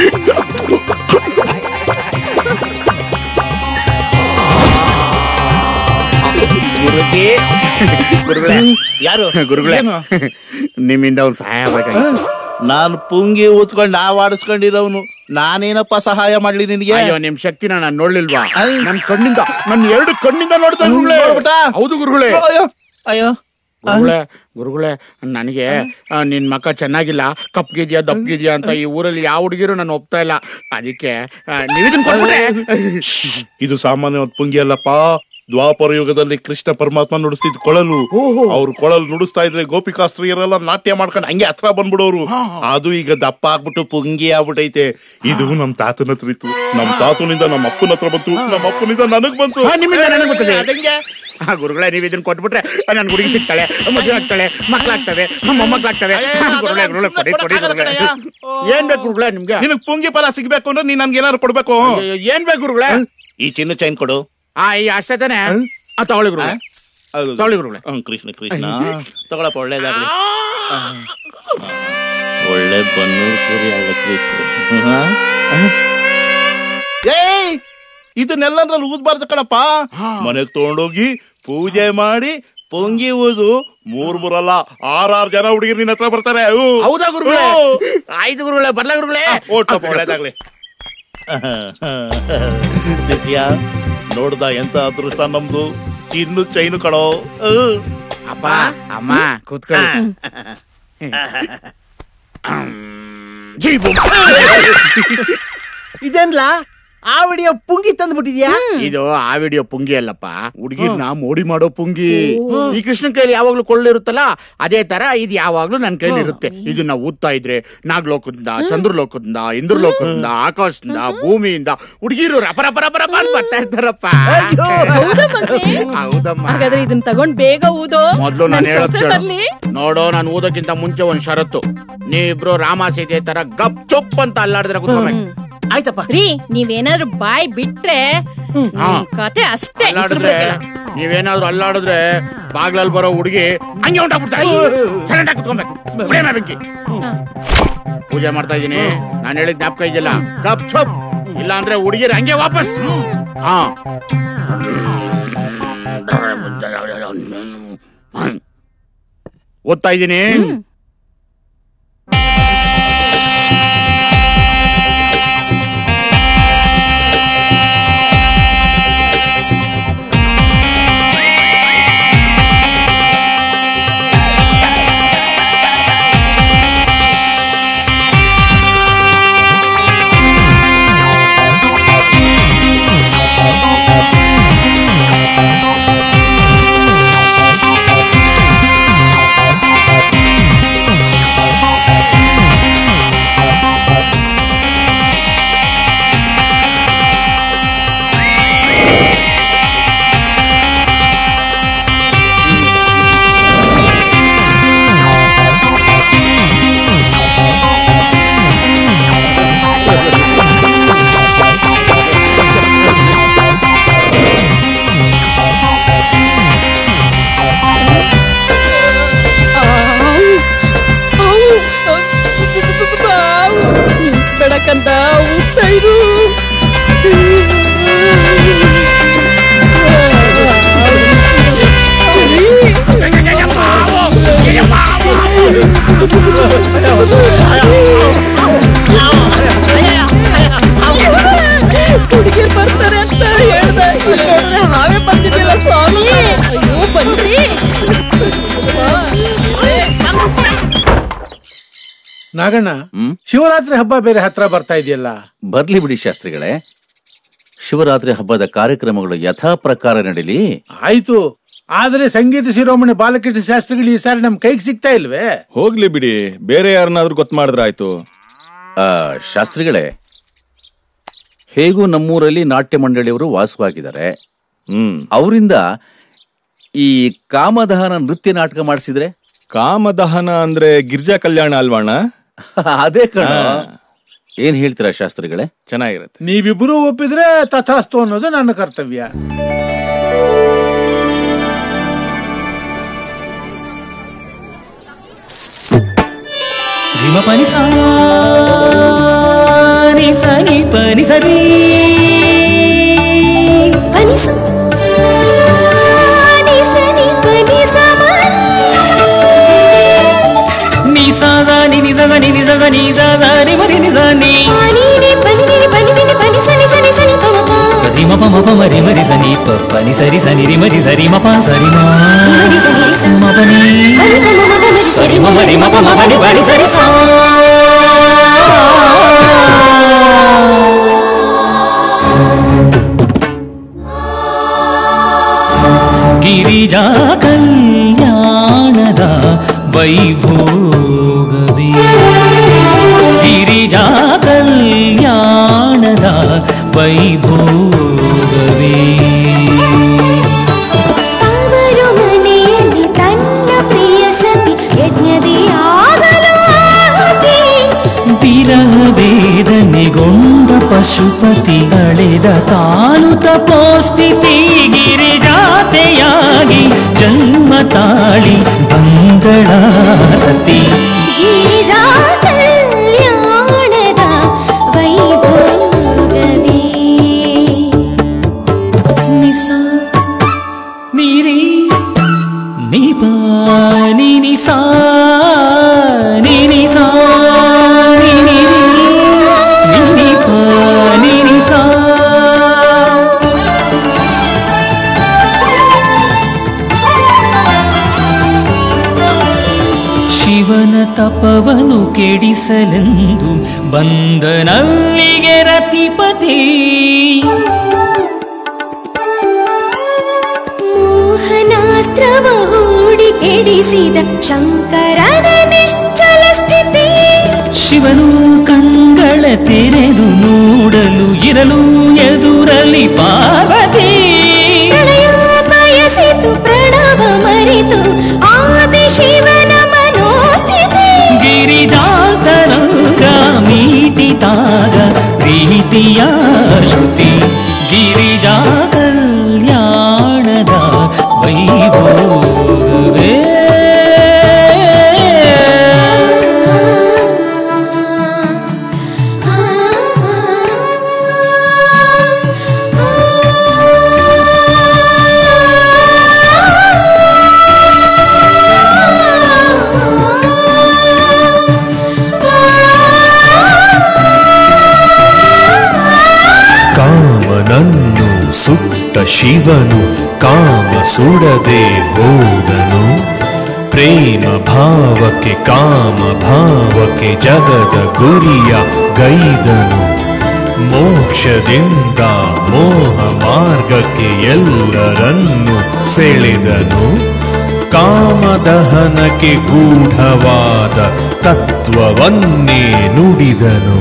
ಗುರುಜಿ ಗುರುಗಳೇ ಯಾರು ಗುರುಗಳೇ ನಿಮ್ಮಿಂದ ಒಂದು ಸಹಾಯ ಬೇಕಾಗಿತ್ತು ನಾನು ಪುಂಗಿ ಊತ್ಕೊಂಡು ನಾವ್ ಆಡಿಸ್ಕೊಂಡಿರೋನು ನಾನೇನಪ್ಪ ಸಹಾಯ ಮಾಡ್ಲಿ ನಿನಗೆ ಅಯ್ಯೋ ನಿಮ್ ಶಕ್ತಿನ ನಾನು ನೋಡ್ಲಿಲ್ವಾ ನನ್ ಕಣ್ಣಿಂದ ನನ್ನ ಎರಡು ಕಣ್ಣಿಂದ ನೋಡ್ದೆ ಗುರುಗಳೇ ನೋಡ್ಬಿಟ್ಟಾ? ಹೌದು ಗುರುಗಳೇ ಅಯ್ಯೋ ಅಯ್ಯೋ ಗುರುಗಳೇ ಗುರುಗಳೇ ನನಗೆ ಆ, ನಿನ್ ಮಕ್ಕ ಚೆನ್ನಾಗಿಲ್ಲ ಕಪ್ಗಿದ್ಯಾ ದಪ್ಗಿದ್ಯಾ ಅಂತ ಈ ಊರಲ್ಲಿ ಯಾವ ಹುಡುಗಿರು ನಾನು ಒಪ್ತಾ ಇಲ್ಲ ಅದಕ್ಕೆ ಆ, ನೀವ್ ಇದನ್ನ ಕೊಟ್ಬಿಟ್ರೆ ಇದು ಸಾಮಾನ್ಯವಾದ ಪುಂಗಿ ಅಲ್ಲಪ್ಪ ದ್ವಾಪರ ಯುಗದಲ್ಲಿ ಕೃಷ್ಣ ಪರಮಾತ್ಮ ನುಡಿಸ್ತಿದ್ ಕೊಳಲು ಅವ್ರು ಕೊಳಲು ನುಡಿಸ್ತಾ ಇದ್ರೆ ಗೋಪಿಕಾಸ್ತ್ರೀಯರೆಲ್ಲ ನಾಟ್ಯ ಮಾಡ್ಕೊಂಡು ಹಂಗೆ ಹತ್ರ ಬಂದ್ಬಿಡೋರು ಅದು ಈಗ ದಪ್ಪ ಆಗ್ಬಿಟ್ಟು ಪುಂಗಿ ಆಗ್ಬಿಟ್ಟೈತೆ ಇದು ನಮ್ ತಾತನ ಹತ್ರ ಇತ್ತು ನಮ್ ತಾತನಿಂದ ನಮ್ಮ ಅಪ್ಪನ ಹತ್ರ ಬಂತು ನಮ್ಮ ಅಪ್ಪನಿಂದ ನನಗ್ ಬಂತು ಆ, ನಿಮ್ಮಿಂದ ನನಗೆ ಗೊತ್ತದೆ ಆ, ಗುರುಗಳೇ ನೀವ್ ಇದನ್ನ ಕೊಟ್ಬಿಟ್ರೆ ನನ್ ಹುಡುಗಿ ಸಿಗ್ತಾಳೆ ಮದುವೆ ಆಗ್ತಾಳೆ ಮಕ್ಳಾಗ್ತವೆ ಮೊಮ್ಮಕ್ಳಾಗ್ತವೆ ಗುರುಗಳೇ ಗುರುಗಳೇ ಕೊಡಿ ಕೊಡಿ ಗುರುಗಳೇ ಏನ್ ಬೇಕು ಗುರುಗಳೇ ನಿಮ್ಗೆ ನಿನಗ್ ಪುಂಗಿ ಫಲ ಸಿಗ್ಬೇಕು ಅಂದ್ರೆ ನೀನ್ ನನ್ಗೆ ಏನಾದ್ರು ಕೊಡ್ಬೇಕು ಏನ್ ಬೇಕು ಗುರುಗಳೇ ಈ ಚಿನ್ನ ಚೈನ್ ಕೊಡು ಆ ಈ ಅಷ್ಟೇ ತಾನೆ ಆ, ತಗೊಳ್ಳಿ ಗುರುಗಳೇ ತಗೊಳ್ಳಿ ಗುರುಗಳೇ ಹ್ಮ್ ಕೃಷ್ಣ ಕೃಷ್ಣ ತಗೊಳಪ್ಪ ಒಳ್ಳೇದಾಗ್ಲಿ ಒಳ್ಳೆ ಬನ್ನೂರು ಕುರಿ ಹಳ್ಳಕ್ಕಿತ್ತು ಏಯ್ ಇದನ್ನೆಲ್ಲಂದ್ರಲ್ಲಿ ಊದ್ಬಾರ್ದು ಕಣಪ್ಪ ಮನೆಗ್ ತಗೊಂಡೋಗಿ ಪೂಜೆ ಮಾಡಿ ಪೊಂಗಿ ಊದು ಮೂರ್ ಮೂರಲ್ಲ ಆರಾರು ಜನ ಹುಡುಗಿರು ನಿನ್ನ ಹತ್ರ ಬರ್ತಾರೆ ಹ್ಞೂ. ಹೌದಾ ಗುರುಗಳೇ ಹ್ಞೂ. ಆಯ್ತು ಗುರುಗಳೇ ಬರ್ಲಾ ಗುರುಗಳೇ ಓಟಪ್ಪ ಒಳ್ಳೇದಾಗ್ಲಿ ಸಿಸಿಯ ನೋಡ್ದ ಎಂತ ಅದೃಷ್ಟ ನಮ್ದು ಚಿನ್ನು ಚೈನು ಕಣೋ ಹ್ಮ್. ಅಪ್ಪ ಅಮ್ಮ ಕೂತ್ಕೊಳ್ಳಿ ಜೀ ಬೂಮ್. ಇದೇನ್ಲಾ ಆವಿಡಿಯ ಪುಂಗಿ ತಂದ್ಬಿಟ್ಟಿದ್ಯಾ ಇದು ಆ ವಿಡಿಯೋ ಪುಂಗಿ ಅಲ್ಲಪ್ಪ ಹುಡುಗಿರ್ನ ಮೋಡಿ ಮಾಡೋ ಪುಂಗಿ ಈ ಕೃಷ್ಣ ಕೈಲಿ ಯಾವಾಗ್ಲೂ ಕೊಳ್ಳಿರುತ್ತಲ್ಲ ಅದೇ ತರ ಇದು ಯಾವಾಗ್ಲೂ ನನ್ ಕೈಲಿ ಇರುತ್ತೆ ಇದನ್ನ ಊದ್ತಾ ಇದ್ರೆ ನಾಗ್ಲೋಕದಿಂದ ಚಂದ್ರಲೋಕದಿಂದ ಇಂದ್ರಲೋಕದಿಂದ ಆಕಾಶದಿಂದ ಭೂಮಿಯಿಂದ ಹುಡುಗಿರು ರಪ ರಪ ರಪ ರಪ ಅಂತ ಬರ್ತಾ ಇರ್ತಾರಪ್ಪ ಹೌದಾ ಮಗ್ನೆ? ಹೌದಮ್ಮ ಹಾಗಾದ್ರೆ ಇದನ್ನ ತಗೊಂಡ್ ಬೇಗ ಊದೋ ಮೊದ್ಲು ನನ್ ನಾನು ಸೊಸೆ ಹೇಳೋದ್ ಬರ್ಲಿ ನೋಡೋ ನಾನು ಓದೋಕ್ಕಿಂತ ಮುಂಚೆ ಒಂದ್ ಷರತ್ತು ನೀವಿಬ್ರು ರಾಮ ಸೀತೆ ತರ ಗಪ್ ಚುಪ್ ಅಂತ ಅಲ್ಲಾಡಿದ್ರೆ ಕೂತ್ಕೊಬೇಕು ಆಯ್ತಪ್ಪ ರೀ ನೀವೇನಾದ್ರೂ ಬಾಯ್ ಬಿಟ್ರೆ ಹ್ಮ್, ಹಾ. ಕತೆ ಅಷ್ಟೇ ಅಲ್ಲಾಡಿದ್ರೆ ನೀವೇನಾದ್ರೂ ಅಲ್ಲಾಡಿದ್ರೆ ಬಾಗ್ಲಲ್ಲಿ ಬರೋ ಹುಡುಗಿ ಹಂಗೆ ಹೊಂಟಾಗ್ಬಿಡ್ತಾರೆ ಸೈಲೆಂಟ್ ಆಗಿ ಕುತ್ಕೊಬೇಕು ಬಿಡೇನ ಬೆಂಕಿ ಪೂಜೆ ಮಾಡ್ತಾ ಇದೀನಿ ನಾನು ಹೇಳಿದ ಜ್ಞಾಪಕ ಇದೆಯಲ್ಲ ಗಪ್ ಚುಪ್ ಇಲ್ಲ ಅಂದ್ರೆ ಹುಡುಗಿರು ಹಂಗೆ ವಾಪಸ್ ಹಾ ಓದ್ತಾ ಇದ್ದೀನಿ Thank you. ನಾಗಣ್ಣ ಶಿವರಾತ್ರಿ ಹಬ್ಬ ಬೇರೆ ಹತ್ರ ಬರ್ತಾ ಇದೆಯಲ್ಲ ಬರ್ಲಿ ಬಿಡಿ ಶಾಸ್ತ್ರಿಗಳೇ ಶಿವರಾತ್ರಿ ಹಬ್ಬದ ಕಾರ್ಯಕ್ರಮಗಳು ಯಥಾ ಪ್ರಕಾರ ನಡೀಲಿ ಆಯ್ತು ಆದ್ರೆ ಸಂಗೀತ ಶಿರೋಮಣಿ ಬಾಲಕೃಷ್ಣ ಶಾಸ್ತ್ರಿಗಳು ಈ ಸಾರಿ ನಮ್ ಕೈಗೆ ಸಿಗ್ತಾ ಇಲ್ವೇ ಹೋಗ್ಲಿ ಬಿಡಿ ಬೇರೆ ಯಾರನ್ನಾದ್ರೂ ಗೊತ್ತು ಮಾಡಿದ್ರೆ ಆಯ್ತು ಆ, ಶಾಸ್ತ್ರಿಗಳೇ ಹೇಗೂ ನಮ್ಮೂರಲ್ಲಿ ನಾಟ್ಯ ಮಂಡಳಿಯವರು ವಾಸವಾಗಿದ್ದಾರೆ ಹ್ಮ್ ಅವರಿಂದ ಈ ಕಾಮದಹನ ನೃತ್ಯ ನಾಟಕ ಮಾಡಿಸಿದ್ರೆ ಕಾಮದಹನ ಅಂದ್ರೆ ಗಿರ್ಜಾ ಕಲ್ಯಾಣ ಅಲ್ವಾಣ ಅದೇ ಕಣ ಏನ್ ಹೇಳ್ತೀರಾ ಶಾಸ್ತ್ರಿಗಳೇ ಚೆನ್ನಾಗಿರುತ್ತೆ ನೀವಿಬ್ರು ಒಪ್ಪಿದ್ರೆ ತಥಾಸ್ತು ಅನ್ನೋದು ನನ್ನ ಕರ್ತವ್ಯ ರಿಮ ಪನಿ ಸಾ ನಿ ಸ ನಿ ಪ ನಿ ಸ ರಿ ಪನಿ ಸ ನಿ ಸ ನಿ ಪ ನಿ ಸ ಮ ನಿ ಸ ದ ನಿ ನಿ ಸ ದ ನಿ ನಿ ಸ ದ ನಿ ಸ ದ ರಿ ಮ ರಿ ನಿ ಸ ನಿ ಪ ನಿ ನಿ ಪ ನಿ ನಿ ನಿ ಪ ನಿ ನಿ ನಿ ಪ ನಿ ಸ ನಿ ಸ ನಿ ಸ ನಿ ಪ ಮ ಪ ರಿಮ ಪ ಮ ಪ ಮ ರಿ ಮ ರಿ ಸ ನಿ ಪ ಪ ನಿ ಸ ರಿ ಸ ನಿ ರಿ ಮ ರಿ ಸ ರಿ ಮ ಪ ಸ ರಿ ಮ ನಿ ಮ ರಿ ಸ ನಿ ರಿ ಸ ಮ ಪ ನಿ ಪ ನಿ ಪ ಮ ಮ ಪ ಮ ರಿ ಸ ರಿ ಮ ಮ ರಿ ಮ ಪ ಮ ಪ ನಿ ಪ ನಿ ಸ ರಿ ಸ ಗಿರಿಜಾ ಕಲ್ಯಾಣದ ವೈಭೋಗವೇ ಗಿರಿಜಾ ಕಲ್ಯಾಣದ ವೈಭೋಗವೇ ಅವರು ಮನೆಯಲ್ಲಿ ತನ್ನ ಪ್ರಿಯ ಸತಿ ಯಜ್ಞದಿ ಆಗಲು ಆಹುತಿ ವಿರಹ ವೇದನೆಗೊಂಡ ಪಶುಪತಿ ಕಳೆದ ತಾನು ತಪೋಸ್ಥಿತಿ ಗಿರಿಜಾತೆಯಾಗಿ ಜನ್ಮ ತಾಳಿ ಬಂದಳ ಸತಿ ಗಿರಿಜಾ ಕಲ್ಯಾಣದ ವೈಭೋಗವೇ ನಿಸ ನೀರಿ ನಿಪ ನಿ ನಿ ಸಾ ನಿ ನಿ ಸಾ ನಿ ನಿ ರಿ, ನಿ ನಿ ಪ ನಿ ನಿ ಸಾ ಶಿವನ ತಪವನು ಕೆಡಿಸಲೆಂದು ಬಂದನಲ್ಲಿಗೆ ರತಿಪತಿ ಮೋಹನಾಸ್ತ್ರವ ಹೂಡಿ ಕೆಡಿಸಿದ ಶಂಕರನ ನಿಶ್ಚಲ ಸ್ಥಿತಿ ಶಿವನು ಕಣ್ಗಳ ತೆರೆದು ನೋಡಲು ಇರಲು ಎದುರಲಿ ಪಾರ್ವತಿ ಪ್ರಳಯ ಬಯಸಿತು ಪ್ರಣವ ಮರೆತು ಆದಿ ಶಿವನ ಮನೋಸ್ಥಿತಿ ಗಿರಿಜಾಂತರಂಗ ಮೀಟಿದಾಗ ಪ್ರೀತಿಯ ಶ್ರುತಿ ಗಿರಿಜಾ ಕಲ್ಯಾಣದ ವೈಭೋಗವೇ ಕಾಮನನ್ನು ಸುಟ್ಟ ಶಿವನು ಕಾಮ ಸುಡದೆ ಹೋದನು ಪ್ರೇಮ ಭಾವಕ್ಕೆ ಕಾಮ ಭಾವಕ್ಕೆ ಜಗದ ಗುರಿಯ ಗೈದನು ಮೋಕ್ಷದಿಂದ ಮೋಹ ಮಾರ್ಗಕ್ಕೆ ಎಲ್ಲರನ್ನು ಸೆಳೆದನು ಕಾಮದಹನಕ್ಕೆ ಗೂಢವಾದ ತತ್ವವನ್ನೇ ನುಡಿದನು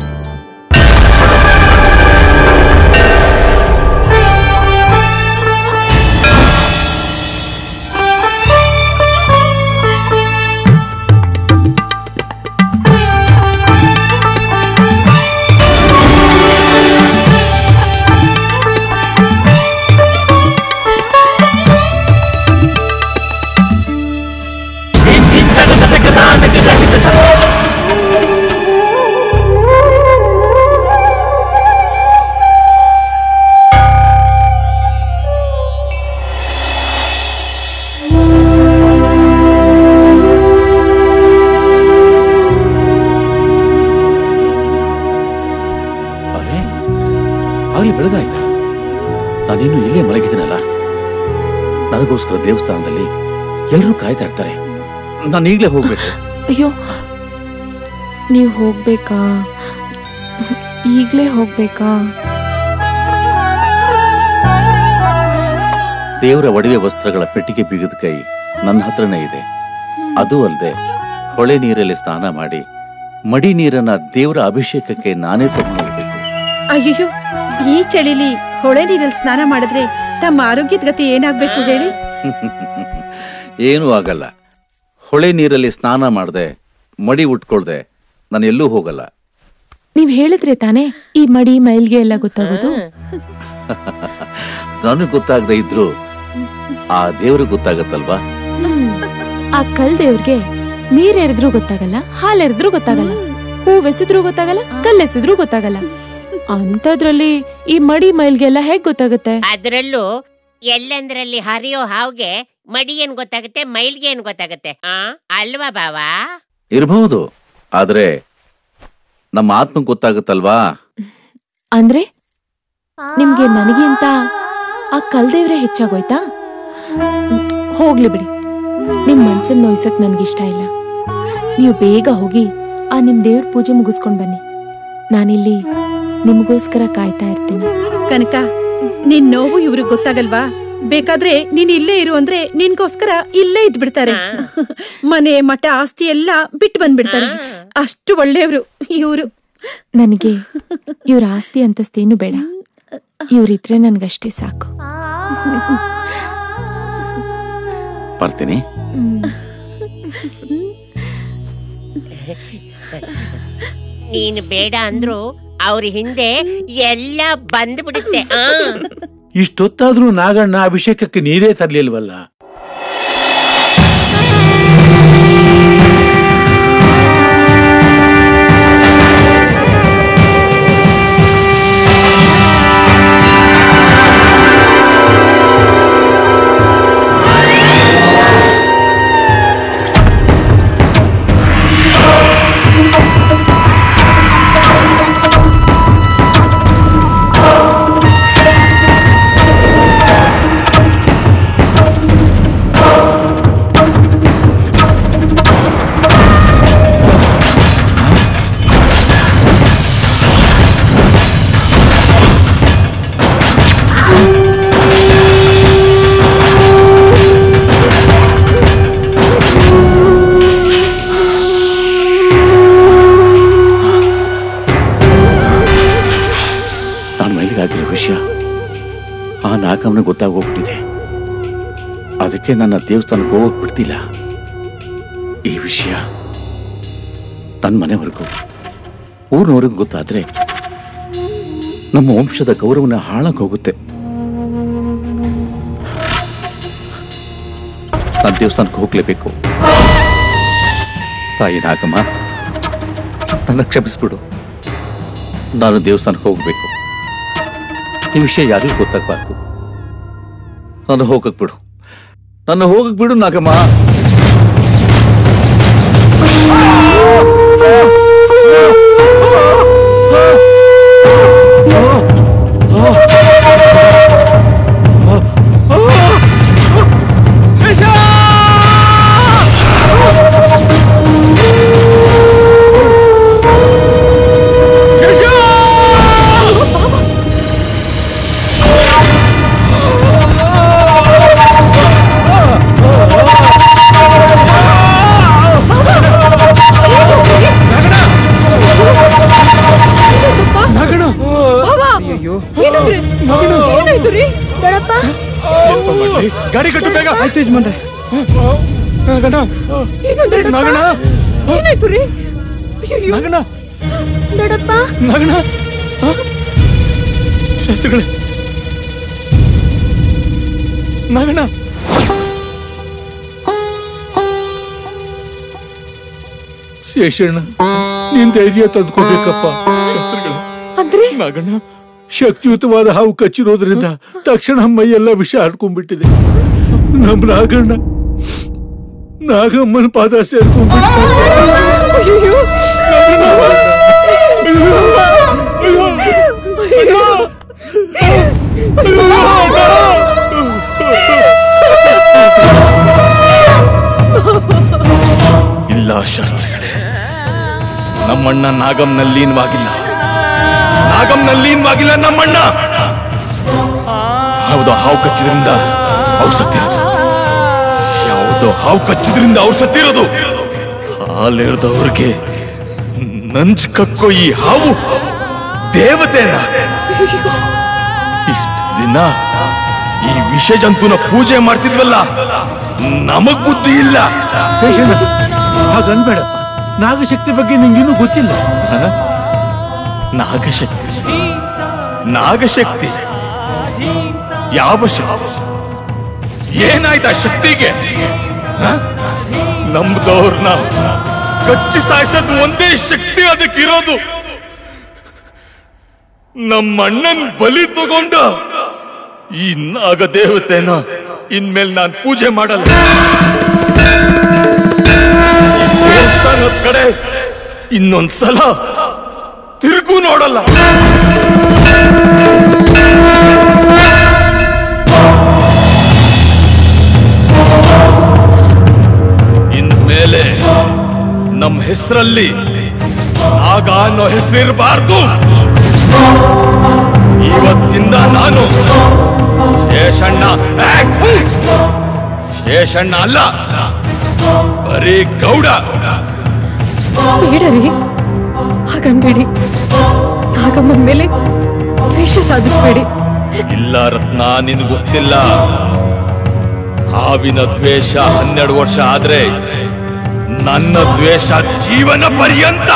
ಅರೆ ಆಗ್ಲಿ ಬೆಳಗಾಯ್ತಾ ನಾನಿನ್ನು ಇಲ್ಲೇ ಮಲಗಿದ್ದೀನಲ್ಲ ನನಗೋಸ್ಕರ ದೇವಸ್ಥಾನದಲ್ಲಿ ಎಲ್ಲರೂ ಕಾಯ್ತಾ ಇರ್ತಾರೆ ನಾನು ಈಗಲೇ ಹೋಗ್ಬೇಕು ಅಯ್ಯೋ ನೀವು ಹೋಗ್ಬೇಕಾ ಈಗ್ಲೇ ಹೋಗ್ಬೇಕಾ ದೇವರ ಒಡವೆ ವಸ್ತ್ರಗಳ ಪೆಟ್ಟಿಗೆ ಬೀಗದ ಕೈ ನನ್ನ ಹತ್ರನೇ ಇದೆ ಅದು ಅಲ್ಲದೆ ಹೊಳೆ ನೀರಲ್ಲಿ ಸ್ನಾನ ಮಾಡಿ ಮಡಿ ನೀರನ್ನ ದೇವರ ಅಭಿಷೇಕಕ್ಕೆ ನಾನೇ ತಗೊಂಡು ಹೋಗ್ಬೇಕು ಅಯ್ಯೋ ಈ ಚಳಿಲಿ ಹೊಳೆ ನೀರಲ್ಲಿ ಸ್ನಾನ ಮಾಡಿದ್ರೆ ತಮ್ಮ ಆರೋಗ್ಯದ ಗತಿ ಏನಾಗ್ಬೇಕು ಹೇಳಿ ಏನೂ ಆಗಲ್ಲ ಹೊಳೆ ನೀರಲ್ಲಿ ಸ್ನಾನ ಮಾಡದೆ ಮಡಿ ಉಟ್ಕೊಳ್ದೆ ನಾನು ಎಲ್ಲೂ ಹೋಗಲ್ಲ ನೀವ್ ಹೇಳಿದ್ರೆ ತಾನೇ ಈ ಮಡಿ ಮೈಲ್ಗೆ ಎಲ್ಲ ಗೊತ್ತಾಗೋದು ನನಗೆ ಗೊತ್ತಾಗದೆ ಇದ್ರು ಆ ದೇವ್ರಿಗೆ ಗೊತ್ತಾಗತ್ತಲ್ವಾ ಆ ಕಲ್ ದೇವ್ರಿಗೆ ನೀರ್ ಎರೆದ್ರೂ ಗೊತ್ತಾಗಲ್ಲ ಹಾಲ್ ಎರೆದ್ರೂ ಗೊತ್ತಾಗಲ್ಲ ಹೂವ್ ಎಸೆದ್ರೂ ಗೊತ್ತಾಗಲ್ಲ ಕಲ್ ಎಸೆದ್ರೂ ಗೊತ್ತಾಗಲ್ಲ ಅಂತದ್ರಲ್ಲಿ ಈ ಮಡಿ ಮೈಲ್ಗೆಲ್ಲ ಹೇಗ್ ಗೊತ್ತಾಗತ್ತೆ ಅದ್ರಲ್ಲೂ ಎಲ್ಲಂದ್ರಲ್ಲಿ ಹರಿಯೋ ಹಾವ್ಗೆ ಮಡಿ ಏನ್ ಗೊತ್ತಾಗುತ್ತೆ ಮೈಲ್ಗೆ ಏನ್ ಗೊತ್ತಾಗುತ್ತೆ ಆ ಅಲ್ವಾ ಬಾವಾ ಇರಬಹುದು ಆದ್ರೆ ನಮ್ಮ ಆತ್ಮ ಗೊತ್ತಾಗತ್ತಲ್ವಾ ಅಂದ್ರೆ ನಿಮ್ಗೆ ನನಗಿಂತ ಆ ಕಲ್ದೇವ್ರೆ ಹೆಚ್ಚಾಗೋಯ್ತಾ ಹ್ಮ್, ಹೋಗ್ಲಿ ಬಿಡಿ ನಿಮ್ ಮನ್ಸನ್ ನೋಯ್ಸಕ್ ನನ್ಗಿಷ್ಟ ಇಲ್ಲ ನೀವು ಬೇಗ ಹೋಗಿ ಆ ನಿಮ್ ದೇವ್ರ ಪೂಜೆ ಮುಗಿಸ್ಕೊಂಡ್ ಬನ್ನಿ ನಾನಿಲ್ಲಿ ನಿಮ್ಗೋಸ್ಕರ ಕಾಯ್ತಾ ಇರ್ತೀನಿ ಕನಕ ನಿನ್ ನೋವು ಇವ್ರಿಗೆ ಗೊತ್ತಾಗಲ್ವಾ ಬೇಕಾದ್ರೆ ನೀನ್ ಇಲ್ಲೇ ಇರು ಅಂದ್ರೆ ನಿನ್ಗೋಸ್ಕರ ಇಲ್ಲೇ ಇದ್ ಬಿಡ್ತಾರೆ ಮನೆ ಮಠ ಆಸ್ತಿ ಎಲ್ಲ ಬಿಟ್ಟು ಬಂದ್ಬಿಡ್ತಾರೆ ಅಷ್ಟು ಒಳ್ಳೆಯವ್ರು ಇವ್ರು ನನಗೆ ಇವ್ರ ಆಸ್ತಿ ಅಂತಸ್ತೇನು ಬೇಡ ಇವ್ರಿದ್ರೆ ನನ್ಗಷ್ಟೇ ಸಾಕು ಬರ್ತೀನಿ ನೀನು ಬೇಡ ಅಂದ್ರು ಅವ್ರ ಹಿಂದೆ ಎಲ್ಲ ಬಂದ್ಬಿಡುತ್ತೆ ಆ ಇಷ್ಟೊತ್ತಾದ್ರೂ ನಾಗಣ್ಣ ಅಭಿಷೇಕಕ್ಕೆ ನೀರೇ ತರ್ಲಿಲ್ವಲ್ಲ ನಾನು ಮೈಲಿಗಾಗಿರೋ ವಿಷಯ ಆ ನಾಗಮ್ಮನ ಗೊತ್ತಾಗೋಗ್ಬಿಟ್ಟಿದೆ ಅದಕ್ಕೆ ನನ್ನ ದೇವಸ್ಥಾನಕ್ಕೆ ಹೋಗಕ್ ಬಿಡ್ತಿಲ್ಲ ಈ ವಿಷಯ ನನ್ನ ಮನೆವರೆಗೂ ಊರಿನವರೆಗೂ ಗೊತ್ತಾದ್ರೆ ನಮ್ಮ ವಂಶದ ಗೌರವನ ಹಾಳಾಗ್ ಹೋಗುತ್ತೆ ನಾನು ದೇವಸ್ಥಾನಕ್ಕೆ ಹೋಗ್ಲೇಬೇಕು ತಾಯಿ ನಾಗಮ್ಮ ನನ್ನ ಕ್ಷಮಿಸ್ಬಿಡು ನಾನು ದೇವಸ್ಥಾನಕ್ಕೆ ಹೋಗ್ಬೇಕು ಈ ವಿಷಯ ಯಾರಿಗೂ ಗೊತ್ತಾಗ್ಬಾರ್ದು ನಾನು ಹೋಗಕ್ ಬಿಡು ನನ್ನ ಹೋಗಕ್ ಬಿಡು ನಾಗಮ್ಮ ಏನಾಯ್ತು ರೀ ದೊಡ್ಡಪ್ಪ ಗಾಡಿ ಕಟ್ಟು ಬೇಗ ಆಯ್ತು ಯಜಮಾನ್ರೆ ಏನಂದ್ರೆ ನಾಗಣ್ಣ ಏನಾಯ್ತು ರೀ ನಾಗಣ್ಣ ದೊಡ್ಡಪ್ಪ ನಾಗಣ್ಣ ಶಾಸ್ತ್ರಿಗಳೇ ನಾಗಣ್ಣ ಶೇಷಣ್ಣ ನೀನ್ ಧೈರ್ಯ ತಂದ್ಕೋಬೇಕಪ್ಪ ಶಾಸ್ತ್ರಿಗಳೇ ಅಂದ್ರೆ ನಾಗಣ್ಣ ಶಕ್ತಿಯುತವಾದ ಹಾವು ಕಚ್ಚಿರೋದ್ರಿಂದ ತಕ್ಷಣ ಮೈಯೆಲ್ಲ ವಿಷ ಹಡ್ಕೊಂಡ್ಬಿಟ್ಟಿದೆ ನಮ್ ನಾಗಣ್ಣ ನಾಗಮ್ಮನ ಪಾದ ಸೇರ್ಕೊಂಡ್ಬಿಟ್ಟು ಶಾಸ್ತ್ರಿಗಳೇ ನಮ್ಮಣ್ಣ ನಾಗಂನಲ್ಲಿ ಲೀನವಾಗಿಲ್ಲ ನಾಗಂನಲ್ಲಿ ಲೀನವಾಗಿಲ್ಲ ನಮ್ಮಣ್ಣ ಯಾವುದೋ ಹಾವು ಕಚ್ಚಿದ್ರಿಂದ ಅವ್ರು ಸತ್ತಿರೋದು ಯಾವುದೋ ಹಾವು ಕಚ್ಚಿದ್ರಿಂದ ಅವ್ರು ಸತ್ತಿರೋದು ಹಾಲಿರ್ದವ್ರಿಗೆ ನಂಚ್ ಕಕ್ಕೋ ಈ ಹಾವು ದೇವತೆನ ಇಷ್ಟು ದಿನ ಈ ವಿಷ ಜಂತುನ ಪೂಜೆ ಮಾಡ್ತಿದ್ವಲ್ಲ ನಮಗ್ ಬುದ್ಧಿ ಇಲ್ಲ ಶೇಷಣ್ಣ ಹಾಗನ್ಬೇಡಪ್ಪ ನಾಗಶಕ್ತಿ ಬಗ್ಗೆ ನಿಂಗಿನ್ನೂ ಗೊತ್ತಿಲ್ಲ ನಾಗಶಕ್ತಿ ನಾಗಶಕ್ತಿ ಯಾವ ಶಕ್ತಿ ಏನಾಯ್ತು ಆ ಶಕ್ತಿಗೆ ಹ? ನಮ್ದವ್ರನ್ನ ಕಚ್ಚಿ ಸಾಯಿಸೋದು ಒಂದೇ ಶಕ್ತಿ ಅದಕ್ಕಿರೋದು ನಮ್ಮ ಅಣ್ಣನ್ ಬಲಿ ತಗೊಂಡ ಈ ನಾಗ ದೇವತೆನ ಇನ್ಮೇಲೆ ನಾನ್ ಪೂಜೆ ಮಾಡಲ್ಲ ಈ ದೇವಸ್ಥಾನದ ಕಡೆ ಇನ್ನೊಂದ್ಸಲ ತಿರುಗೂ ನೋಡಲ್ಲ ಇನ್ಮೇಲೆ ನಮ್ಮ ಹೆಸರಲ್ಲಿ ನಾಗ ಅನ್ನೋ ಹೆಸರಿರಬಾರ್ದು ಇವತ್ತಿಂದ ನಾನು ಶೇಷಣ್ಣ ಆಕ್ಟ್. ಶೇಷಣ್ಣ ಅಲ್ಲ ಬರೀ ಗೌಡ ಬೇಡ ರೀ ಹಾಗನ್ಬೇಡಿ ನಾಗಮ್ಮನ ಮೇಲೆ ದ್ವೇಷ ಸಾಧಿಸ್ಬೇಡಿ ಇಲ್ಲ ರತ್ನ ನಿನ್ ಗೊತ್ತಿಲ್ಲ ಹಾವಿನ ದ್ವೇಷ ಹನ್ನೆರಡು ವರ್ಷ ಆದ್ರೆ ನನ್ನ ದ್ವೇಷ ಜೀವನ ಪರ್ಯಂತ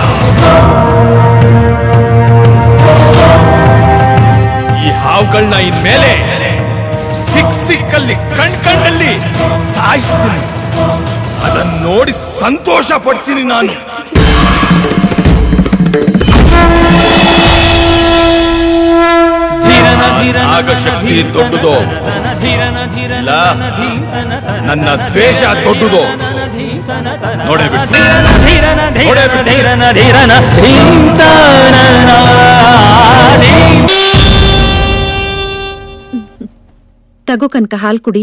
ಈ ಹಾವುಗಳನ್ನ ಇನ್ಮೇಲೆ ಸಿಕ್ ಸಿಕ್ಕಲ್ಲಿ ಕಣ್ ಕಣ್ಣಲ್ಲಿ ಸಾಯಿಸ್ತೀನಿ ಅದನ್ನ ನೋಡಿ ಸಂತೋಷ ಪಡ್ತೀನಿ ನಾನು ನಾಗಶಕ್ತಿ ದೊಡ್ಡದು ಇಲ್ಲ ನನ್ನ ದ್ವೇಷ ದೊಡ್ಡದು ನೋಡೇ ಬಿಟ್ಟು ನೋಡೇ ಬಿಟ್ಟು ತಗೋ ಕನಕ ಹಾಲ್ ಕುಡಿ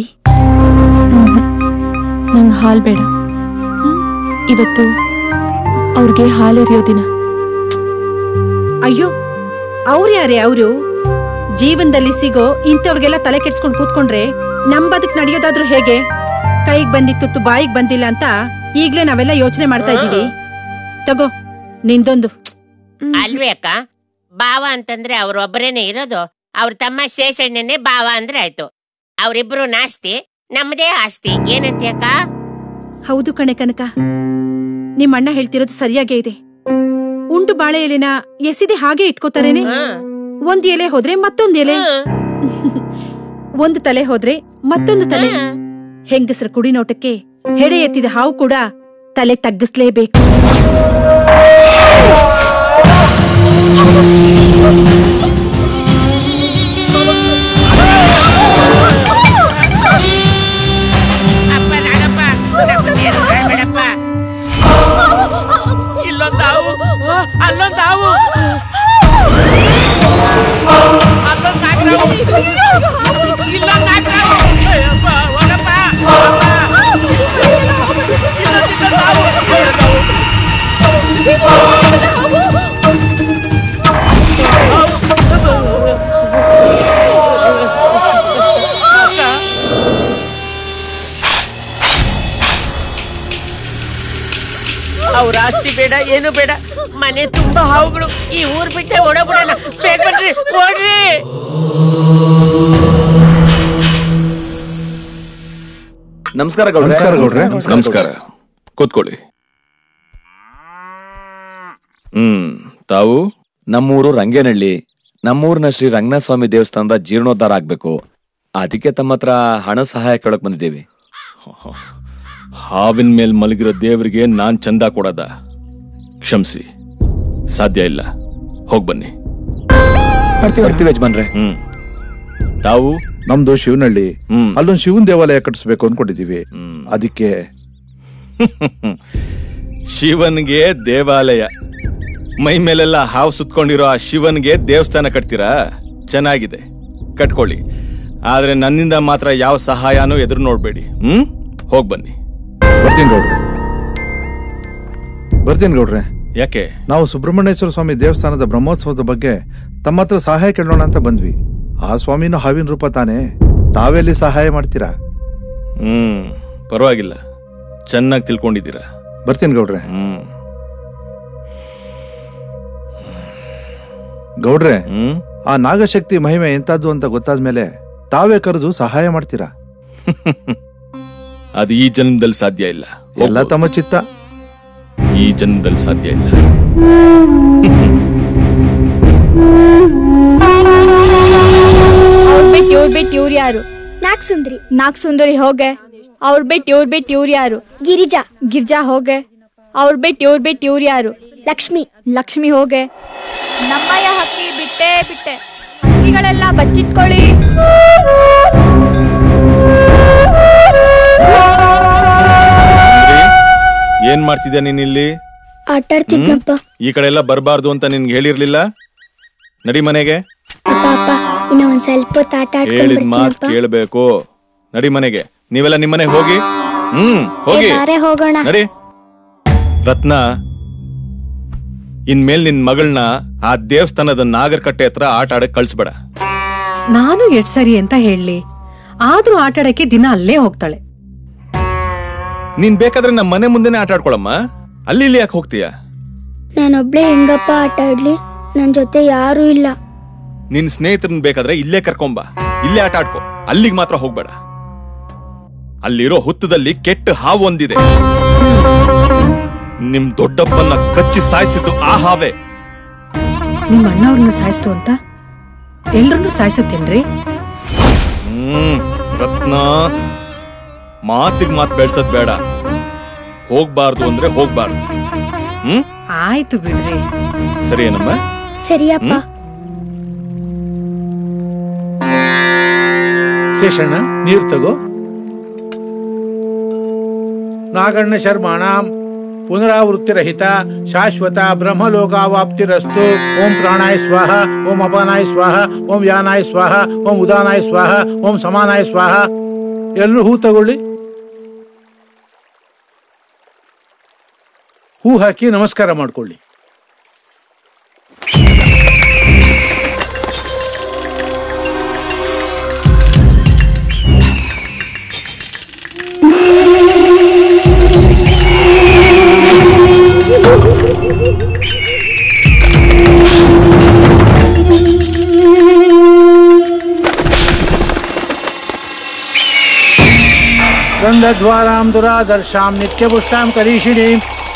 ನಂಗ್ ಹಾಲ್ ಬೇಡ ಇವತ್ತು ಅವ್ರಿಗೆ ಹಾಲೆರಿಯೋ ದಿನ ಅಯ್ಯೋ ಅವ್ರು ಯಾರೇ ಅವರು ಜೀವನದಲ್ಲಿ ಸಿಗೋ ಇಂಥವ್ರಿಗೆಲ್ಲ ತಲೆ ಕೆಡ್ಸ್ಕೊಂಡ್ ಕೂತ್ಕೊಂಡ್ರೆ ನಮ್ ಬದುಕ್ ನಡೆಯೋದಾದ್ರೂ ಹೇಗೆ ಕೈಗ್ ಬಂದಿತ್ತು ಬಾಯಿಗ್ ಬಂದಿಲ್ಲ ಅಂತ ಈಗ್ಲೇ ನಾವೆಲ್ಲ ಯೋಚನೆ ಮಾಡ್ತಾ ಇದೀವಿ ತಗೋ ನಿಂದೊಂದು ಅಲ್ವೇ ಅಕ್ಕ ಬಾವ ಅಂತಂದ್ರೆ ಅವ್ರೊಬ್ಬರೇನೆ ಇರೋದು ಅವ್ರ ತಮ್ಮ ಶೇಷಣ್ಣನೇ ಬಾವ ಅಂದ್ರೆ ಆಯ್ತು ಅವ್ರಿಬ್ರು ನಾಸ್ತಿ ನಮ್ದೇ ಆಸ್ತಿ ಏನಂತೆ ಅಕ್ಕ ಹೌದು ಕಣೆ ಕನಕ ನಿಮ್ ಅಣ್ಣ ಹೇಳ್ತಿರೋದು ಸರಿಯಾಗೇ ಇದೆ ಉಂಡು ಬಾಳೆ ಎಲೆನ ಎಸಿದೆ ಹಾಗೆ ಇಟ್ಕೋತಾರೇನೆ ಒಂದ್ ಎಲೆ ಹೋದ್ರೆ ಮತ್ತೊಂದ್ ಎಲೆ ಒಂದು ತಲೆ ಹೋದ್ರೆ ಮತ್ತೊಂದು ತಲೆ ಹೆಂಗಸರ ಕುಡಿ ನೋಟಕ್ಕೆ ಹೆಡೆ ಎತ್ತಿದ ಹಾವು ಕೂಡ ತಲೆ ತಗ್ಗಿಸ್ಲೇಬೇಕು ಇಲ್ಲೊಂದು ಹಾವು ಅಲ್ಲೊಂದು ಹಾವು ಅಲ್ಲೊಂದು ನಾಗರಾವು ಇಲ್ಲೊಂದು ನಾಗರಾವು ಅಯ್ಯಪ್ಪ ಹೋಗಪ್ಪ ಇಲ್ಲೊಂದು ಹಾವು ಅವ್ರ ಆಸ್ತಿ ಬೇಡ ಏನು ಬೇಡ ಮನೆ ತುಂಬಾ ಹಾವುಗಳು ಈ ಊರ್ ಬಿಟ್ಟೆ ಓಡಬಿಡೋಣ ಬೇಗ ಬನ್ರಿ ಓಡ್ರಿ ನಮಸ್ಕಾರ ನಮಸ್ಕಾರ ಗೌಡ್ರೆ ನಮಸ್ಕಾರ ಕೂತ್ಕೊಳ್ಳಿ ಹ್ಮ್ ತಾವು ನಮ್ಮೂರು ರಂಗೇನಹಳ್ಳಿ ನಮ್ಮೂರಿನ ಶ್ರೀ ರಂಗನಾಥ ಸ್ವಾಮಿ ದೇವಸ್ಥಾನದ ಜೀರ್ಣೋದ್ಧಾರ ಆಗ್ಬೇಕು ಅದಕ್ಕೆ ತಮ್ಮ ಹತ್ರ ಹಣ ಸಹಾಯ ಕೇಳಕ್ ಬಂದಿದ್ದೇವೆ ಹಾವಿನ ಮೇಲ್ ಮಲಗಿರೋ ದೇವರಿಗೆ ನಾನ್ ಚಂದ ಕೊಡದ ಕ್ಷಮಿಸಿ ಸಾಧ್ಯ ಇಲ್ಲ ಹೋಗ್ ಬನ್ನಿ ಬರ್ತೀವಿ ಯಜಮಾನ್ರೆ ಹ್ಮ್ ತಾವು ನಮ್ದು ಶಿವನಹಳ್ಳಿ ಅಲ್ಲೊಂದು ಶಿವನ್ ದೇವಾಲಯ ಕಟ್ಟಿಸ್ಬೇಕು ಅನ್ಕೊಂಡಿದೀವಿ ಅದಕ್ಕೆ ಶಿವನ್ಗೆ ದೇವಾಲಯ ಮೈ ಮೇಲೆಲ್ಲ ಹಾವು ಸುತ್ಕೊಂಡಿರೋ ಆ ಶಿವನ್ಗೆ ದೇವಸ್ಥಾನ ಕಟ್ತೀರಾ ಚೆನ್ನಾಗಿದೆ ಕಟ್ಕೊಳ್ಳಿ ಆದ್ರೆ ನನ್ನಿಂದ ಮಾತ್ರ ಯಾವ ಸಹಾಯನೂ ಎದುರು ನೋಡ್ಬೇಡಿ ಹ್ಮ್ ಹೋಗ್ ಬನ್ನಿ ಬರ್ತೀನಿ ಗೌಡ್ರೆ ಬರ್ತೀನಿ ಗೌಡ್ರೆ ಯಾಕೆ ನಾವು ಸುಬ್ರಹ್ಮಣ್ಯೇಶ್ವರ ಸ್ವಾಮಿ ದೇವಸ್ಥಾನದ ಬ್ರಹ್ಮೋತ್ಸವದ ಬಗ್ಗೆ ತಮ್ಮ ಹತ್ರ ಸಹಾಯ ಕೇಳೋಣ ಅಂತ ಬಂದ್ವಿ ಆ ಸ್ವಾಮಿನೂ ಹಾವಿನ ರೂಪ ತಾನೇ ತಾವೆಲ್ಲಿ ಸಹಾಯ ಮಾಡ್ತೀರಾ ಹ್ಮ್ ಪರವಾಗಿಲ್ಲ ಚೆನ್ನಾಗಿ ತಿಳ್ಕೊಂಡಿದ್ದೀರಾ ಬರ್ತೀನಿ ಗೌಡ್ರೆ ಹ್ಮ್ ಗೌಡ್ರೆ ಆ ನಾಗಶಕ್ತಿ ಮಹಿಮೆ ಎಂತದ್ದು ಅಂತ ಗೊತ್ತಾದ್ಮೇಲೆ ತಾವೇ ಕರೆದು ಸಹಾಯ ಮಾಡ್ತೀರಾ ಅದು ಈ ಜನ್ಮದಲ್ಲಿ ಸಾಧ್ಯ ಇಲ್ಲ ಎಲ್ಲ ತಮ್ಮ ಚಿತ್ತ ಈ ಜನ್ಮದಲ್ಲಿ ಸಾಧ್ಯ ಇಲ್ಲ ಅವ್ರ್ ಬಿಟ್ ಇವ್ರ್ ಬಿಟ್ ಇವ್ರು ಯಾರು ನಾಕ್ ಸುಂದರಿ ನಾಕ್ ಸುಂದರಿ ಹೋಗೆ ಅವ್ರ್ ಬಿಟ್ ಇವ್ರ್ ಬಿಟ್ ಇವ್ರು ಯಾರು ಗಿರಿಜಾ ಗಿರಿಜಾ ಹೋಗೆ ಅವ್ರ್ ಬಿಟ್ ಇವ್ರ್ ಬಿಟ್ ಇವ್ರು ಯಾರು ಲಕ್ಷ್ಮಿ ಲಕ್ಷ್ಮಿ ಹೋಗೆ ನಮ್ಮಯ್ಯ ಹಕ್ಕಿ ಬಿಟ್ಟೆ ಬಿಟ್ಟೆ ಹಕ್ಕಿಗಳೆಲ್ಲ ಬಚ್ಚಿಟ್ಕೊಳ್ಳಿ ಏನ್ ಮಾಡ್ತಿದ್ಯಾ ನೀನ್ ಇಲ್ಲಿ ಆಟ ಆಡ್ತಿದ್ನಪ್ಪ ಈ ಕಡೆ ಎಲ್ಲ ಬರಬಾರ್ದು ಅಂತ ನಿನ್ಗೆ ಹೇಳಿರ್ಲಿಲ್ಲ ನಡಿ ಮನೆಗೆ ಅಪ್ಪ ಅಪ್ಪ ಇನ್ನ ಒಂದ್ ಸ್ವಲ್ಪ ಹೊತ್ತು ಆಟ ಆಡ್ಕೊಂಡ್ ಹೇಳಿದ ಮಾತ್ ಬರ್ತೀನಪ್ಪ ಕೇಳ್ಬೇಕು ನಡಿ ಮನೆಗೆ ನೀವೆಲ್ಲ ನಿಮ್ಮನೆಗೆ ಹೋಗಿ ಹ್ಮ್ ಹೋಗಿ ಏ, ಬಾರೆ ಹೋಗೋಣ. ನಡಿ ರತ್ನ ಇನ್ಮೇಲ್ ನಿನ್ ಮಗಳನ್ನ ಆ ದೇವಸ್ಥಾನದ ನಾಗರಕಟ್ಟೆ ಹತ್ರ ಆಟ ಆಡಕ್ ಕಳ್ಸ್ಬೇಡ ನಾನು ಎಷ್ಟ್ ಸರಿ ಅಂತ ಹೇಳಿ ಆದ್ರೂ ಆಟಾಡಕ್ಕೆ ದಿನ ಅಲ್ಲೇ ಹೋಗ್ತಾಳೆ ನೀನ್ ಬೇಕಾದ್ರೆ ನಮ್ಮ ಮನೆ ಮುಂದೆನೆ ಆಟ ಆಡ್ಕೊಳಮ್ಮ ಅಲ್ಲಿ ಇಲ್ಲಿ ಯಾಕೆ ಹೋಗ್ತೀಯ ನಾನೊಬ್ಳೆ ಹೆಂಗಪ್ಪ ಆಟ ಆಡ್ಲಿ ನನ್ ಜೊತೆ ಯಾರು ಇಲ್ಲ ನಿನ್ ಸ್ನೇಹಿತರನ್ನ ಬೇಕಾದ್ರೆ ಇಲ್ಲೇ ಕರ್ಕೊಂಬ ಇಲ್ಲೇ ಆಟ ಆಡ್ಕೊ ಅಲ್ಲಿಗೆ ಮಾತ್ರ ಹೋಗ್ಬೇಡ ಅಲ್ಲಿರೋ ಹುತ್ತದಲ್ಲಿ ಕೆಟ್ಟ ಹಾವು ಒಂದಿದೆ ನಿಮ್ ದೊಡ್ಡಪ್ಪನ್ನ ಕಚ್ಚಿ ಸಾಯಿಸಿದ್ದು ಆ ಹಾವೇ ನಿಮ್ ಅಣ್ಣವ್ರನ್ನು ಸಾಯಿಸ್ತು ಅಂತ ಎಲ್ರನ್ನೂ ಸಾಯಿಸುತ್ತೇನ್ರಿ ಹ್ಮ್ ರತ್ನ ಮಾತಿಗ್ ಮಾತ್ ಬೆಳ್ಸದ್ ಬೇಡ ಹೋಗ್ಬಾರ್ದು ಅಂದ್ರೆ ಹೋಗ್ಬಾರ್ದು ಹ್ಮ್ ಆಯ್ತು ಬಿಡ್ರಿ ಸರಿ ಏನಮ್ಮ ಸರಿಯಪ್ಪ ಶೇಷಣ್ಣ ನೀರು ತಗೋ ನಾಗಣ್ಣ ಶರ್ಮಾಣಾಂ ಪುನರಾವೃತ್ತಿರಹಿತ ಶಾಶ್ವತ ಬ್ರಹ್ಮಲೋಕಾವಾಪ್ತಿರಸ್ತು ಓಂ ಪ್ರಾಣಾಯ ಸ್ವಾಹ ಓಂ ಅಪಾನಾಯ ಸ್ವಾಹ ಓಂ ಯಾನಾಯ ಸ್ವಾಹ ಓಂ ಉದಾನಾಯ ಸ್ವಾಹ ಓಂ ಸಮಾನಾಯ ಸ್ವಾಹ ಎಲ್ಲರೂ ಹೂ ತಗೊಳ್ಳಿ ಹೂ ಹಾಕಿ ನಮಸ್ಕಾರ ಮಾಡ್ಕೊಳ್ಳಿ ಗಂಧದ್ವಾರಾಂ ದುರಾದರ್ಶಾಂ ನಿತ್ಯಪುಷ್ಟಾಂ ಕರೀಷಿಣೀಂ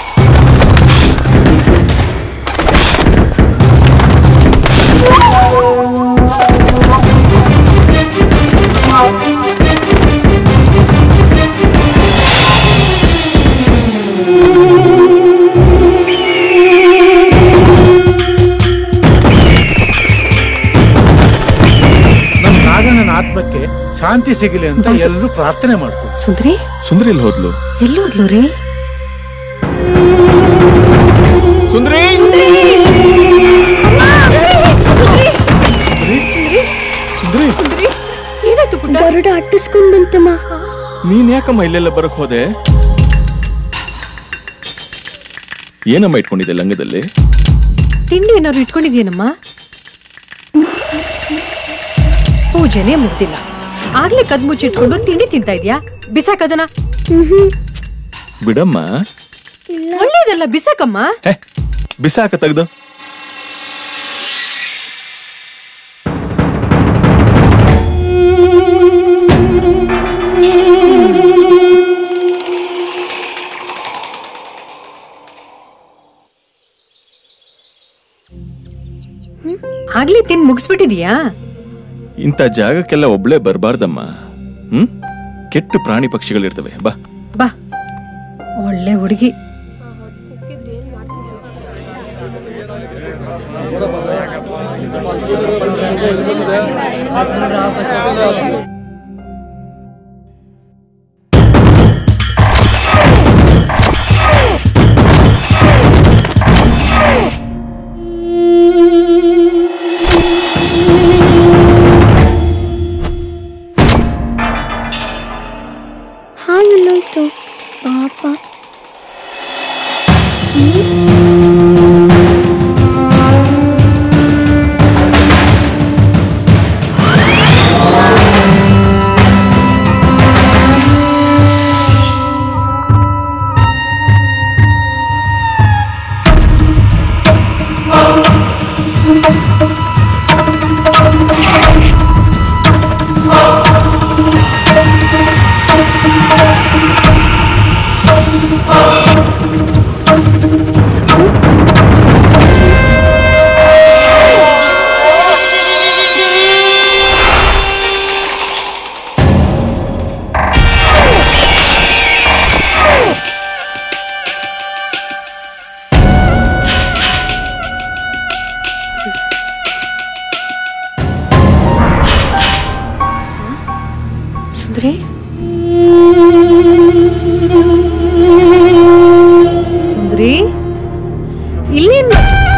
ನಮ್ಮ ನಾಗಣ್ಣನ ಆತ್ಮಕ್ಕೆ ಶಾಂತಿ ಸಿಗಲಿ ಅಂತ ಎಲ್ಲರೂ ಪ್ರಾರ್ಥನೆ ಮಾಡ್ಕೊ ಸುಂದ್ರಿ ಸುಂದ್ರಿ ಇಲ್ಲಿ ಹೋದ್ಲು ಎಲ್ಲೋದ್ಲು ರೀ ಸುಂದ್ರಿ ಸುಂದ್ರಿ ಏನಾಯ್ತು ಪುಟ್ಟ ಗರುಡ ಅಟ್ಟಿಸ್ಕೊಂಡ್ ಬಂತಮ್ಮ ನೀನ್ ಯಾಕಮ್ಮ ಇಲ್ಲೆಲ್ಲ ಬರಕ್ ಹೋದೆ ಏನಮ್ಮ ಇಟ್ಕೊಂಡಿದ್ದೆ ಲಂಗದಲ್ಲಿ ತಿಂಡಿ ಏನಾದ್ರು ಇಟ್ಕೊಂಡಿದ್ಯೇನಮ್ಮ ಪೂಜೆನೆ ಮುಗ್ದಿಲ್ಲ ಆಗ್ಲೇ ಕದ್ ಮುಚ್ಚಿಟ್ಕೊಂಡು ತಿಂಡಿ ತಿಂತಾ ಇದ್ಯಾ ಬಿಸಾಕದನ ಬಿಡಮ್ಮ ಒಳ್ಳೇದಲ್ಲ ಬಿಸಾಕಮ್ಮ ಬಿಸಾಕ ತೆಗ್ದು ಆಗ್ಲೇ ತಿನ್ ಮುಗಿಸ್ಬಿಟ್ಟಿದ್ಯಾ ಇಂಥ ಜಾಗಕ್ಕೆಲ್ಲ ಒಬ್ಳೆ ಬರಬಾರ್ದಮ್ಮ ಹ್ಮ್ ಕೆಟ್ಟ ಪ್ರಾಣಿ ಪಕ್ಷಿಗಳಿರ್ತವೆ ಬಾ ಬಾ ಒಳ್ಳೆ ಹುಡುಗಿ ಹಾಗೆಲ್ಲೋಯ್ತು ಪಾಪ ಹ್ಮ್? ಸುಂದ್ರಿ ಸುಂದ್ರಿ ಇಲ್ಲೇನ್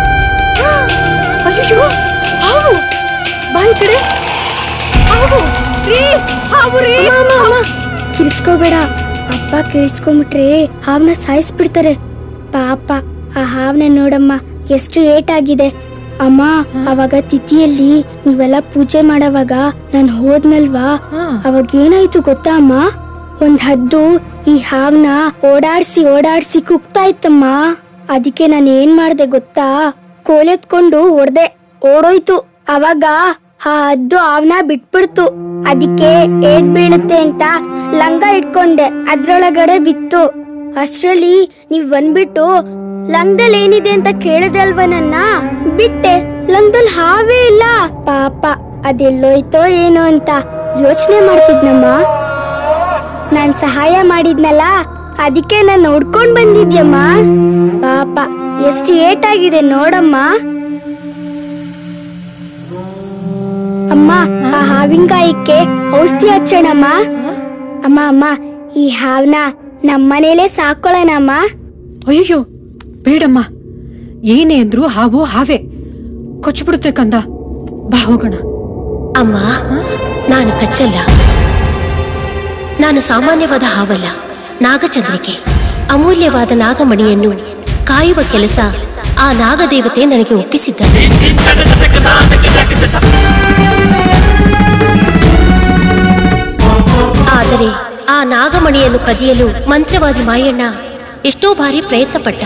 ಅಯ್ಯೋ ಹಾವು ಬಾಯಿ ಕಡೆ ಹಾವು ರೀ ಹಾವು ರೀ ಕಿರ್ಚ್ಕೋಬೇಡ ಅಪ್ಪ ಕೇಳಿಸ್ಕೊಂಬಿಟ್ರೆ ಹಾವ್ನ ಸಾಯಿಸ್ಬಿಡ್ತಾರೆ ಪಾಪ ಆ ಹಾವ್ನ ನೋಡಮ್ಮ ಎಷ್ಟು ಏಟಾಗಿದೆ ಅಮ್ಮ ಅವಾಗ ತಿಥಿಯಲ್ಲಿ ನೀವೆಲ್ಲ ಪೂಜೆ ಮಾಡವಾಗ ನಾನು ಹೋದ್ನಲ್ವಾ ಅವಾಗ ಏನಾಯ್ತು ಗೊತ್ತಾ ಅಮ್ಮ ಒಂದ್ ಹದ್ದು ಈ ಹಾವ್ನ ಓಡಾಡ್ಸಿ ಓಡಾಡ್ಸಿ ಕುಗ್ತಾ ಇತ್ತಮ್ಮ ಅದಕ್ಕೆ ನಾನು ಏನ್ ಮಾಡ್ದೆ ಗೊತ್ತಾ ಕೋಲೆತ್ಕೊಂಡು ಹೊಡ್ದೆ ಓಡೋಯ್ತು ಅವಾಗ ಆ ಹದ್ದು ಹಾವ್ನ ಬಿಟ್ಬಿಡ್ತು ಅದಕ್ಕೆ ಏಟ್ ಬೀಳುತ್ತೆ ಅಂತ ಲಂಗ ಇಟ್ಕೊಂಡೆ ಅದ್ರೊಳಗಡೆ ಬಿತ್ತು ಅಷ್ಟ್ರಲ್ಲಿ ನೀವ್ ಬಂದ್ಬಿಟ್ಟು ಲಂಗದಲ್ಲಿ ಏನಿದೆ ಅಂತ ಕೇಳಿದೆ ಅಲ್ವಾ ನನ್ನ ಬಿಟ್ಟೆ ಲಂಗದಲ್ಲಿ ಹಾವೇ ಇಲ್ಲ ಪಾಪ ಅದೆಲ್ಲೋಯ್ತೋ ಏನೋ ಅಂತ ಯೋಚನೆ ಮಾಡ್ತಿದ್ನಮ್ಮ ನಾನ್ ಸಹಾಯ ಮಾಡಿದ್ನಲ್ಲ ಅದಕ್ಕೆ ನಾನು ನೋಡ್ಕೊಂಡ್ ಬಂದಿದ್ಯಮ್ಮ ಪಾಪ ಎಷ್ಟು ಏಟಾಗಿದೆ ನೋಡಮ್ಮ ಅಮ್ಮ ಆ ಹಾವಿನಕಾಯಕ್ಕೆ ಔಷಧಿ ಹಚ್ಚೋಣಮ್ಮ ಅಮ್ಮ ಅಮ್ಮ ಈ ಹಾವ್ನ ನಮ್ಮನೇಲೆ ಸಾಕೊಳ್ಳೋಣಮ್ಮ ಅಯ್ಯೋ ಬೇಡಮ್ಮ ಏನೇ ಅಂದ್ರು ಹಾವು ಹಾವೆ ಕೊಚ್ಚಿಬಿಡುತ್ತೆ ಕಂದ ಬಾ ಹೋಗೋಣ ಅಮ್ಮ ನಾನು ಕಚ್ಚಲ್ಲ ನಾನು ಸಾಮಾನ್ಯವಾದ ಹಾವಲ್ಲ ನಾಗಚಂದ್ರಿಕೆ ಅಮೂಲ್ಯವಾದ ನಾಗಮಣಿಯನ್ನು ಕಾಯುವ ಕೆಲಸ ಆ ನಾಗದೇವತೆ ನನಗೆ ಒಪ್ಪಿಸಿದ್ದಾರೆ ಆದರೆ ಆ ನಾಗಮಣಿಯನ್ನು ಕದಿಯಲು ಮಂತ್ರವಾದಿ ಮಾಯಣ್ಣ ಎಷ್ಟೋ ಬಾರಿ ಪ್ರಯತ್ನ ಪಟ್ಟ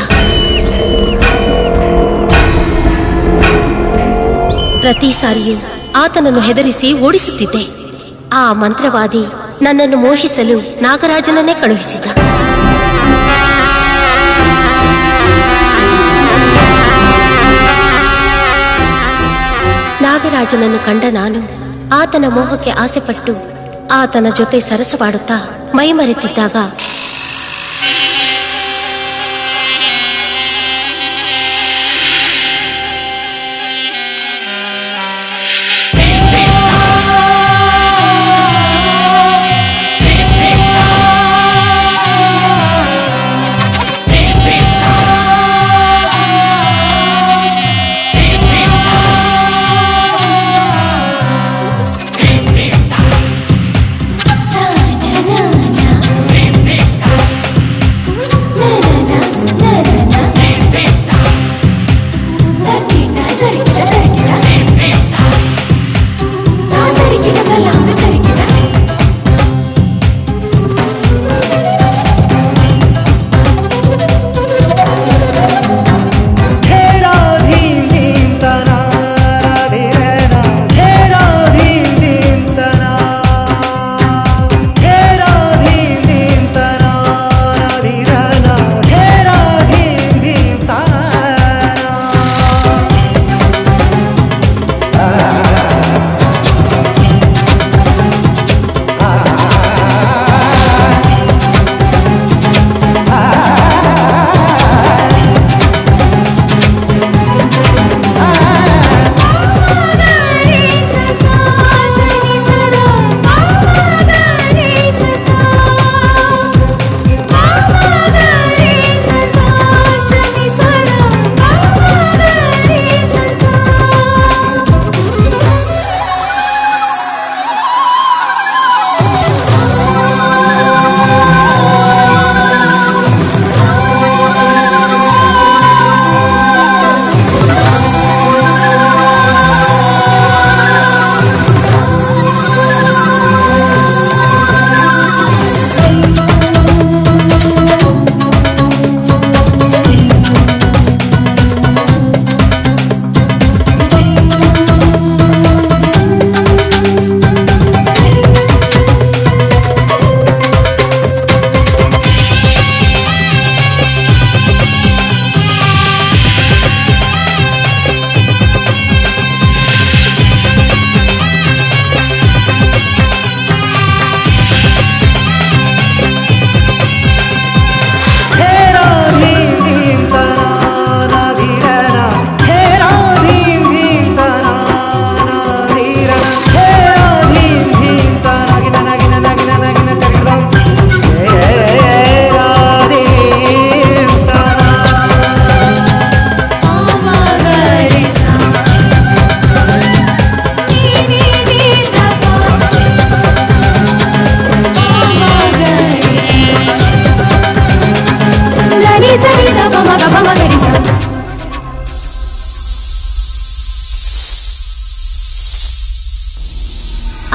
ಪ್ರತಿ ಸಾರಿಯೂ ಆತನನ್ನು ಹೆದರಿಸಿ ಓಡಿಸುತ್ತಿದ್ದೆ ಆ ಮಂತ್ರವಾದಿ ನನ್ನನ್ನು ಮೋಹಿಸಲು ನಾಗರಾಜನನ್ನೇ ಕಳುಹಿಸಿದ್ದ ನಾಗರಾಜನನ್ನು ಕಂಡ ನಾನು ಆತನ ಮೋಹಕ್ಕೆ ಆಸೆಪಟ್ಟು ಆತನ ಜೊತೆ ಸರಸವಾಡುತ್ತಾ ಮೈಮರೆತಿದ್ದಾಗ na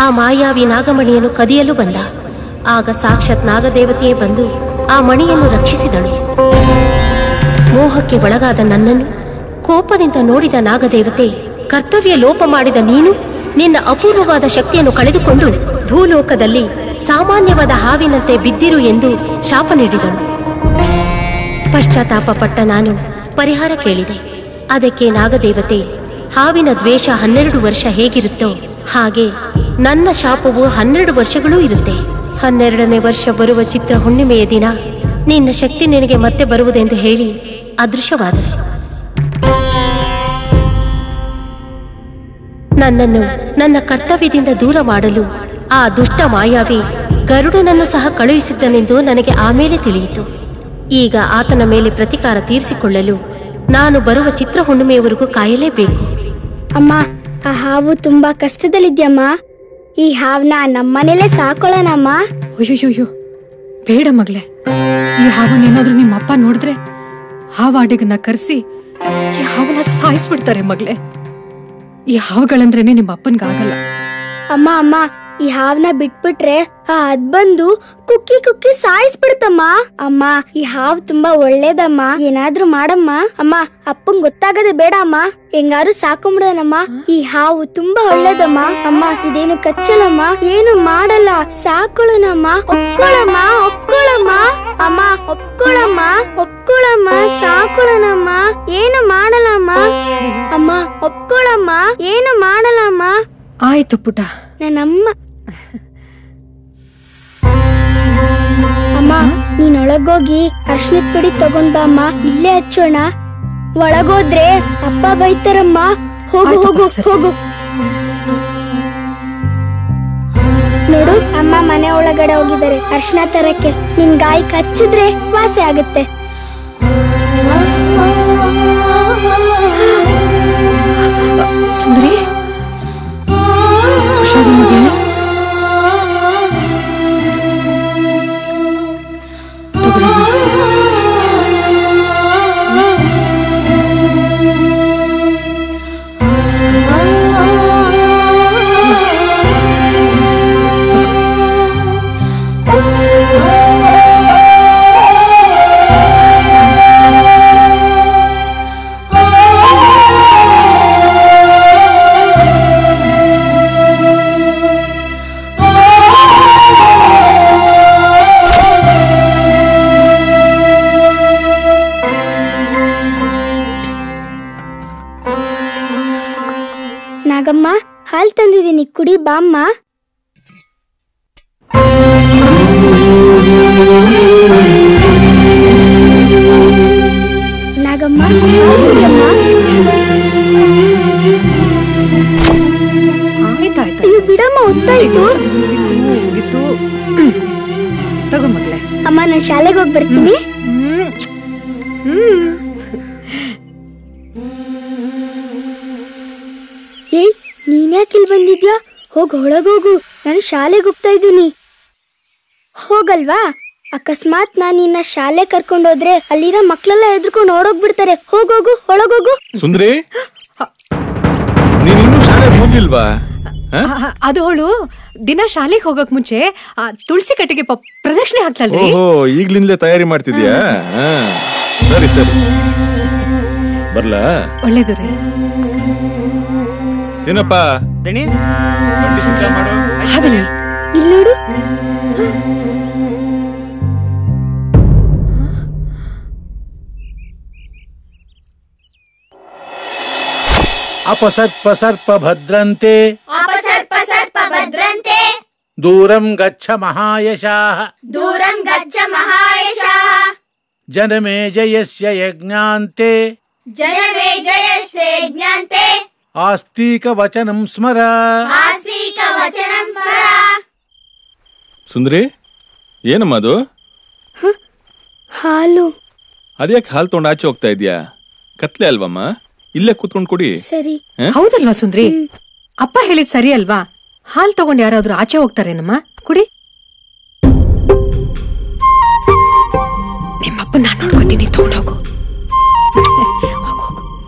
ಮಾಯಾವಿ ನಾಗಮಣಿಯನ್ನು ಕದಿಯಲು ಬಂದ ಆಗ ಸಾಕ್ಷಾತ್ ನಾಗದೇವತೆಯೇ ಬಂದು ಆ ಮಣಿಯನ್ನು ರಕ್ಷಿಸಿದಳು ಮೋಹಕ್ಕೆ ಒಳಗಾದ ನನ್ನನ್ನು ಕೋಪದಿಂದ ನೋಡಿದ ನಾಗದೇವತೆ ಕರ್ತವ್ಯ ಲೋಪ ಮಾಡಿದ ನೀನು ನಿನ್ನ ಅಪೂರ್ವವಾದ ಶಕ್ತಿಯನ್ನು ಕಳೆದುಕೊಂಡು ಭೂಲೋಕದಲ್ಲಿ ಸಾಮಾನ್ಯವಾದ ಹಾವಿನಂತೆ ಬಿದ್ದಿರು ಎಂದು ಶಾಪ ನೀಡಿದಳು ಪಶ್ಚಾತ್ತಾಪ ಪಟ್ಟ ನಾನು ಪರಿಹಾರ ಕೇಳಿದೆ ಅದಕ್ಕೆ ನಾಗದೇವತೆ ಹಾವಿನ ದ್ವೇಷ ಹನ್ನೆರಡು ವರ್ಷ ಹೇಗಿರುತ್ತೋ ಹಾಗೆ ನನ್ನ ಶಾಪವು ಹನ್ನೆರಡು ವರ್ಷಗಳೂ ಇರುತ್ತೆ ಹನ್ನೆರಡನೇ ವರ್ಷ ಬರುವ ಚಿತ್ರ ಹುಣ್ಣಿಮೆಯ ದಿನ ನಿನ್ನ ಶಕ್ತಿ ನಿನಗೆ ಮತ್ತೆ ಬರುವುದೆಂದು ಹೇಳಿ ಅದೃಶ್ಯವಾದರು ನನ್ನನ್ನು ನನ್ನ ಕರ್ತವ್ಯದಿಂದ ದೂರ ಮಾಡಲು ಆ ದುಷ್ಟ ಮಾಯಾವಿ ಗರುಡನನ್ನು ಸಹ ಕಳುಹಿಸಿದ್ದನೆಂದು ನನಗೆ ಆಮೇಲೆ ತಿಳಿಯಿತು ಈಗ ಆತನ ಮೇಲೆ ಪ್ರತಿಕಾರ ತೀರಿಸಿಕೊಳ್ಳಲು ನಾನು ಬರುವ ಚಿತ್ರ ಹುಣ್ಣಿಮೆಯವರೆಗೂ ಕಾಯಲೇಬೇಕು ಅಮ್ಮ ಆ ಹಾವು ತುಂಬಾ ಕಷ್ಟದಲ್ಲಿದ್ಯಮ್ಮ ಈ ಹಾವ್ನ ನಮ್ಮನೇಲೆ ಸಾಕೊಳ್ಳೋಣಮ್ಮ ಅಯ್ಯೋಯ್ಯೋ ಬೇಡ ಮಗ್ಲೆ ಈ ಹಾವನ್ನೇನಾದ್ರೂ ನಿಮ್ಮ ಅಪ್ಪ ನೋಡಿದ್ರೆ ಹಾವಾಡಿಗನ್ನ ಕರೆಸಿ ಈ ಹಾವನ್ನ ಸಾಯಿಸ್ಬಿಡ್ತಾರೆ ಮಗ್ಲೆ ಈ ಹಾವುಗಳಂದ್ರೇನೆ ನಿಮ್ಮ ಅಪ್ಪನ್ಗಾಗಲ್ಲ ಅಮ್ಮ ಅಮ್ಮ ಈ ಹಾವ್ನ ಬಿಟ್ಬಿಟ್ರೆ ಆ ಅದ್ ಬಂದು ಕುಕ್ಕಿ ಕುಕ್ಕಿ ಸಾಯಿಸ್ಬಿಡ್ತಮ್ಮ ಅಮ್ಮ ಈ ಹಾವ್ ತುಂಬಾ ಒಳ್ಳೇದಮ್ಮ ಏನಾದ್ರೂ ಮಾಡಮ್ಮ ಅಮ್ಮ ಅಪ್ಪಂಗ್ ಗೊತ್ತಾಗದೆ ಬೇಡ ಅಮ್ಮ ಹೆಂಗಾರು ಸಾಕೊಂಬಿಡೋಣಮ್ಮ ಈ ಹಾವು ತುಂಬಾ ಒಳ್ಳೇದಮ್ಮ ಅಮ್ಮ ಇದೇನು ಕಚ್ಚಲಮ್ಮ ಏನು ಮಾಡಲ್ಲ ಸಾಕೊಳ್ಳೋಣಮ್ಮ ಒಪ್ಕೊಳ್ಳಮ್ಮ ಒಪ್ಕೊಳ್ಳಮ್ಮ ಅಮ್ಮ ಒಪ್ಕೊಳ್ಳಮ್ಮ ಒಪ್ಕೊಳ್ಳಮ್ಮ ಸಾಕೊಳ್ಳೋಣಮ್ಮ ಏನು ಮಾಡಲ್ಲಮ್ಮ ಅಮ್ಮ ಒಪ್ಕೊಳ್ಳಮ್ಮ ಏನು ಮಾಡಲ್ಲಮ್ಮ ಆಯ್ತು ಪುಟ ನನ್ನಮ್ಮ ಅಮ್ಮ ನೀನ್ ಒಳಗೋಗಿ ಅರ್ಶಿನದ ಪುಡಿ ತಗೊಂಡ್ ಬಾ ಅಮ್ಮ ಇಲ್ಲೇ ಹಚ್ಚೋಣ ಒಳಗೋದ್ರೆ ಅಪ್ಪ ಬೈತಾರಮ್ಮ ಹೋಗು ಹೋಗು ಹೋಗು ನೋಡು ಅಮ್ಮ ಮನೆ ಒಳಗಡೆ ಹೋಗಿದ್ದಾರೆ ಅರ್ಶಿನ ತರಕ್ಕೆ ನಿನ್ ಗಾಯಕ್ಕೆ ಹಚ್ಚಿದ್ರೆ ವಾಸಿ ಆಗುತ್ತೆ ಸುಂದರಿ ಹುಷಾರು ಮಗ್ಲೆ ನಾಗಮ್ಮ ಹಾಲ್ ತಂದಿದ್ದೀನಿ ಕುಡಿ ಬಾಮ್ಮ ನಾಗಮ್ಮ ಹಾಲ್ ಕುಡಿಯಮ್ಮ. ಆಯ್ತಾಯ್ತು ಅಯ್ಯೋ ಬಿಡಮ್ಮ ಹೊತ್ತಾಯ್ತು ಮುಗಿತು ತಗೋ ಮಗ್ಲೆ ಅಮ್ಮ ನಾನು ಶಾಲೆಗೆ ಹೋಗಿ ಬರ್ತೀನಿ ಏ ನೀನ್ಯಾಕೆ ಇಲ್ಲಿ ಬಂದಿದ್ಯಾ ಹೋಗ್ ಒಳಗೋಗು ನಾನು ಶಾಲೆಗೆ ಹೋಗ್ತಾ ಇದ್ದೀನಿ ಹೋಗಲ್ವಾ ಅಕಸ್ಮಾತ್ ನಾನು ನಿನ್ನ ಶಾಲೆ ಕರ್ಕೊಂಡೋದ್ರೆ ಅಲ್ಲಿರೋ ಮಕ್ಳೆಲ್ಲ ಎದ್ರುಕೊಂಡು ಓಡೋಗ್ಬಿಡ್ತಾರೆ ಹೋಗೋಗು ಒಳಗೋಗು ಸುಂದ್ರಿ ನೀನ್ ಇನ್ನೂ ಶಾಲೆಗೆ ಹೋಗ್ಲಿಲ್ವಾ ಹ? ಆ, ಅದು ಅವಳು ದಿನ ಶಾಲೆಗೆ ಹೋಗಕ್ ಮುಂಚೆ ಆ, ತುಳಸಿ ಕಟ್ಟಿಗೆ ಪ- ಪ್ರದಕ್ಷಿಣೆ ಹಾಕ್ತಾಳ್ರಿ ಓಹೋ ಈಗ್ಲಿಂದಲೇ ತಯಾರಿ ಮಾಡ್ತಿದ್ಯಾ ಹಾ. ಸರಿ ಸರಿ ಬರ್ಲಾ ಒಳ್ಳೇದು ರೀ ಸಿನಪ್ಪ ದಣಿ ಬಂಡಿ ಸಿದ್ಧ ಮಾಡು ಹಾಗಲಿ ಇಲ್ಲಿ ನೋಡು ಅಪಸರ್ಪ ಸರ್ಪ ಭದ್ರಂತೆ ಅಪಸರ್ಪ ಸರ್ಪ ಭದ್ರಂತೆ ದೂರಂ ಗಚ್ಚ ಮಹಾಯಶಾಃ ದೂರಂ ಗಚ್ಚ ಮಹಾಯಶಾಃ ಜನಮೇ ಜಯಸ್ಯ ಯಜ್ಞಾಂತೆ ಜನಮೇ ಜಯಸ್ತೆ ಜ್ಞಾಂತೆ ಆಸ್ತಿಕ ವಚನಂ ಸ್ಮರ ಆಸ್ತಿಕ ವಚನಂ ಸ್ಮರ ಸುಂದ್ರಿ ಏನಮ್ಮ ಅದು ಹಾಲು ಅದ್ಯಾಕೆ ಹಾಲು ತಗೊಂಡು ಆಚೆ ಹೋಗ್ತಾ ಇದ್ಯಾ ಕತ್ಲೆ ಅಲ್ವಮ್ಮ ಇಲ್ಲೇ ಕೂತ್ಕೊಂಡು ಕುಡಿ ಸರಿ ಹ? ಹೌದಲ್ವಾ ಸುಂದ್ರಿ ಅಪ್ಪ ಹೇಳಿದ್ ಸರಿ ಅಲ್ವಾ ಹಾಲ್ ತಗೊಂಡ್ ಯಾರಾದ್ರೂ ಆಚೆ ಹೋಗ್ತಾರೇನಮ್ಮ ಕುಡಿ ನಿಮ್ಮಪ್ಪ ನಾನ್ ನೋಡ್ಕೋತೀನಿ ತಗೊಂಡೋಗು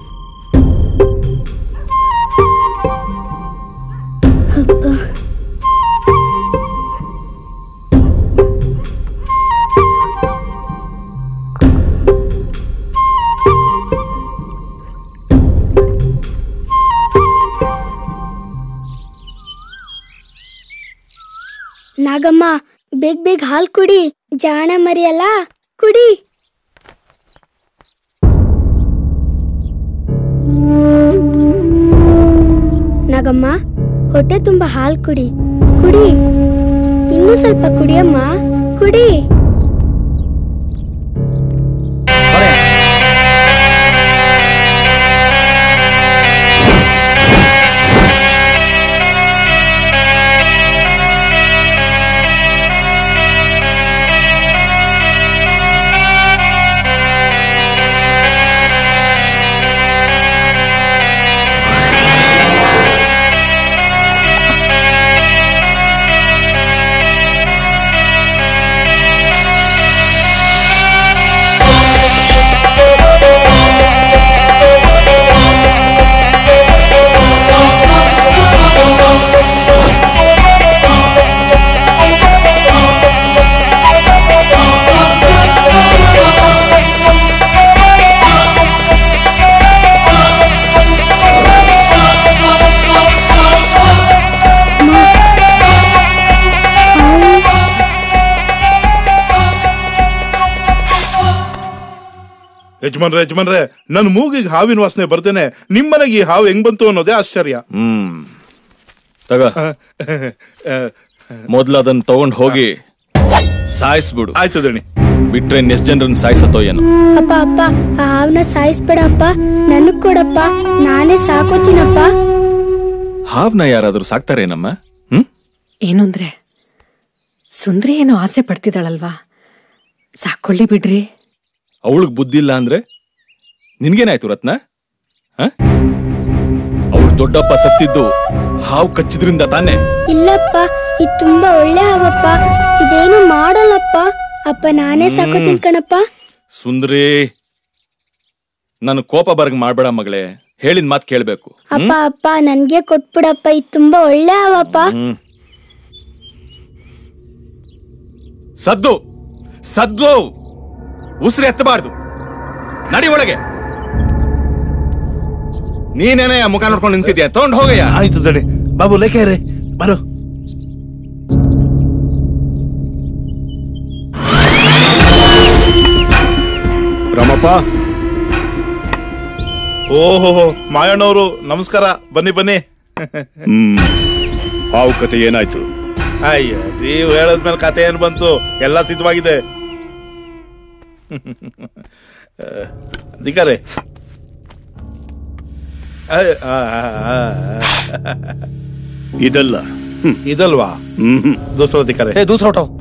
ಅಪ್ಪ ನಾಗಮ್ಮ ಬೇಗ ಬೇಗ ಹಾಲ್ ಕುಡಿ ಜಾಣ ಮರಿಯಲ್ಲ ಕುಡಿ ನಾಗಮ್ಮ ಹೊಟ್ಟೆ ತುಂಬ ಹಾಲ್ ಕುಡಿ ಕುಡಿ ಇನ್ನೂ ಸ್ವಲ್ಪ ಕುಡಿಯಮ್ಮ ಕುಡಿ ಯಜಮಾನ್ರೆ ಯಜಮಾನ್ರೆ ನನ್ ಮೂಗಿಗೆ ಹಾವಿನ ವಾಸನೆ ಬರ್ತೇನೆ ನಿಮ್ಮನೆಗೆ ಈ ಹಾವು ಹೆಂಗ್ ಬಂತು ಅನ್ನೋದೇ ಆಶ್ಚರ್ಯ ಹ್ಮ್ ತಗ ಮೊದ್ಲು ಅದನ್ನ ತಗೊಂಡ್ ಹೋಗಿ ಸಾಯಿಸ್ಬಿಡು ಆಯ್ತು ದಣಿ ಬಿಟ್ರೆ ಎಷ್ಟ್ ಜನರನ್ನ ಸಾಯಿಸತ್ತೋ ಏನು ಅಪ್ಪ ಅಪ್ಪ ಆ ಹಾವನ್ನ ಸಾಯಿಸ್ಬೇಡಪ್ಪ ನನಗ್ ಕೊಡಪ್ಪ ನಾನೇ ಸಾಕೋತೀನಪ್ಪ ಹಾವ್ನ ಯಾರಾದ್ರೂ ಸಾಕ್ತಾರೇನಮ್ಮ ಏನು ಅಂದ್ರೆ ಸುಂದ್ರಿ ಏನೋ ಆಸೆ ಪಡ್ತಿದ್ದಾಳಲ್ವಾ ಸಾಕೊಳ್ಳಿ ಬಿಡ್ರಿ ಅವಳಿಗೆ ಬುದ್ಧಿ ಇಲ್ಲ ಅಂದ್ರೆ ನಿನ್ಗೇನಾಯ್ತು ರತ್ನ ಅವಳು ದೊಡ್ಡಪ್ಪ ಸತ್ತಿದ್ದು ಹಾವು ಕಚ್ಚಿದ್ರಿಂದ ತಾನೇ ಇಲ್ಲಪ್ಪ ಇದು ತುಂಬಾ ಒಳ್ಳೆ ಹಾವಪ್ಪ ಇದೇನು ಮಾಡಲ್ಲಪ್ಪ ಅಪ್ಪ ನಾನೇ ಸಾಕೋತೀನಿ ಕಣಪ್ಪ ಸುಂದ್ರಿ ನನ್ ಕೋಪ ಬರ್ಗ್ ಮಾಡ್ಬೇಡ ಮಗಳೇ ಹೇಳಿದ ಮಾತ್ ಕೇಳ್ಬೇಕು ಅಪ್ಪ ಅಪ್ಪ ನನ್ಗೆ ಕೊಟ್ಬಿಡಪ್ಪ ಇದು ತುಂಬಾ ಒಳ್ಳೆ ಹಾವಪ್ಪ ಹ್ಮ್. ಸದ್ದು ಸದ್ದು ಉಸಿರು ಎತ್ತಬಾರ್ದು ನಡಿ ಒಳಗೆ ನೀನೇನೇ ಆ ಮುಖ ನೋಡ್ಕೊಂಡು ನಿಂತಿದ್ಯಾ ತಗೊಂಡ್ ಹೋಗಯ್ಯ ಆಯ್ತು ದಣಿ ಬಾಬು ಲೇಖೆ ಬರೋ ರಾಮಪ್ಪ ಓಹೋ ಮಾಯಣ್ಣವರು ನಮಸ್ಕಾರ ಬನ್ನಿ ಬನ್ನಿ ಹ್ಮ್ ಹಾವು ಕತೆ ಏನಾಯ್ತು ಅಯ್ಯ ನೀವು ಹೇಳದ್ಮೇಲೆ ಕತೆ ಏನ್ ಬಂತು ಎಲ್ಲ ಸಿದ್ಧವಾಗಿದೆ ಅಧಿಕಾರಿ ಅಯ್ಯ, ಆ, ಆ, ಆ, ಆ. ಇದಲ್ಲ ಇದಲ್ವಾ ಹ್ಮ್ ದೂಸರ ಅಧಿಕಾರಿ ಏ ದೂಸರ ಹೊಟ್ಟೋ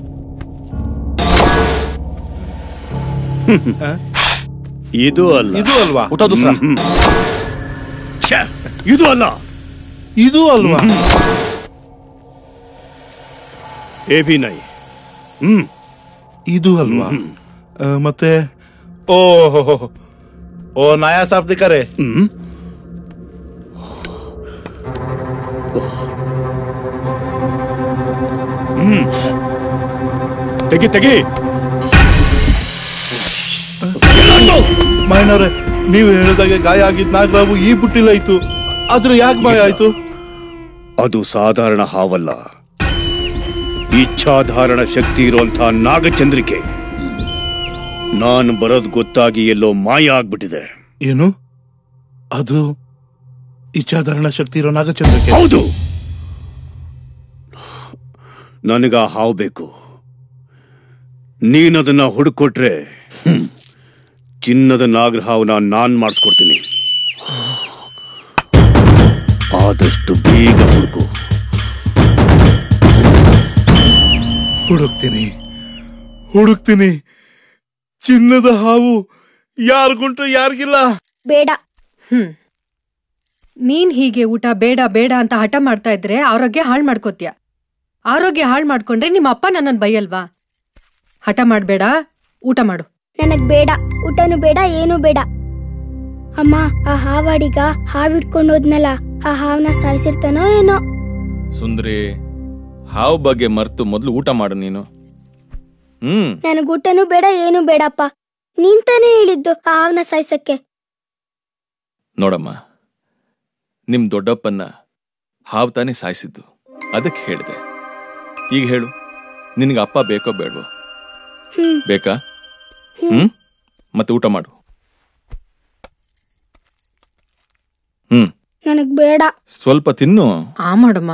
ಇದು ಅಲ್ಲ ಇದು ಅಲ್ವಾ ಊಟ ದೂಸರ ಹ್ಮ್. ಛೆ, ಇದು ಅಲ್ಲ ಇದು ಅಲ್ವಾ ಎ ಬಿ ನೈ ಹ್ಮ್ ಇದು ಅಲ್ವಾ ಆ, ಮತ್ತೆ ಓ ಹೋ, ಹೋ, ಹೋ. ಓ ನಯಾ ಸಾಬ್ ಅಧಿಕಾರಿ ಹ್ಮ್ ತೆಗಿ ತೆಗಿ ಮಾಯಣ್ಣವ್ರೆ ನೀವು ಹೇಳಿದಾಗೆ ಗಾಯ ಆಗಿದ್ ನಾಗರಾವು ಈ ಬುಟ್ಟಿಲ್ಲ ಆಯ್ತು ಆದ್ರೆ ಯಾಕೆ ಮಾಯ ಆಯ್ತು ಅದು ಸಾಧಾರಣ ಹಾವಲ್ಲ ಇಚ್ಛಾಧಾರಣ ಶಕ್ತಿ ಇರುವಂತಹ ನಾಗಚಂದ್ರಿಕೆ ನಾನು ಬರೋದ್ ಗೊತ್ತಾಗಿ ಎಲ್ಲೋ ಮಾಯ ಆಗ್ಬಿಟ್ಟಿದೆ ಏನು ಅದು ಇಚ್ಛಾಧಾರಣ ಶಕ್ತಿ ಇರೋ ನಾಗಚಂದ್ರಕ್ಕೆ ಹೌದು ನನಗ ಹಾವು ಬೇಕು ನೀನದನ್ನ ಹುಡುಕೊಟ್ರೆ ಹ್ಮ್, ಚಿನ್ನದ ನಾಗರ ಹಾವನ್ನ ನಾನ್ ಮಾಡಿಸ್ಕೊಡ್ತೀನಿ ಆದಷ್ಟು ಬೇಗ ಹುಡುಕು ಹುಡುಕ್ತೀನಿ ಹುಡುಕ್ತೀನಿ ಚಿನ್ನದ ಹಾವು ಯಾರಿಗುಂಟು ಯಾರಿಗಿಲ್ಲ ಬೇಡ ಹ್ಮ್ ನೀನ್ ಹೀಗೆ ಊಟ ಬೇಡ ಬೇಡ ಅಂತ ಹಠ ಮಾಡ್ತಾ ಇದ್ರೆ ಆರೋಗ್ಯ ಹಾಳು ಮಾಡ್ಕೋತ್ಯ ಆರೋಗ್ಯ ಹಾಳು ಮಾಡ್ಕೊಂಡ್ರೆ ನಿಮ್ಮ ಅಪ್ಪ ನನ್ನನ್ ಬೈಯಲ್ವಾ ಹಠ ಮಾಡ್ಬೇಡ ಊಟ ಮಾಡು ನನಗ್ ಬೇಡ ಊಟನು ಬೇಡ ಏನು ಬೇಡ ಅಮ್ಮ ಆ ಹಾವಾಡಿಗ ಹಾವ್ ಇಟ್ಕೊಂಡು ಹೋದ್ನಲ್ಲ ಆ ಹಾವ್ನ ಸಾಯಿಸಿರ್ತಾನೋ ಏನೋ ಸುಂದ್ರಿ ಹಾವು ಬಗ್ಗೆ ಮರ್ತು ಮೊದ್ಲು ಊಟ ಮಾಡು ನೀನು ಹ್ಮ್ ನನಗ್ ಊಟನು ಬೇಡ ಏನು ಬೇಡಪ್ಪ ನೀನ್ ತಾನೇ ಹೇಳಿದ್ದು ಆ ಹಾವ್ನ ಸಾಯ್ಸಕ್ಕೆ ನೋಡಮ್ಮ ನಿಮ್ ದೊಡ್ಡಪ್ಪನ್ನ ಹಾವು ತಾನೇ ಸಾಯಿಸಿದ್ದು ಅದಕ್ಕೆ ಹೇಳಿದೆ ಈಗ ಹೇಳು ನಿನಗೆ ಅಪ್ಪ ಬೇಕೋ ಬೇಡವೋ ಬೇಕಾ ಹ್ಮ್ ಮತ್ತೆ ಊಟ ಮಾಡು ಹ್ಮ್ ನನಗ್ ಬೇಡ ಸ್ವಲ್ಪ ತಿನ್ನು ಆ ಮಾಡಮ್ಮ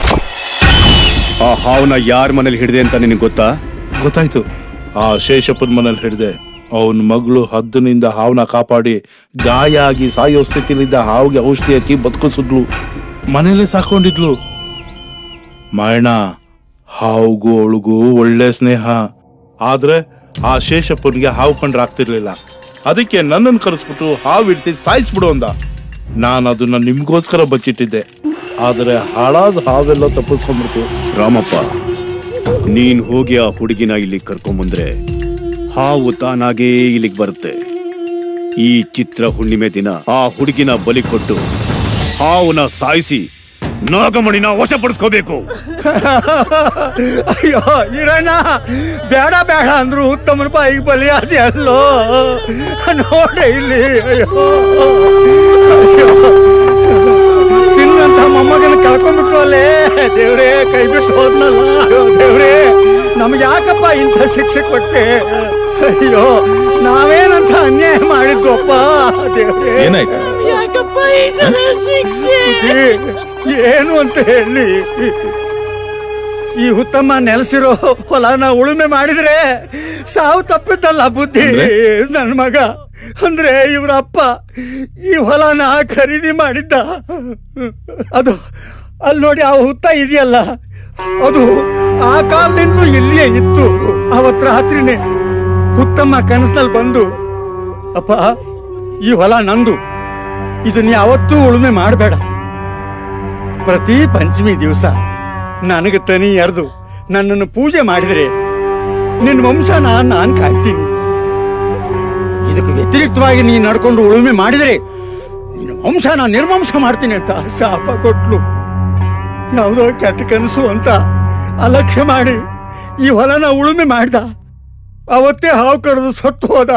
ಆ ಹಾವನ್ನ ಯಾರ ಮನೇಲಿ ಹಿಡಿದೆ ಅಂತ ನಿನಗೆ ಗೊತ್ತಾ ಗೊತ್ತಾಯ್ತು ಆ ಶೇಷಪ್ಪನ ಮನೇಲಿ ಹಿಡ್ದೆ ಅವನ ಮಗಳು ಹದ್ದಿನಿಂದ ಹಾವನ್ನ ಕಾಪಾಡಿ ಗಾಯ ಆಗಿ ಸಾಯೋ ಸ್ಥಿತಿಲಿದ್ದ ಹಾವಿಗೆ ಔಷಧಿ ಹಾಕಿ ಬದುಕಿಸಿದ್ಲು ಮನೇಲೆ ಸಾಕೊಂಡಿದ್ಲು ಮಾಯಣ್ಣ ಹಾವುಗೂ ಅವಳಿಗೂ ಒಳ್ಳೆ ಸ್ನೇಹ ಆದ್ರೆ ಆ ಶೇಷಪ್ಪನಿಗೆ ಹಾವು ಕಂಡ್ರೆ ಆಗ್ತಿರ್ಲಿಲ್ಲ ಅದಕ್ಕೆ ನನ್ನನ್ನು ಕರೆಸ್ಬಿಟ್ಟು ಹಾವು ಇಡಿಸಿ ಸಾಯಿಸ್ಬಿಡು ಅಂದ ನಾನು ಅದನ್ನ ನಿಮ್ಗೋಸ್ಕರ ಬಚ್ಚಿಟ್ಟಿದ್ದೆ ಆದ್ರೆ ಹಾಳಾದ ಹಾವೆಲ್ಲ ತಪ್ಪಿಸ್ಕೊಂಡ್ಬಿಡ್ತು ರಾಮಪ್ಪ ನೀನ್ ಹೋಗಿ ಆ ಹುಡುಗಿನ ಇಲ್ಲಿ ಕರ್ಕೊಂಬಂದ್ರೆ ಹಾವು ತಾನಾಗೇ ಇಲ್ಲಿಗೆ ಬರುತ್ತೆ ಈ ಚಿತ್ರ ಹುಣ್ಣಿಮೆ ದಿನ ಆ ಹುಡುಗಿನ ಬಲಿ ಕೊಟ್ಟು ಹಾವುನ ಸಾಯಿಸಿ ನಾಗಮಣಿನ ವಶಪಡಿಸ್ಕೋಬೇಕು ಅಯ್ಯೋ ಇರಣ್ಣ ಬೇಡ ಬೇಡ ಅಂದ್ರು ಉತ್ತಮನ ಬಾಯಿಗೆ ಬಲಿಯಾದಿ ಅಲ್ಲೋ ನೋಡೆ ಇಲ್ಲಿ ಅಯ್ಯೋ ಅಯ್ಯೋ. ತಿನ್ನಂತ ಮೊಮ್ಮಗನ ಕಳ್ಕೊಂಡ್ಬಿಟ್ಟು ಅಲ್ಲೇ ದೇವ್ರೇ ಕೈ ಬಿಟ್ಟು ಹೋದ್ನಲ್ಲ ಅಯ್ಯೋ ದೇವ್ರೇ ನಮ್ಗೆ ಯಾಕಪ್ಪ ಇಂಥ ಶಿಕ್ಷೆ ಕೊಟ್ಟೆ ಅಯ್ಯೋ ನಾವೇನಂತ ಅನ್ಯಾಯ ಮಾಡಿದ್ವಪ್ಪ ದೇವ್ರೇ ಏನಾಯ್ತು ಯಾಕಪ್ಪ ಈ ತರ ಶಿಕ್ಷೆ ಬುದ್ಧಿ ಏನು ಅಂತ ಹೇಳಿ ಈ ಉತ್ತಮ ನೆಲೆಸಿರೋ ಹೊಲನ ಉಳುಮೆ ಮಾಡಿದ್ರೆ ಸಾವು ತಪ್ಪಿದ್ದಲ್ಲ ಬುದ್ಧಿ ನನ್ನ ಮಗ ಅಂದ್ರೆ ಇವ್ರ ಅಪ್ಪ ಈ ಹೊಲನ ಖರೀದಿ ಮಾಡಿದ್ದ ಅದು ಅಲ್ಲಿ ನೋಡಿ ಆ ಹುತ್ತ ಇದೆಯಲ್ಲ ಅದು ಆ ಕಾಲದಿಂದಲೂ ಇಲ್ಲಿಯೇ ಇತ್ತು ಅವತ್ ರಾತ್ರಿನೇ ಉತ್ತಮ ಕನಸಿನಲ್ಲಿ ಬಂದು ಅಪ್ಪ ಈ ಹೊಲ ನಂದು ಇದನ್ನ ಯಾವತ್ತೂ ಉಳುಮೆ ಮಾಡಬೇಡ ಪ್ರತಿ ಪಂಚಮಿ ದಿವಸ ನನಗೆ ತನಿ ಎರೆದು ನನ್ನನ್ನು ಪೂಜೆ ಮಾಡಿದರೆ ನಿನ್ನ ವಂಶನ ನಾನು ಕಾಯ್ತೀನಿ ಇದಕ್ಕೆ ವ್ಯತಿರಿಕ್ತವಾಗಿ ನೀನು ನಡ್ಕೊಂಡು ಉಳುಮೆ ಮಾಡಿದರೆ ನಿನ್ನ ವಂಶನ ನಿರ್ವಂಶ ಮಾಡ್ತೀನಿ ಅಂತ ಶಾಪ ಕೊಟ್ಲು ಯಾವುದೋ ಕೆಟ್ಟ ಕನಸು ಅಂತ ಅಲಕ್ಷ್ಯ ಮಾಡಿ ಈ ಹೊಲನ ಉಳುಮೆ ಮಾಡ್ದ ಅವತ್ತೇ ಹಾವು ಕಡ್ದು ಸತ್ತು ಹೋದ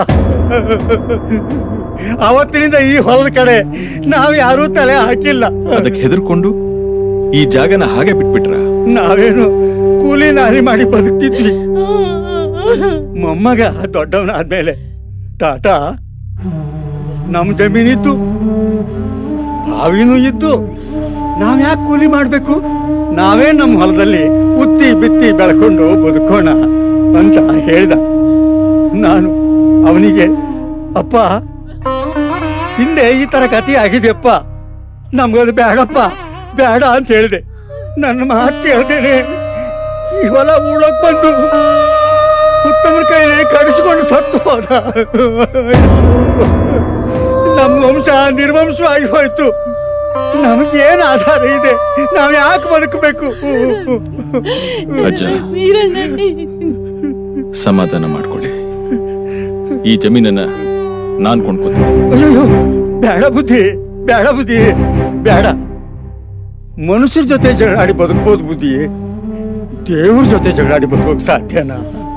ಅವತ್ತಿನಿಂದ ಈ ಹೊಲದ ಕಡೆ ನಾವು ಯಾರೂ ತಲೆ ಹಾಕಿಲ್ಲ ಅದಕ್ಕೆ ಹೆದರ್ಕೊಂಡು ಈ ಜಾಗನ ಹಾಗೆ ಬಿಟ್ಬಿಟ್ರ ನಾವೇನು ಕೂಲಿ ನಾರಿ ಮಾಡಿ ಬದುಕ್ತಿದ್ವಿ ಮೊಮ್ಮಗ ದೊಡ್ಡವನಾದ್ಮೇಲೆ ತಾತ ನಮ್ ಜಮೀನಿತ್ತು ಬಾವಿನೂ ಇದ್ದು ನಾವ್ ಯಾಕೆ ಕೂಲಿ ಮಾಡ್ಬೇಕು ನಾವೇ ನಮ್ಮ ಹೊಲದಲ್ಲಿ ಉತ್ತಿ ಬಿತ್ತಿ ಬೆಳ್ಕೊಂಡು ಬದುಕೋಣ ಅಂತ ಹೇಳ್ದ ನಾನು ಅವನಿಗೆ ಅಪ್ಪ ಹಿಂದೆ ಈ ತರ ಕಥೆ ಆಗಿದೆಯಪ್ಪ ನಮ್ಗದು ಬೇಡಪ್ಪ ಬೇಡ ಅಂತ ಹೇಳಿದೆ ನನ್ನ ಮಾತು ಕೇಳ್ದೇನೆ ಈ ಹೊಲ ಊಳಕ್ ಬಂದು ಉತ್ತಮನ ಕೈಲಿ ಕಡಿಸ್ಕೊಂಡು ಸತ್ತು ಹೋದ ನಮ್ಮ ವಂಶ ನಿರ್ವಂಶವಾಗಿ ಹೋಯ್ತು ನಮಗೇನ್ ಆಧಾರ ಇದೆ ನಾವ್ ಯಾಕೆ ಬದುಕಬೇಕು ಅಜ್ಜ ಸಮಾಧಾನ ಮಾಡ್ಕೊಳ್ಳಿ ಈ ಜಮೀನನ್ನ ನಾನ್ ಕೊಂಡ್ಕೊತೀನಿ ಅಯ್ಯೋ ಬೇಡ ಬುದ್ಧಿ ಬೇಡ ಬುದ್ಧಿ ಬೇಡ ಮನುಷ್ಯರ ಜೊತೆ ಜಗಳಾಡಿ ಬದುಕ್ಬೋದು ಬುದ್ಧಿ ದೇವ್ರ ಜೊತೆ ಜಗಳಾಡಿ ಬದುಕೋಕ್ ಸಾಧ್ಯನಾ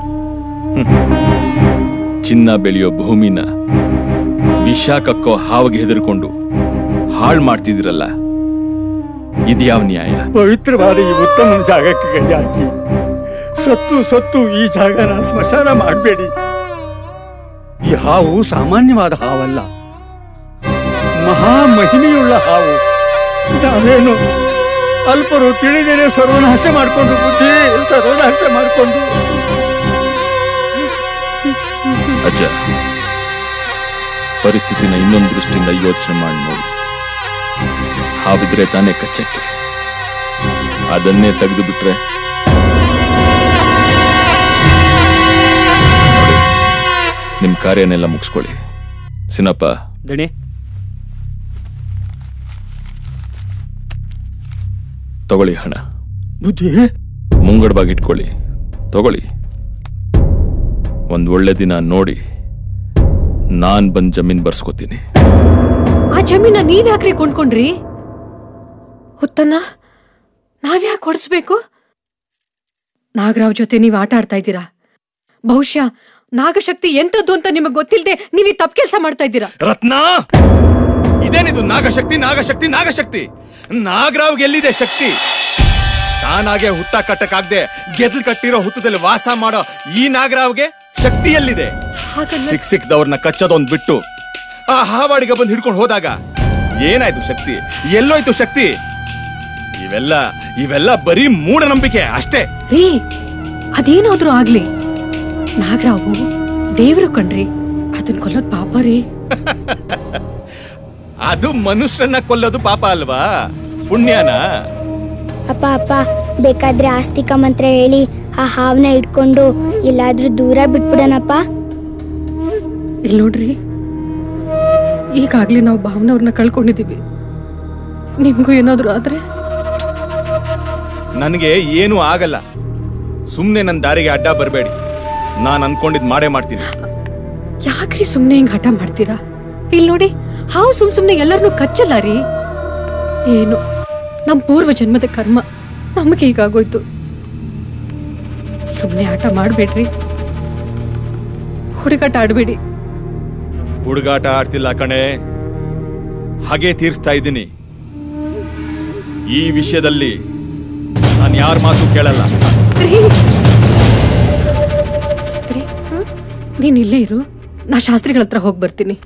ಚಿನ್ನ ಬೆಳೆಯೋ ಭೂಮಿನ ವಿಷ ಕಕ್ಕೋ ಹಾವಿಗೆ ಹೆದರ್ಕೊಂಡು ಹಾಳು ಮಾಡ್ತಿದಿರಲ್ಲ ಇದ್ಯಾವ ನ್ಯಾಯ ಪವಿತ್ರವಾದ ಈ ಉತ್ತಮನ ಜಾಗಕ್ಕೆ ಕೈ ಹಾಕಿ ಸತ್ತು ಸತ್ತು ಈ ಜಾಗನ ಸ್ಮಶಾನ ಮಾಡಬೇಡಿ ಈ ಹಾವು ಸಾಮಾನ್ಯವಾದ ಹಾವಲ್ಲ ಮಹಾ ಮಹಿಮೆಯುಳ್ಳ ಹಾವು ನಾವೇನು ಅಲ್ಪರು ತಿಳಿದೇನೆ ಸರ್ವನಾಶ ಮಾಡ್ಕೊಂಡು ಬುದ್ಧಿ ಸರ್ವನಾಶ ಮಾಡ್ಕೊಂಡು ಅಜ್ಜ ಪರಿಸ್ಥಿತಿನ ಇನ್ನೊಂದು ದೃಷ್ಟಿಯಿಂದ ಯೋಚನೆ ಮಾಡಿ ನೋಡಿ ಹಾವಿದ್ರೆ ತಾನೇ ಕಚ್ಚಕ್ಕೆ ಅದನ್ನೇ ತೆಗೆದು ಬಿಟ್ರೆ ನೋಡಿ, ನಿಮ್ ಕಾರ್ಯನೆಲ್ಲ ಮುಗಿಸ್ಕೊಳ್ಳಿ ಸಿನಪ್ಪ ದಣಿ ತಗೊಳ್ಳಿ ಹಣ ಬುದ್ಧಿ ಮುಂಗಡವಾಗಿ ಇಟ್ಕೊಳ್ಳಿ ತಗೊಳ್ಳಿ ಒಂದ್ ಒಳ್ಳೆ ದಿನ ನೋಡಿ ನಾನ್ ಬಂದ್ ಜಮೀನ್ ಬರ್ಸ್ಕೊತೀನಿ ಆ ಜಮೀನ ನೀವ್ ಯಾಕ್ರಿ ಕೊಂಡ್ಕೊಂಡ್ರಿ ಹುತ್ತನ್ನ ನಾವ್ಯಾಕೆ ಹೊಡಿಸ್ಬೇಕು ನಾಗರಾವ್ ಜೊತೆ ನೀವ್ ಆಟ ಆಡ್ತಾ ಇದ್ದೀರಾ ಬಹುಶಃ ನಾಗಶಕ್ತಿ ಎಂತದ್ದು ಅಂತ ನಿಮಗ್ ಗೊತ್ತಿಲ್ಲದೆ ನೀವ್ ಈ ತಪ್ಪು ಕೆಲಸ ಮಾಡ್ತಾ ಇದ್ದೀರಾ ರತ್ನ ಇದೇನಿದು ನಾಗಶಕ್ತಿ ನಾಗಶಕ್ತಿ ನಾಗಶಕ್ತಿ ನಾಗರಾವ್ಗೆ ಎಲ್ಲಿದೆ ಶಕ್ತಿ ತಾನಾಗೆ ಹುತ್ತ ಕಟ್ಟಕ್ಕಾಗ್ದೆ ಗೆದ್ಲು ಕಟ್ಟಿರೋ ಹುತ್ತದಲ್ಲಿ ವಾಸ ಮಾಡೋ ಈ ನಾಗರಾವ್ಗೆ ಶಕ್ತಿ ಎಲ್ಲಿದೆ ಸಿಕ್ ಸಿಕ್ದವ್ರನ್ನ ಕಚ್ಚೋದೊಂದ್ ಬಿಟ್ಟು ಆ ಹಾವಾಡಿಗೆ ಬಂದು ಹಿಡ್ಕೊಂಡು ಹೋದಾಗ ಏನಾಯ್ತು ಶಕ್ತಿ ಎಲ್ಲೋಯ್ತು ಶಕ್ತಿ ಇವೆಲ್ಲ ಇವೆಲ್ಲ ಬರೀ ಮೂಢನಂಬಿಕೆ ಅಷ್ಟೇ ರೀ ಅದೇನಾದ್ರೂ ಆಗ್ಲಿ ನಾಗರಾವು ದೇವ್ರು ಕಣ್ರಿ ಅದನ್ ಕೊಲ್ಲೋದ್ ಪಾಪ ರೀ ಅದು ಮನುಷ್ಯರನ್ನ ಕೊಲ್ಲೋದು ಪಾಪ ಅಲ್ವಾ ಪುಣ್ಯನಾ ಅಪ್ಪ ಅಪ್ಪ ಬೇಕಾದ್ರೆ ಆಸ್ತಿಕ ಮಂತ್ರ ಹೇಳಿ ಆ ಹಾವನ್ನ ಹಿಡ್ಕೊಂಡು ಎಲ್ಲಾದ್ರೂ ದೂರ ಬಿಟ್ಬಿಡೋಣಪ್ಪ ಇಲ್ಲಿ ನೋಡ್ರಿ ಈಗಾಗ್ಲೇ ನಾವು ಭಾವನವ್ರನ್ನ ಕಳ್ಕೊಂಡಿದೀವಿ ನಿಮ್ಗೂ ಏನಾದ್ರೂ ಆದ್ರೆ ನನಗೆ ಏನೂ ಆಗಲ್ಲ ಸುಮ್ನೆ ನನ್ನ ದಾರಿಗೆ ಅಡ್ಡ ಬರಬೇಡಿ ನಾನು ಅನ್ಕೊಂಡಿದ್ ಮಾಡೇ ಮಾಡ್ತೀನಿ ಯಾಕ್ರಿ ಸುಮ್ನೆ ಹಿಂಗ್ ಹಠ ಮಾಡ್ತೀರಾ ಇಲ್ಲಿ ನೋಡಿ ಹಾವು ಸುಮ್ ಸುಮ್ನೆ ಎಲ್ಲರನ್ನೂ ಕಚ್ಚಲ್ಲ ರೀ ಏನು ನಮ್ ಪೂರ್ವ ಜನ್ಮದ ಕರ್ಮ ನಮಗೆ ಹೀಗಾಗೋಯ್ತು ಸುಮ್ನೆ ಆಟ ಮಾಡ್ಬೇಡ್ರಿ ಹುಡುಗಾಟ ಆಡ್ಬೇಡಿ ಹುಡುಗಾಟ ಆಡ್ತಿಲ್ಲ ಕಣೆ ಹಾಗೆ ತೀರ್ಸ್ತಾ ಇದ್ದೀನಿ ಈ ವಿಷಯದಲ್ಲಿ ನಾನು ಯಾರ ಮಾತು ಕೇಳಲ್ಲ ರೀ ಸುಂದ್ರಿ, ಹ? ನೀನ್ ಇಲ್ಲೇ ಇರು ನಾ ಶಾಸ್ತ್ರಿಗಳ ಹತ್ರ ಹೋಗಿ ಬರ್ತೀನಿ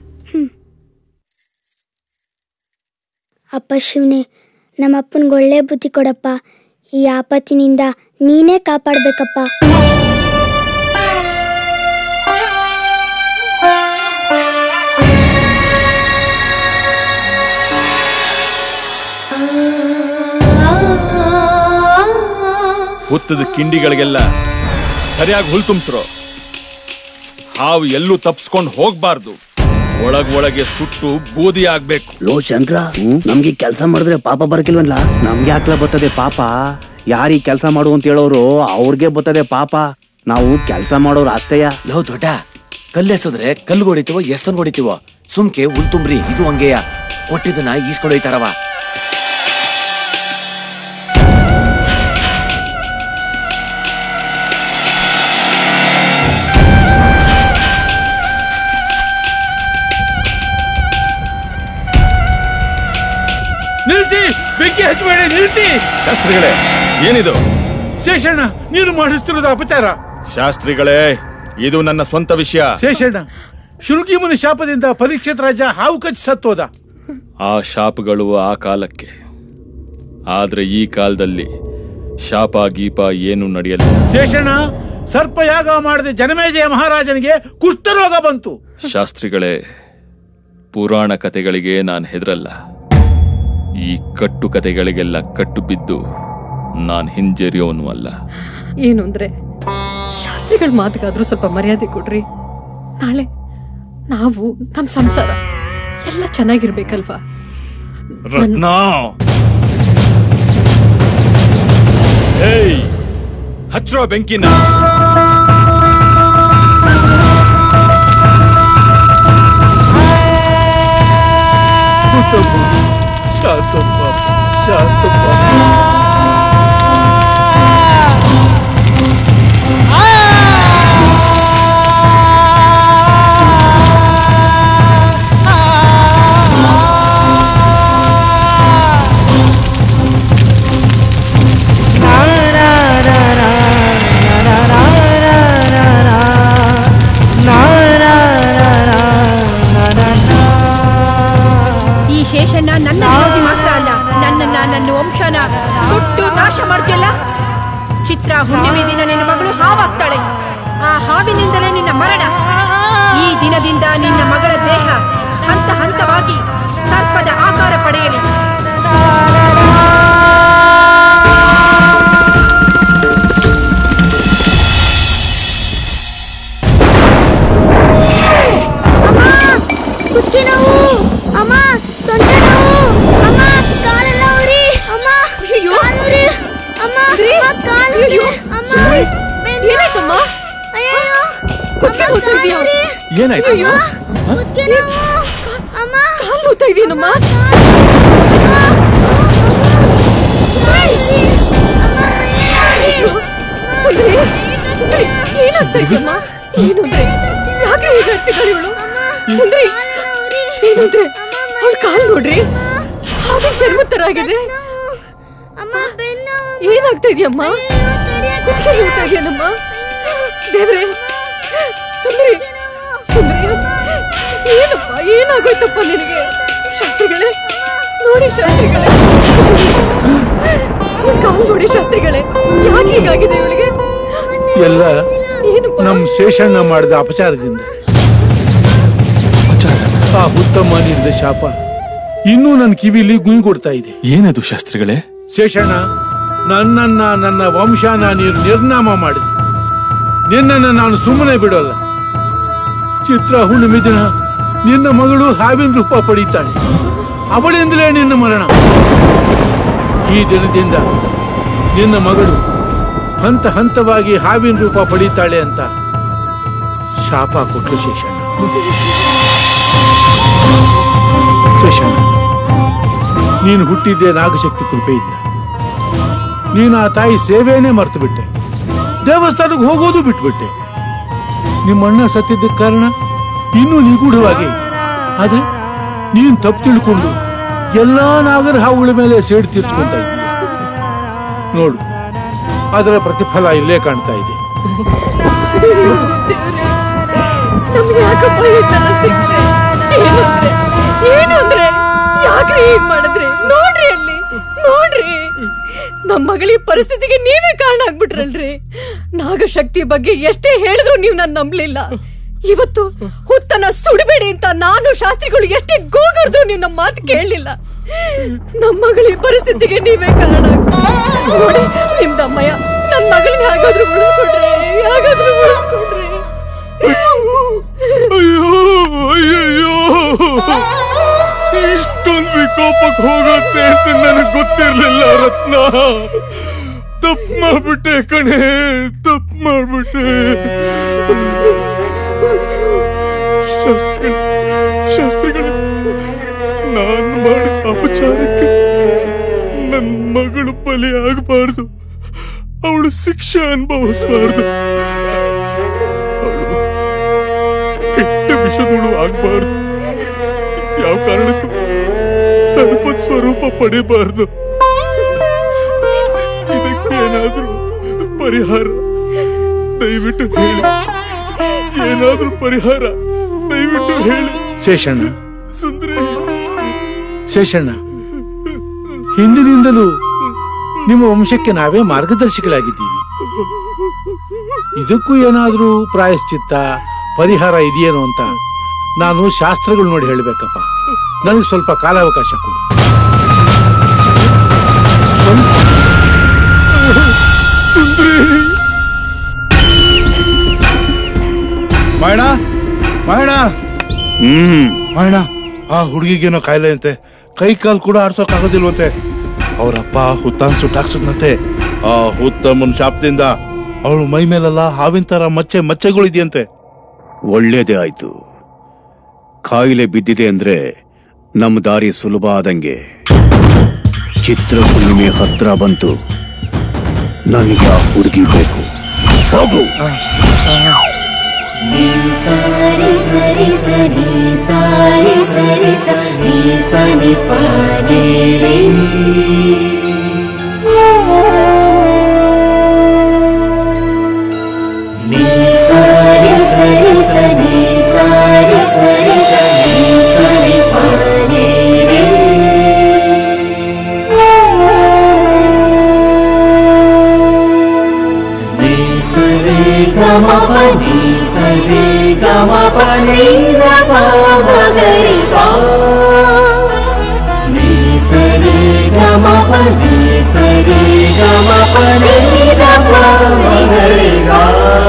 ಅಪ್ಪ ಶಿವನೇ ನಮ್ಮ ಅಪ್ಪನ್ಗೆ ಒಳ್ಳೆ ಬುದ್ಧಿ ಕೊಡಪ್ಪ ಈ ಆಪತ್ತಿನಿಂದ ನೀನೇ ಕಾಪಾಡ್ಬೇಕಪ್ಪ ಹುತ್ತದ ಕಿಂಡಿಗಳಿಗೆಲ್ಲ ಸರಿಯಾಗಿ ಹುಲ್ ತುಂಬಿಸ್ರು ಹಾವು ಎಲ್ಲೂ ತಪ್ಸ್ಕೊಂಡು ಹೋಗ್ಬಾರ್ದು ಒಳಗ್ ಒಳಗೆ ಸುಟ್ಟು ಬೂದಿ ಆಗ್ಬೇಕು ಲೋ ಶಂಕರ ನಮ್ಗೆ ಕೆಲಸ ಮಾಡಿದ್ರೆ ಪಾಪ ಬರಕಿಲ್ವಲ್ಲ ನಮ್ಗೆ ಹಾಕ್ಲ ಬರ್ತದೆ ಪಾಪ ಯಾರಿಗೆ ಕೆಲಸ ಮಾಡು ಅಂತ ಹೇಳೋರು ಅವ್ರಿಗೆ ಬರ್ತದೆ ಪಾಪ ನಾವು ಕೆಲಸ ಮಾಡೋರು ಅಷ್ಟೇಯ ಲೋ ದೊಡ್ಡ ಕಲ್ಲೆಸದ್ರೆ ಕಲ್ಲು ಹೊಡಿತೀವೋ ಎಷ್ಟನ್ ಹೊಡಿತೀವೋ ಸುಮ್ಕೆ ಹುಲ್ ತುಂಬ್ರಿ ಇದು ಹಂಗೆಯ ಕೊಟ್ಟಿದ್ದನ್ನ ಈಸ್ಕೊಂಡು ಹೋಯ್ತಾರವ ನಿಲ್ಸಿ ಬೆಂಕಿ ಹಚ್ಚಬೇಡಿ ನಿಲ್ಸಿ ಶಾಸ್ತ್ರಿಗಳೇ ಏನಿದು ಶೇಷಣ್ಣ ನೀನು ಮಾಡಿಸ್ತಿರೋದು ಅಪಚಾರ ಶಾಸ್ತ್ರಿಗಳೇ ಇದು ನನ್ನ ಸ್ವಂತ ವಿಷಯ ಶೇಷಣ್ಣ ಶೃಂಗಿಮುನಿ ಶಾಪದಿಂದ ಪರೀಕ್ಷಿತ ರಾಜ ಹಾವು ಕಚ್ಚಿ ಸತ್ತೋದ ಆ ಶಾಪಗಳು ಆ ಕಾಲಕ್ಕೆ ಆದ್ರೆ ಈ ಕಾಲದಲ್ಲಿ ಶಾಪ ಗೀಪ ಏನು ನಡೆಯಲ್ಲ ಶೇಷಣ್ಣ ಸರ್ಪಯಾಗ ಮಾಡದೆ ಜನಮೇಜಯ ಮಹಾರಾಜನಿಗೆ ಕುಷ್ಠರೋಗ ಬಂತು ಶಾಸ್ತ್ರಿಗಳೇ ಪುರಾಣ ಕಥೆಗಳಿಗೆ ನಾನು ಹೆದರಲ್ಲ ಈ ಕಟ್ಟು ಕಥೆಗಳಿಗೆಲ್ಲ ಕಟ್ಟು ಬಿದ್ದು ನಾನು ಹಿಂಜರಿಯೋನು ಅಲ್ಲ ಏನು ಅಂದ್ರೆ ಶಾಸ್ತ್ರಿಗಳ ಮಾತಿಗಾದ್ರೂ ಸ್ವಲ್ಪ ಮರ್ಯಾದೆ ಕೊಡ್ರಿ ನಾಳೆ ನಾವು ನಮ್ ಸಂಸಾರ ಎಲ್ಲ ಚೆನ್ನಾಗಿರ್ಬೇಕಲ್ವಾ ರತ್ನ ಏಯ್ ಹಚ್ರೋ ಬೆಂಕಿನ ಶಾಂತಪ್ಪ ಶಾಂತಪ್ಪ ಈ ಶೇಷಣ್ಣ ನನ್ನ ವಿರೋಧಿ ಮಾತ್ರ ಅಲ್ಲ ನನ್ನನ್ನ ನನ್ನ ವಂಶನ ಸುಟ್ಟು ನಾಶ ಮಾಡ್ತಿಲ್ಲ ಚಿತ್ರ ಹುಣ್ಣಿಮೆ ದಿನ ನಿನ್ನ ಮಗಳು ಹಾವಾಗ್ತಾಳೆ ಆ ಹಾವಿನಿಂದಲೇ ನಿನ್ನ ಮರಣ ಈ ದಿನದಿಂದ ನಿನ್ನ ಮಗಳ ದೇಹ ಹಂತ ಹಂತವಾಗಿ ಸರ್ಪದ ಆಕಾರ ಪಡೆಯಲಿ ಕುತ್ತಿಗೆ ನೋವು ಅಮ್ಮ ಸೊಂಟ ನೋವು ಅಮ್ಮ ಕಾಲೆಲ್ಲ ಉರಿ ಅಮ್ಮ ಕಾಲು ಉರಿ ಅಮ್ಮ ಅಮ್ಮ, ಕಾಲು ಉರಿ ಅಮ್ಮ ಬೆನ್ನು. ಏನಾಯ್ತಮ್ಮ ಅಯ್ಯಯ್ಯೋ ಕುತ್ತಿಗೆ ನೋವ್ತಾ ಇದೆಯಾ ಏನಾಯ್ತು ಅಯ್ಯೋ ಕುತ್ತಿಗೆ ನೋವು ಅಮ್ಮ ಕಾಲು ನೋವ್ತಾ ಇದೆಯೇನಮ್ಮ ಅಯ್ಯೋ, ಸುಂದರಿ ಸುಂದರಿ ಏನಾಗ್ತಾ ಇದೆಯಮ್ಮ ಏನು ಅಂದ್ರೆ ಯಾಕೆ ಹೀಗೆ ಆಗ್ತಿದ್ದಾಳೆ ಇವಳು ಸುಂದರಿ ಏನು ಅಂದ್ರೆ ಅವಳ ಕಾಲು ನೋಡ್ರಿ ಹಾಗೆ ಚರ್ಮದ ತರ ಆಗಿದೆ ಅಮ್ಮ ಬೆನ್ನು ಏನಾಗ್ತಾ ಇದೆಯಮ್ಮ ಕುತ್ತಿಗೆ ನೋಡ್ತಾ ಇದೆಯೇನಮ್ಮ ದೇವ್ರೆ ಸುಂದರಿ ಸುಂದರಿ ಏನಪ್ಪ ಏನಾಗೋಯ್ತಪ್ಪ ನಿನಗೆ ಶಾಸ್ತ್ರಿಗಳೇ ನೋಡಿ ಶಾಸ್ತ್ರಿಗಳೇ ಈ ಕಾಲ್ ನೋಡಿ ಶಾಸ್ತ್ರಿಗಳೇ ಯಾಕೆ ಹೀಗಾಗಿದೆ ಇವಳಿಗೆ ಎಲ್ಲ ನಮ್ ಶೇಷಣ್ಣ ಮಾಡಿದ ಅಪಚಾರದಿಂದ ಆ ಉತ್ತಮ ನೀಡಿದ ಶಾಪ ಇನ್ನೂ ನನ್ನ ಕಿವಿಲಿ ಗುಯಿ ಕೊಡ್ತಾ ಇದೆ ಏನದು ಶಾಸ್ತ್ರಿಗಳೇ ಶೇಷಣ್ಣ ನನ್ನನ್ನ ನನ್ನ ವಂಶನ ನೀನು ನಿರ್ನಾಮ ಮಾಡಿದೆ ನಿನ್ನನ್ನ ನಾನು ಸುಮ್ಮನೆ ಬಿಡೋಲ್ಲ ಚಿತ್ರ ಹುಣ್ಣಿಮೆ ದಿನ ನಿನ್ನ ಮಗಳು ಹಾವಿನ ರೂಪ ಪಡೀತಾಳೆ ಅವಳಿಂದಲೇ ನಿನ್ನ ಮರಣ ಈ ದಿನದಿಂದ ನಿನ್ನ ಮಗಳು ಹಂತ ಹಂತವಾಗಿ ಹಾವಿನ ರೂಪ ಪಡೀತಾಳೆ ಅಂತ ಶಾಪ ಕೊಟ್ಲು ಶೇಷಣ್ಣ ಶೇಷಣ್ಣ ನೀನು ಹುಟ್ಟಿದ್ದೆ ನಾಗಶಕ್ತಿ ಕೃಪೆಯಿಂದ ನೀನು ಆ ತಾಯಿ ಸೇವೆಯೇ ಮರ್ತು ಬಿಟ್ಟೆ ದೇವಸ್ಥಾನಕ್ಕೆ ಹೋಗೋದು ಬಿಟ್ಬಿಟ್ಟೆ ನಿಮ್ಮಣ್ಣ ಸತ್ತಿದ್ದಕ್ಕೆ ಕಾರಣ ಇನ್ನೂ ನಿಗೂಢವಾಗೇ ಇದೆ ಆದ್ರೆ ನೀನ್ ತಪ್ಪು ತಿಳ್ಕೊಂಡು ಎಲ್ಲಾ ನಾಗರ ಹಾವುಗಳ ಮೇಲೆ ಸೇಡು ತೀರ್ಸ್ಕೊಂತ ಇದ್ದೀಯ ನೋಡು ಅದರ ಪ್ರತಿಫಲ ಇಲ್ಲೇ ಕಾಣ್ತಾ ಇದೆ ನಮ್ಗೆ ಯಾಕಪ್ಪ ಈ ತರ ಸಿಕ್ಕ್ರೆ ಏನು ಅಂದ್ರೆ ಏನು ಅಂದ್ರೆ ಯಾಕ್ರಿ ಹೀಗ್ ಮಾಡಿದ್ರಿ ನೋಡ್ರಿ ಅಲ್ಲಿ ನೋಡ್ರಿ ನಮ್ ಮಗಳ ಈ ಪರಿಸ್ಥಿತಿಗೆ ನೀವೇ ಕಾರಣ ಆಗ್ಬಿಟ್ರಲ್ರಿ ನಾಗಶಕ್ತಿ ಬಗ್ಗೆ ಎಷ್ಟೇ ಹೇಳಿದ್ರು ನೀವು ನನ್ ನಂಬ್ಲಿಲ್ಲ ಇವತ್ತು ಹುತ್ತನ ಸುಡಬೇಡಿ ಅಂತ ನಾನು ಶಾಸ್ತ್ರಿಗಳು ಎಷ್ಟೇ ಗೋಗರ್ದು ನೀವು ನಮ್ಮ ಮಾತು ಕೇಳಲಿಲ್ಲ ನಮ್ಮ ಮಗಳ ಈ ಪರಿಸ್ಥಿತಿಗೆ ನೀವೇ ಕಾರಣ ನೋಡಿ ನಿಮ್ದಮ್ಮಯ್ಯ ನನ್ ಮಗಳಿಗೆ ಹಾಗಾದ್ರೂ ಉಳಿಸ್ಕೊಡ್ರಿ ಹಾಗಾದ್ರೂ ಉಳಿಸ್ಕೊಡ್ರಿ ಅಯ್ಯೋ ಅಯ್ಯಯ್ಯೋ ಇಷ್ಟೊಂದು ವಿಕೋಪಕ್ಕೆ ಹೋಗತ್ತೆ ಅಂತ ನನಗೆ ಗೊತ್ತಿರ್ಲಿಲ್ಲ ರತ್ನ ತಪ್ಪು ಮಾಡ್ಬಿಟ್ಟೆ ಕಣೆ ತಪ್ಪು ಮಾಡ್ಬಿಟ್ಟೆ ಶಾಸ್ತ್ರಿಗಳು ಶಾಸ್ತ್ರಿಗಳು ನಾನು ಮಾಡಿದ ಅಪಚಾರಕ್ಕೆ ನನ್ನ ಮಗಳು ಬಲಿ ಆಗಬಾರ್ದು ಅವಳು ಶಿಕ್ಷೆ ಅನುಭವಿಸಬಾರ್ದು ಅವಳು ಕೆಟ್ಟ ವಿಷದಳು ಆಗಬಾರ್ದು ಯಾವ ಕಾರಣಕ್ಕೂ ಸರ್ಪದ ಸ್ವರೂಪ ಪಡಿಬಾರ್ದು ಇದಕ್ಕೆ ಏನಾದ್ರೂ ಪರಿಹಾರ ದಯವಿಟ್ಟು ಹೇಳಿ ಏನಾದ್ರೂ ಪರಿಹಾರ ದಯವಿಟ್ಟು ಹೇಳಿ ಶೇಷಣ್ಣ ಸುಂದರಿ ಶೇಷಣ್ಣ ಹಿಂದಿನಿಂದಲೂ ನಿಮ್ಮ ವಂಶಕ್ಕೆ ನಾವೇ ಮಾರ್ಗದರ್ಶಿಗಳಾಗಿದ್ದೀವಿ ಇದಕ್ಕೂ ಏನಾದ್ರೂ ಪ್ರಾಯಶ್ಚಿತ್ತ ಪರಿಹಾರ ಇದೆಯೇನೋ ಅಂತ ನಾನು ಶಾಸ್ತ್ರಗಳು ನೋಡಿ ಹೇಳಬೇಕಪ್ಪ ನನಗೆ ಸ್ವಲ್ಪ ಕಾಲಾವಕಾಶ ಕೊಡು ಸುಂದ್ರಿ ಮಾಯಣ ಮಾಯಣ ಹ್ಮ್ ಮಾಯಣ ಆ ಹುಡುಗಿಗೇನೋ ಕಾಯಿಲೆ ಅಂತೆ ಕೈ ಕಾಲು ಕೂಡ ಆಡ್ಸೋಕ್ ಆಗೋದಿಲ್ವಂತೆ ಅವರಪ್ಪ ಹುತ್ತಾನ್ ಸುಟ್ಟಾಕ್ಸದ್ನಂತೆ ಆ ಹುತ್ತಮ್ಮನ ಶಾಪದಿಂದ ಅವಳು ಮೈ ಮೇಲೆಲ್ಲ ಹಾವಿನ ತರ ಮಚ್ಚೆ ಮಚ್ಚೆಗಳಿದೆಯಂತೆ ಒಳ್ಳೇದೇ ಆಯ್ತು ಕಾಯಿಲೆ ಬಿದ್ದಿದೆ ಅಂದ್ರೆ ನಮ್ಮ ದಾರಿ ಸುಲಭ ಆದಂಗೆ ಚಿತ್ರ ಹುಣ್ಣಿಮೆ ಹತ್ರ ಬಂತು ನನಗೆ ಆ ಹುಡುಗಿ ಬೇಕು ಹೋಗು ಸರಿ ಸರಿ ಸರಿ ಸಾರಿ ಸರಿ ಸರಿ ಸನಿ ಪಾನೆ ಸರಿ ಸರಿ ಸನಿ ಸಾರಿ ಸರಿ ಸರಿ ಸನಿ ಪಾನೆ ಸರಿ ಗಮ ಪನಿ ಸರಿ ಗಮ ಪನಿ ರಮ ಮಗರಿ ಪಾ ಸರಿ ಗಮ ಪನಿ ಸರಿ ಗಮ ಪನಿ ರಮ ಮಗರಿ ಪಾ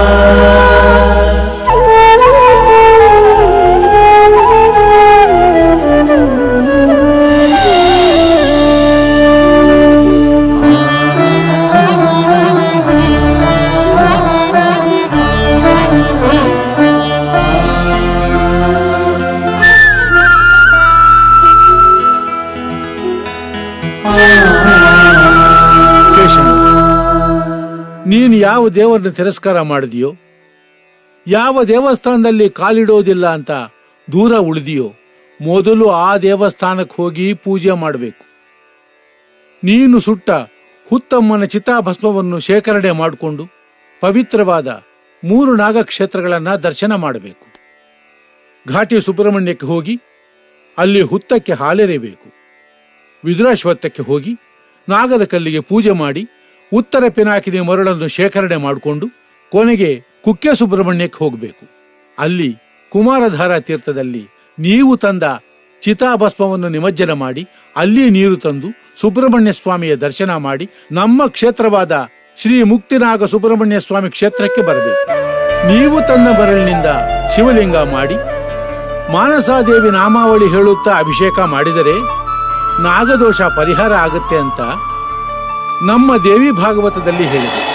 ಶೇಷಣ್ಣ ನೀನು ಯಾವ ದೇವರನ್ನ ತಿರಸ್ಕಾರ ಮಾಡಿದೆಯೋ ಯಾವ ದೇವಸ್ಥಾನದಲ್ಲಿ ಕಾಲಿಡೋದಿಲ್ಲ ಅಂತ ದೂರ ಉಳಿದಿಯೋ ಮೊದಲು ಆ ದೇವಸ್ಥಾನಕ್ಕೆ ಹೋಗಿ ಪೂಜೆ ಮಾಡಬೇಕು ನೀನು ಸುಟ್ಟ ಹುತ್ತಮ್ಮನ ಚಿತಾಭಸ್ಮವನ್ನು ಶೇಖರಣೆ ಮಾಡಿಕೊಂಡು ಪವಿತ್ರವಾದ ಮೂರು ನಾಗಕ್ಷೇತ್ರಗಳನ್ನ ದರ್ಶನ ಮಾಡಬೇಕು ಘಾಟಿ ಸುಬ್ರಹ್ಮಣ್ಯಕ್ಕೆ ಹೋಗಿ ಅಲ್ಲಿ ಹುತ್ತಕ್ಕೆ ಹಾಲೆರೆಯಬೇಕು ವಿದುರಾಶ್ವತ್ಥಕ್ಕೆ ಹೋಗಿ ನಾಗದ ಕಲ್ಲಿಗೆ ಪೂಜೆ ಮಾಡಿ ಉತ್ತರ ಪಿನಾಕಿನಿ ಮರಳನ್ನು ಶೇಖರಣೆ ಮಾಡಿಕೊಂಡು ಕೊನೆಗೆ ಕುಕ್ಕೆ ಸುಬ್ರಹ್ಮಣ್ಯಕ್ಕೆ ಹೋಗಬೇಕು ಅಲ್ಲಿ ಕುಮಾರಧಾರ ತೀರ್ಥದಲ್ಲಿ ನೀವು ತಂದ ಚಿತಾಭಸ್ಮವನ್ನು ನಿಮಜ್ಜನ ಮಾಡಿ ಅಲ್ಲಿ ನೀರು ತಂದು ಸುಬ್ರಹ್ಮಣ್ಯ ಸ್ವಾಮಿಯ ದರ್ಶನ ಮಾಡಿ ನಮ್ಮ ಕ್ಷೇತ್ರವಾದ ಶ್ರೀ ಮುಕ್ತಿನಾಗ ಸುಬ್ರಹ್ಮಣ್ಯ ಸ್ವಾಮಿ ಕ್ಷೇತ್ರಕ್ಕೆ ಬರಬೇಕು ನೀವು ತನ್ನ ಮರಳಿನಿಂದ ಶಿವಲಿಂಗ ಮಾಡಿ ಮಾನಸಾದೇವಿ ನಾಮಾವಳಿ ಹೇಳುತ್ತಾ ಅಭಿಷೇಕ ಮಾಡಿದರೆ ನಾಗದೋಷ ಪರಿಹಾರ ಆಗುತ್ತೆ ಅಂತ ನಮ್ಮ ದೇವಿ ಭಾಗವತದಲ್ಲಿ ಹೇಳಿದೆ